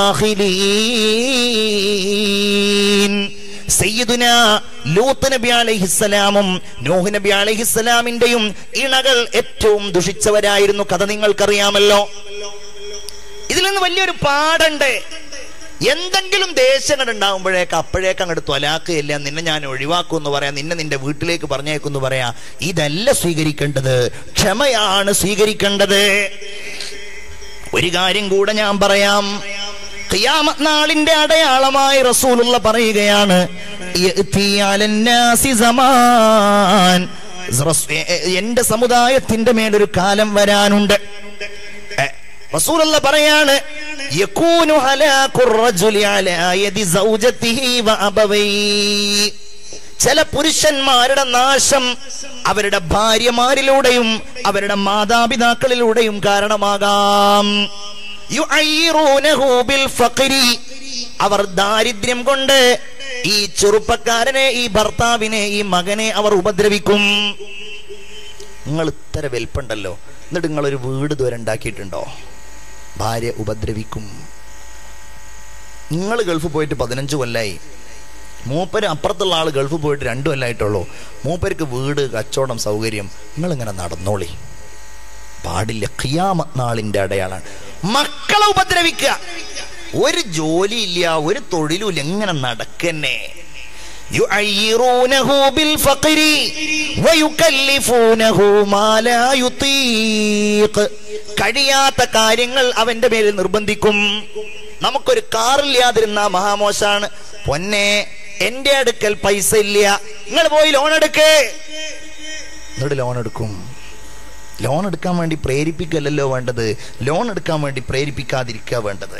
الداخلين സയ്യിദുന ലൂത്ത് നബി അലൈഹിസ്സലാമും നോഹ് നബി അലൈഹിസ്സലാമിന്റെയും ഇണകൾ ഏറ്റവും ദുഷിച്ചവരായിരുന്നു കഥ നിങ്ങൾക്കറിയാമല്ലോ ഇതിൽ നിന്ന് വലിയൊരു പാടുണ്ട് എന്തെങ്കിലും ദേശങ്ങൾ ഉണ്ടാകുമ്പോഴേക്ക് അപ്പോഴേക്ക് അങ്ങോട്ട് തൊലാക്കുകയില്ല നിന്നെ ഞാൻ ഒഴിവാക്കും എന്ന് പറയാം നിന്നെ നിന്റെ വീട്ടിലേക്ക് പറഞ്ഞേക്കും എന്ന് പറയാ ഇതല്ല സ്വീകരിക്കേണ്ടത് ക്ഷമയാണ് സ്വീകരിക്കേണ്ടത് ഒരു കാര്യം കൂടെ ഞാൻ പറയാം ഖിയാമത്ത് നാളിന്റെ അടയാളമായി റസൂലുള്ള പറയുകയാണ് യഅ്തി അലന്നാസി സമാൻ റസ്- എ- എന്റെ സമുദായത്തിന്റെ മേലൊരു കാലം വരാനുണ്ട് എ, റസൂലുള്ള പറയാണ് യകൂനു ഹലാഖുർ റജുലി അലാ യദി സൗജത്തിഹി വ അബവൈ ചില പുരുഷന്മാരുടെ നാശം അവരുടെ ഭാര്യമാരിലൂടെയും അവരുടെ മാതാപിതാക്കളിലൂടെയും കാരണമാകാം യുഅയ്യിറൂനഹു ബിൽ ഫഖരി. അവർ ദാരിദ്ര്യം കൊണ്ട് ഈ ചെറുപ്പക്കാരനെ ഈ ഭർത്താവിനെ ഈ മകനെ അവർ ഉപദ്രവിക്കും നിങ്ങൾ ഇത്ര വലിപ്പുണ്ടല്ലോ എന്നിട്ട് നിങ്ങൾ ഒരു വീട് ഇതുവരെ ഉണ്ടാക്കിയിട്ടുണ്ടോ ഭാര്യ ഉപദ്രവിക്കും നിങ്ങൾ ഗൾഫ് പോയിട്ട് പതിനഞ്ച് കൊല്ലായി മൂപ്പര് അപ്പുറത്തുള്ള ആൾ ഗൾഫ് പോയിട്ട് രണ്ടു കൊല്ലായിട്ടുള്ളൂ മൂപ്പർക്ക് വീട് കച്ചവടം സൗകര്യം നിങ്ങൾ ഇങ്ങനെ നടന്നോളി പാടില്ല ഖിയാമത്ത് നാളിന്റെ അടയാളാണ് മക്കളെ ഉപദ്രവിക്കുക ഒരു ജോലിയില്ല ഒരു തൊഴിലുമില്ല എങ്ങനെ നടക്കന്നെ يعيرونه بالفقر ويكلفونه ما لا يطيق കഴിയാത്ത കാര്യങ്ങൾ അവന്റെ മേലിൽ നിർബന്ധിക്കും നമുക്കൊരു കാറില്ലാതിരുന്ന മഹാമോശാണ് പൊന്നെ എന്റെ അടുക്കൽ പൈസ ഇല്ല നിങ്ങൾ പോയി ലോൺ എടുക്കേ എന്നിട്ട് ലോൺ എടുക്കും ലോൺ എടുക്കാൻ വേണ്ടി പ്രേരിപ്പിക്കല്ലല്ലോ വേണ്ടത് ലോൺ എടുക്കാൻ വേണ്ടി പ്രേരിപ്പിക്കാതിരിക്കുക വേണ്ടത്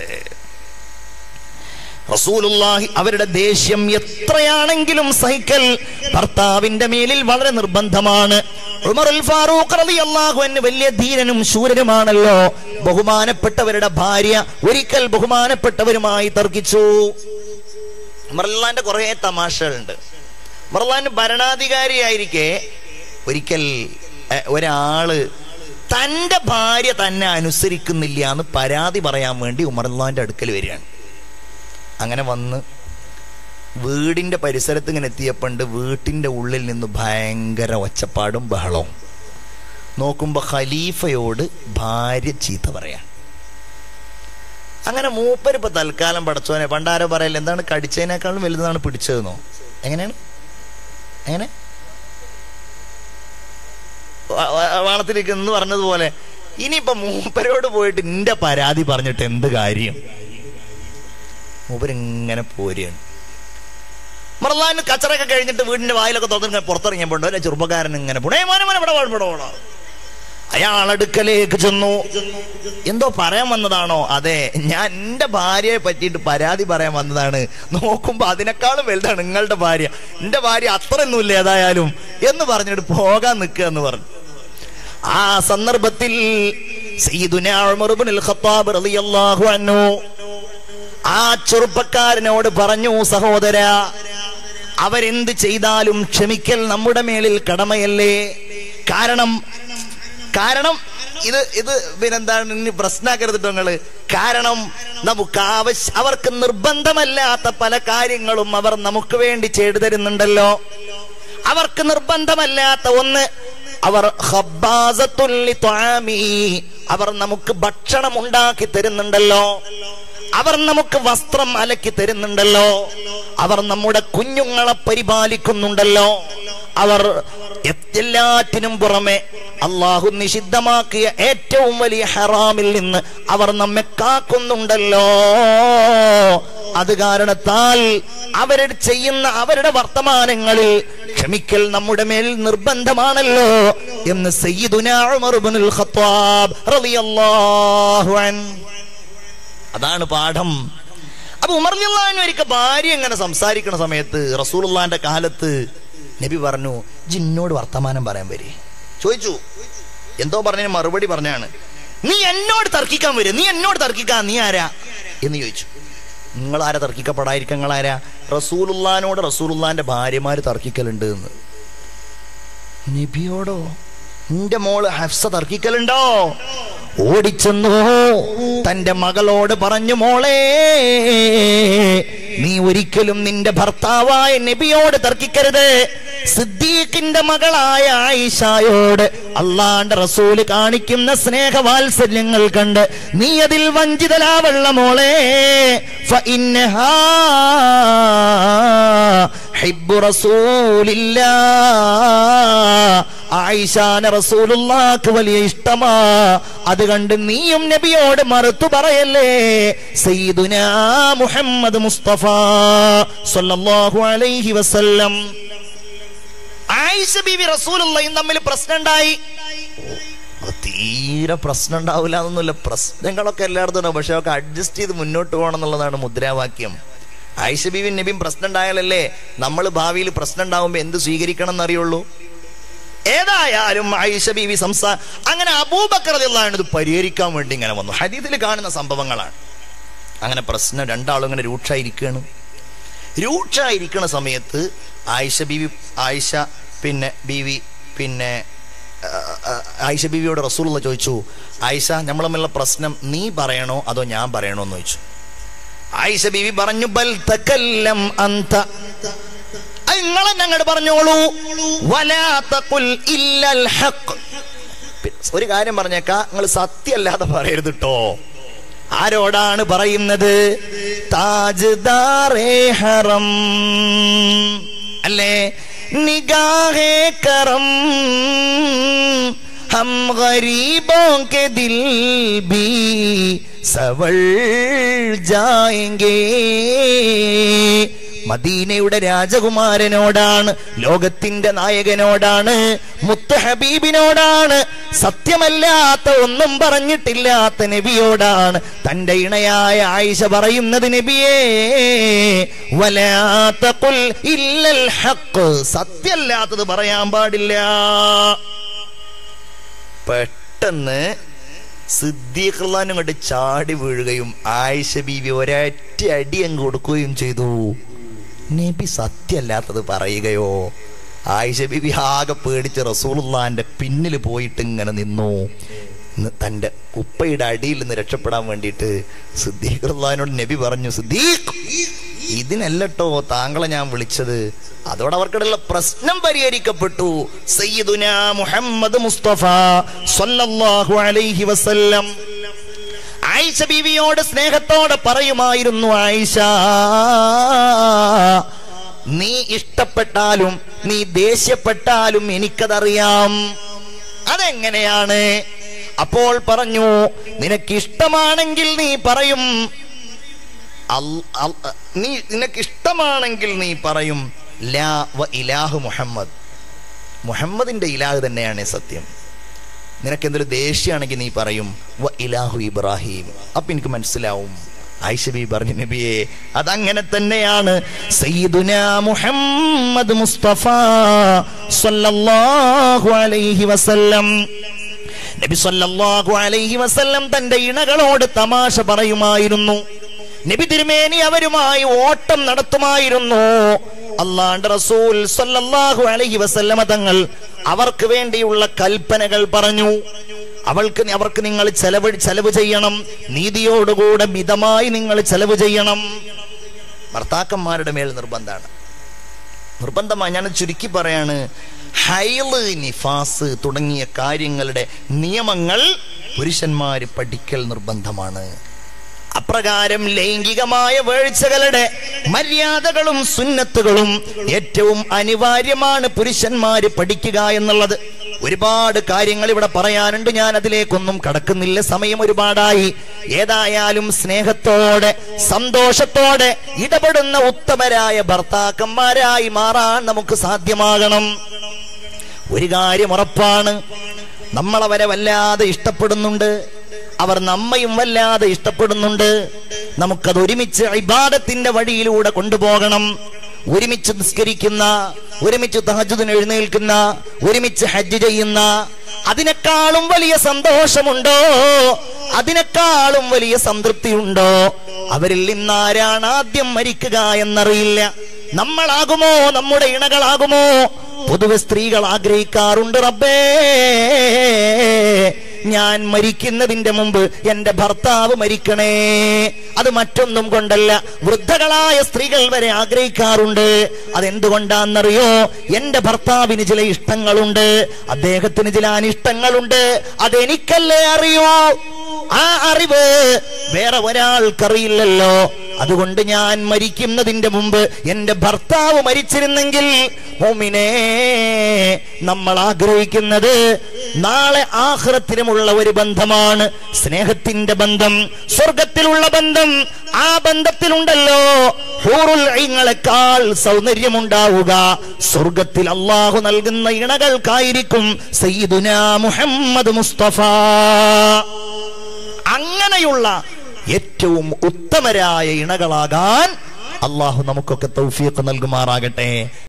റസൂലുള്ളാഹി അവരുടെ ദേഷ്യം എത്രയാണെങ്കിലും സഹിക്കൽ ഭർത്താവിന്റെ മേലിൽ വളരെ നിർബന്ധമാണ് ഉമറുൽ ഫാറൂഖ് റളിയല്ലാഹു അൻഹു വലിയ ധീരനും ശൂരനുമാണല്ലോ ബഹുമാനപ്പെട്ടവരുടെ ഭാര്യ ഒരിക്കൽ ബഹുമാനപ്പെട്ടവരുമായി തർക്കിച്ചു ഉമറുല്ലാന്റെ കുറെ തമാശകളുണ്ട് ഉമറുല്ലാൻ ഭരണാധികാരിയായിരിക്കെ ഒരിക്കൽ എ, ഒരാള് തന്റെ ഭാര്യ തന്നെ അനുസരിക്കുന്നില്ല എന്ന് പരാതി പറയാൻ വേണ്ടി ഉമറുല്ലാന്റെ അടുക്കൽ വരികയാണ് അങ്ങനെ വന്ന് വീടിന്റെ പരിസരത്ത് ഇങ്ങനെ എത്തിയപ്പണ്ട് വീട്ടിന്റെ ഉള്ളിൽ നിന്ന് ഭയങ്കര ഒച്ചപ്പാടും ബഹളവും നോക്കുമ്പോ ഖലീഫയോട് ഭാര്യ ചീത്ത പറയാൻ അങ്ങനെ മൂപ്പര് ഇപ്പൊ തൽക്കാലം പടച്ചോനെ പണ്ടാരോ പറയല്ല എന്താണ് കടിച്ചതിനേക്കാളും വലുതാണ് പിടിച്ചതെന്നോ എങ്ങനെയാണ് എങ്ങനെ വ- വ- വാളത്തിലേക്ക് എന്ന് പറഞ്ഞതുപോലെ ഇനിയിപ്പൊ മൂപ്പരോട് പോയിട്ട് നിന്റെ പരാതി പറഞ്ഞിട്ട് എന്ത് കാര്യം മൂപ്പരിങ്ങനെ പോരുകയാണ് മറലാൻ കച്ചറൊക്കെ കഴിഞ്ഞിട്ട് വീടിന്റെ വായിലൊക്കെ തുറന്ന് പുറത്തിറങ്ങിയപ്പോൾ അല്ലെ ചെറുപ്പക്കാരൻ ഇങ്ങനെ പുണേ മോനെ മോനെ ഇവിടെ വാ, ഇവിടെ വാ. അയാൾ അടുക്കലേക്ക് ചെന്നു എന്തോ പറയാൻ വന്നതാണോ അതെ ഞാൻ എന്റെ ഭാര്യയെ പറ്റിയിട്ട് പരാതി പറയാൻ വന്നതാണ് നോക്കുമ്പോ അതിനേക്കാളും വലുതാണ് നിങ്ങളുടെ ഭാര്യ എന്റെ ഭാര്യ അത്രയൊന്നുമില്ല ഏതായാലും എന്ന് പറഞ്ഞിട്ട് പോകാൻ നിൽക്കുക എന്ന് പറഞ്ഞു ആ സന്ദർഭത്തിൽ സയ്യിദുനാ ഉമർ ഇബ്നുൽ ഖത്താബ് റളിയല്ലാഹു അൻഹു ആ ചെറുപ്പക്കാരനോട് പറഞ്ഞു സഹോദര അവരെന്ത് ചെയ്താലും ക്ഷമിക്കൽ നമ്മുടെ മേലിൽ കടമയല്ലേ കാരണം കാരണം ഇത് ഇത് പിന്നെന്താണ് ഇനി പ്രശ്നമാക്കരുത് ട്ടോ നിങ്ങള് കാരണം നമുക്ക് ആവശ്യ അവർക്ക് നിർബന്ധമല്ലാത്ത പല കാര്യങ്ങളും അവർ നമുക്ക് വേണ്ടി ചെയ്തു തരുന്നുണ്ടല്ലോ അവർക്ക് നിർബന്ധമല്ലാത്ത ഒന്ന് അവർ ഖബ്ബാസത്തുൽ ലിത്വാമി. അവർ നമുക്ക് ഭക്ഷണം ഉണ്ടാക്കി തരുന്നുണ്ടല്ലോ അവർ നമുക്ക് വസ്ത്രം അലക്കി തരുന്നുണ്ടല്ലോ അവർ നമ്മുടെ കുഞ്ഞുങ്ങളെ പരിപാലിക്കുന്നുണ്ടല്ലോ അവർ എല്ലാറ്റിനും പുറമെ അള്ളാഹു നിഷിദ്ധമാക്കിയ ഏറ്റവും വലിയ ഹറാമിൽ നിന്ന് അവർ നമ്മെ കാക്കുന്നുണ്ടല്ലോ അത് കാരണത്താൽ അവരുടെ ചെയ്യുന്ന അവരുടെ വർത്തമാനങ്ങളിൽ ക്ഷമിക്കൽ നമ്മുടെ മേൽ നിർബന്ധമാണല്ലോ എന്ന് സയ്യിദുനാ ഉമർ ഇബ്നുൽ ഖത്താബ് റളിയല്ലാഹു അൻഹു അതാണ് പാഠം അപ്പൊ ഉമർലിള്ളാഹിന് ഒരിക്കൽ ഭാര്യ എങ്ങനെ സംസാരിക്കണ സമയത്ത് റസൂലുള്ളാന്റെ കാലത്ത് നബി പറഞ്ഞു ജിന്നോട് വർത്തമാനം പറയാൻ വരെ ചോദിച്ചു എന്തോ പറഞ്ഞതിന് മറുപടി പറഞ്ഞാണ് നീ എന്നോട് തർക്കിക്കാൻ വരും നീ എന്നോട് തർക്കിക്കാൻ നീ ആരാ എന്ന് ചോദിച്ചു നിങ്ങൾ ആരാ തർക്കിക്കപ്പെടാതിരിക്കുക നിങ്ങൾ ആരാ റസൂലുള്ളാനോട് റസൂലുള്ളാന്റെ ഭാര്യമാര് തർക്കിക്കലുണ്ട് എന്ന് നബിയോടോ നിന്റെ മോള് ഹഫ്സ തർക്കിക്കലുണ്ടോ ഓടിച്ചെന്നു തന്റെ മകളോട് പറഞ്ഞു മോളെ നീ ഒരിക്കലും നിന്റെ ഭർത്താവായ നബിയോട് തർക്കിക്കരുത് സിദ്ദീഖിന്റെ മകളായ ആയിഷായോട് അള്ളാന്റെ റസൂല് കാണിക്കുന്ന സ്നേഹവാത്സല്യങ്ങൾ കണ്ട് നീ അതിൽ വഞ്ചിതലാവള്ള മോളെ ഫഇന്നഹാ ഹിബ്ബു റസൂലില്ലാ ആയിഷാന റസൂലുള്ളാക്ക് വലിയ ഇഷ്ടമാ അത് കണ്ട് നീയും നബിയോട് മറുത്തു പറയല്ലേ സയ്യിദുനാ മുഹമ്മദ് മുസ്തഫ സല്ലല്ലാഹു അലൈഹി വസല്ലം ആയിഷ ബീവി റസൂലുള്ളയും തമ്മിൽ പ്രശ്നമുണ്ടായി അപ്പൊ തീരെ പ്രശ്നം ഉണ്ടാവില്ല എന്നൊന്നുമില്ല പ്രശ്നങ്ങളൊക്കെ എല്ലായിടത്തും ഉണ്ടാവും പക്ഷെ ഒക്കെ അഡ്ജസ്റ്റ് ചെയ്ത് മുന്നോട്ട് പോകണം എന്നുള്ളതാണ് മുദ്രാവാക്യം ആയിഷ ബീവി നബിയും പ്രശ്നം ഉണ്ടായാലല്ലേ നമ്മൾ ഭാവിയിൽ പ്രശ്നം ഉണ്ടാവുമ്പോ എന്ത് സ്വീകരിക്കണം എന്നറിയുള്ളൂ ഏതായാലും ആയിഷ ബീവി സംസാ അങ്ങനെ അബൂബക്കർ റളിയല്ലാഹു അൻഹു ഇത് പരിഹരിക്കാൻ വേണ്ടി ഇങ്ങനെ വന്നു ഹദീദിൽ കാണുന്ന സംഭവങ്ങളാണ് അങ്ങനെ പ്രശ്നം രണ്ടാളും ഇങ്ങനെ രൂക്ഷായിരിക്കുകയാണ് രൂക്ഷായിരിക്കണ സമയത്ത് ആയിഷ ബീവി ആയിഷ പിന്നെ ബീവി പിന്നെ ആ, ആ, ആയിഷ ബീവിയോട് റസൂലുള്ള ചോദിച്ചു ആയിഷ നമ്മൾ തമ്മിലുള്ള പ്രശ്നം നീ പറയണോ അതോ ഞാൻ പറയണോ എന്ന് ചോദിച്ചു ആയിഷ ബീവി പറഞ്ഞു ബൽ തകല്ലം അന്ത അത് നിങ്ങളെ ഞങ്ങൾ പറഞ്ഞോളൂ വലാ തഖുൽ ഇല്ലൽ ഹഖ് പിന്നെ ഒരു കാര്യം പറഞ്ഞേക്കാ നിങ്ങൾ സത്യമല്ലാതെ പറയരുത് കേട്ടോ ആരോടാണ് പറയുന്നത് താജ്ദാറേ ഹറം അല്ലേ നിഗാഹേ കറം हम गरीबों के दिल भी സവൾ ജായെങ്കേ മദീനയുടെ രാജകുമാരനോടാണ് ലോകത്തിന്റെ നായകനോടാണ് മുത്ത ഹബീബിനോടാണ് സത്യമല്ലാത്ത ഒന്നും പറഞ്ഞിട്ടില്ലാത്ത നബിയോടാണ് തന്റെ ഇണയായ ആയിഷ പറയുന്നത് നബിയേ വലാത്ത ഖുൽ ഇല്ലൽ ഹഖ് സത്യമല്ലാത്തത് പറയാൻ പാടില്ല പെട്ടെന്ന് സിദ്ദീഖ്ലാനും കൊണ്ട് ചാടി വീഴുകയും ആയിഷ ബീവി ഒരൊറ്റ അടി അങ്ങ് കൊടുക്കുകയും ചെയ്തു നബി സത്യമല്ലാത്തത് പറയുകയോ ആയിഷ ബീവി ആകെ പേടിച്ച് റസൂലുള്ളാന്റെ പിന്നിൽ പോയിട്ട് ഇങ്ങനെ നിന്നു ന്ന് തന്റെ ഉപ്പയുടെ അടിയിൽ നിന്ന് രക്ഷപ്പെടാൻ വേണ്ടിയിട്ട് സിദ്ദീഖ്ലാനോട് നബി പറഞ്ഞു സിദ്ദീഖ് ഇതിനല്ലട്ടോ താങ്കളെ ഞാൻ വിളിച്ചത് അതോടെ അവർക്കിടയിലുള്ള പ്രശ്നം പരിഹരിക്കപ്പെട്ടു സയ്യിദുന മുഹമ്മദ് മുസ്തഫ സല്ലല്ലാഹു അലൈഹി വസല്ലം ആയിഷ ബീവിയോട് സ്നേഹത്തോടെ പറയുമായിരുന്നു ആയിഷ നീ ഇഷ്ടപ്പെട്ടാലും നീ ദേഷ്യപ്പെട്ടാലും എനിക്കതറിയാം അതെങ്ങനെയാണ് അപ്പോൾ പറഞ്ഞു നിനക്ക് ഇഷ്ടമാണെങ്കിൽ നീ പറയും അൽ- അൽ- നീ നിനക്ക് ഇഷ്ടമാണെങ്കിൽ നീ പറയും ലാ വ ഇലാഹു മുഹമ്മദ് മുഹമ്മദിന്റെ ഇലാഹ് തന്നെയാണ് സത്യം നിനക്ക് എന്തൊരു ദേഷ്യമാണെങ്കിൽ നീ പറയും വ ഇലാഹു ഇബ്രാഹിം അപ്പൊ എനിക്ക് മനസ്സിലാവും ഐഷബി പറഞ്ഞു നബിയെ അതങ്ങനെ തന്നെയാണ് സയ്യിദുന മുഹമ്മദ് മുസ്തഫ സല്ലല്ലാഹു അലൈഹി വസല്ലം നബി സല്ലല്ലാഹു അലൈഹി വസല്ലം തന്റെ ഇണകളോട് തമാശ പറയുമായിരുന്നു നബി തിരുമേനി അവരുമായി ഓട്ടം നടത്തുമായിരുന്നു അള്ളാന്റെ റസൂൽ സല്ലല്ലാഹു അലൈഹി വസല്ലമ തങ്ങൾ അവർക്ക് വേണ്ടിയുള്ള കൽപ്പനകൾ പറഞ്ഞു അവൾക്ക് അവർക്ക് നിങ്ങൾ ചെലവ് ചെലവ് ചെയ്യണം നീതിയോടുകൂടെ മിതമായി നിങ്ങൾ ചെലവ് ചെയ്യണം ഭർത്താക്കന്മാരുടെ മേൽ നിർബന്ധമാണ് നിർബന്ധമായി ഞാൻ ചുരുക്കി പറയാണ് ഹൈല് നിഫാസ് തുടങ്ങിയ കാര്യങ്ങളുടെ നിയമങ്ങൾ പുരുഷന്മാര് പഠിക്കൽ നിർബന്ധമാണ് അപ്രകാരം ലൈംഗികമായ വീഴ്ചകളുടെ മര്യാദകളും സുന്നത്തുകളും ഏറ്റവും അനിവാര്യമാണ് പുരുഷന്മാര് പഠിക്കുക എന്നുള്ളത് ഒരുപാട് കാര്യങ്ങൾ ഇവിടെ പറയാനുണ്ട് ഞാൻ അതിലേക്കൊന്നും കടക്കുന്നില്ല സമയം ഒരുപാടായി ഏതായാലും സ്നേഹത്തോടെ സന്തോഷത്തോടെ ഇടപെടുന്ന ഉത്തമരായ ഭർത്താക്കന്മാരായി മാറാൻ നമുക്ക് സാധ്യമാകണം ഒരു കാര്യം ഉറപ്പാണ് നമ്മളവരെ വല്ലാതെ ഇഷ്ടപ്പെടുന്നുണ്ട് അവർ നമ്മയും വല്ലാതെ ഇഷ്ടപ്പെടുന്നുണ്ട് നമുക്കത് ഒരുമിച്ച് ഇബാദത്തിന്റെ വഴിയിലൂടെ കൊണ്ടുപോകണം ഒരുമിച്ച് നിസ്കരിക്കുന്ന ഒരുമിച്ച് തഹജുദിന് എഴുന്നേൽക്കുന്ന ഒരുമിച്ച് ഹജ്ജ് ചെയ്യുന്ന അതിനേക്കാളും വലിയ സന്തോഷമുണ്ടോ അതിനേക്കാളും വലിയ സംതൃപ്തിയുണ്ടോ അവരിൽ നിന്നാരാണ് ആദ്യം മരിക്കുക എന്നറിയില്ല നമ്മളാകുമോ നമ്മുടെ ഇണകളാകുമോ പൊതുവെ സ്ത്രീകൾ ആഗ്രഹിക്കാറുണ്ട് റബ്ബേ ഞാൻ മരിക്കുന്നതിന്റെ മുമ്പ് എന്റെ ഭർത്താവ് മരിക്കണേ അത് മറ്റൊന്നും കൊണ്ടല്ല വൃദ്ധകളായ സ്ത്രീകൾ വരെ ആഗ്രഹിക്കാറുണ്ട് അതെന്തുകൊണ്ടാണെന്നറിയോ എന്റെ ഭർത്താവിന് ചില ഇഷ്ടങ്ങളുണ്ട് അദ്ദേഹത്തിന് ചില അനിഷ്ടങ്ങളുണ്ട് അതെനിക്കല്ലേ അറിയൂ ആ അറിവ് വേറെ ഒരാൾക്കറിയില്ലല്ലോ അതുകൊണ്ട് ഞാൻ മരിക്കുന്നതിന്റെ മുമ്പ് എന്റെ ഭർത്താവ് മരിച്ചിരുന്നെങ്കിൽ മോമിനെ നമ്മൾ ആഗ്രഹിക്കുന്നത് നാളെ ആഹ്റത്തിനുമുള്ള ഒരു ബന്ധമാണ് സ്നേഹത്തിന്റെ ബന്ധം സ്വർഗത്തിലുള്ള ബന്ധം ആ ബന്ധത്തിലുണ്ടല്ലോ ഹൂറുൽ ഐങ്ങളെക്കാൾ സൗന്ദര്യമുണ്ടാവുക സ്വർഗത്തിൽ അള്ളാഹു നൽകുന്ന ഇണകൾക്കായിരിക്കും സയ്യിദുന മുഹമ്മദ് മുസ്തഫ അങ്ങനെയുള്ള ഏറ്റവും ഉത്തമരായ ഇണകളാകാൻ അള്ളാഹു നമുക്കൊക്കെ തൗഫീഖ് നൽകുമാറാകട്ടെ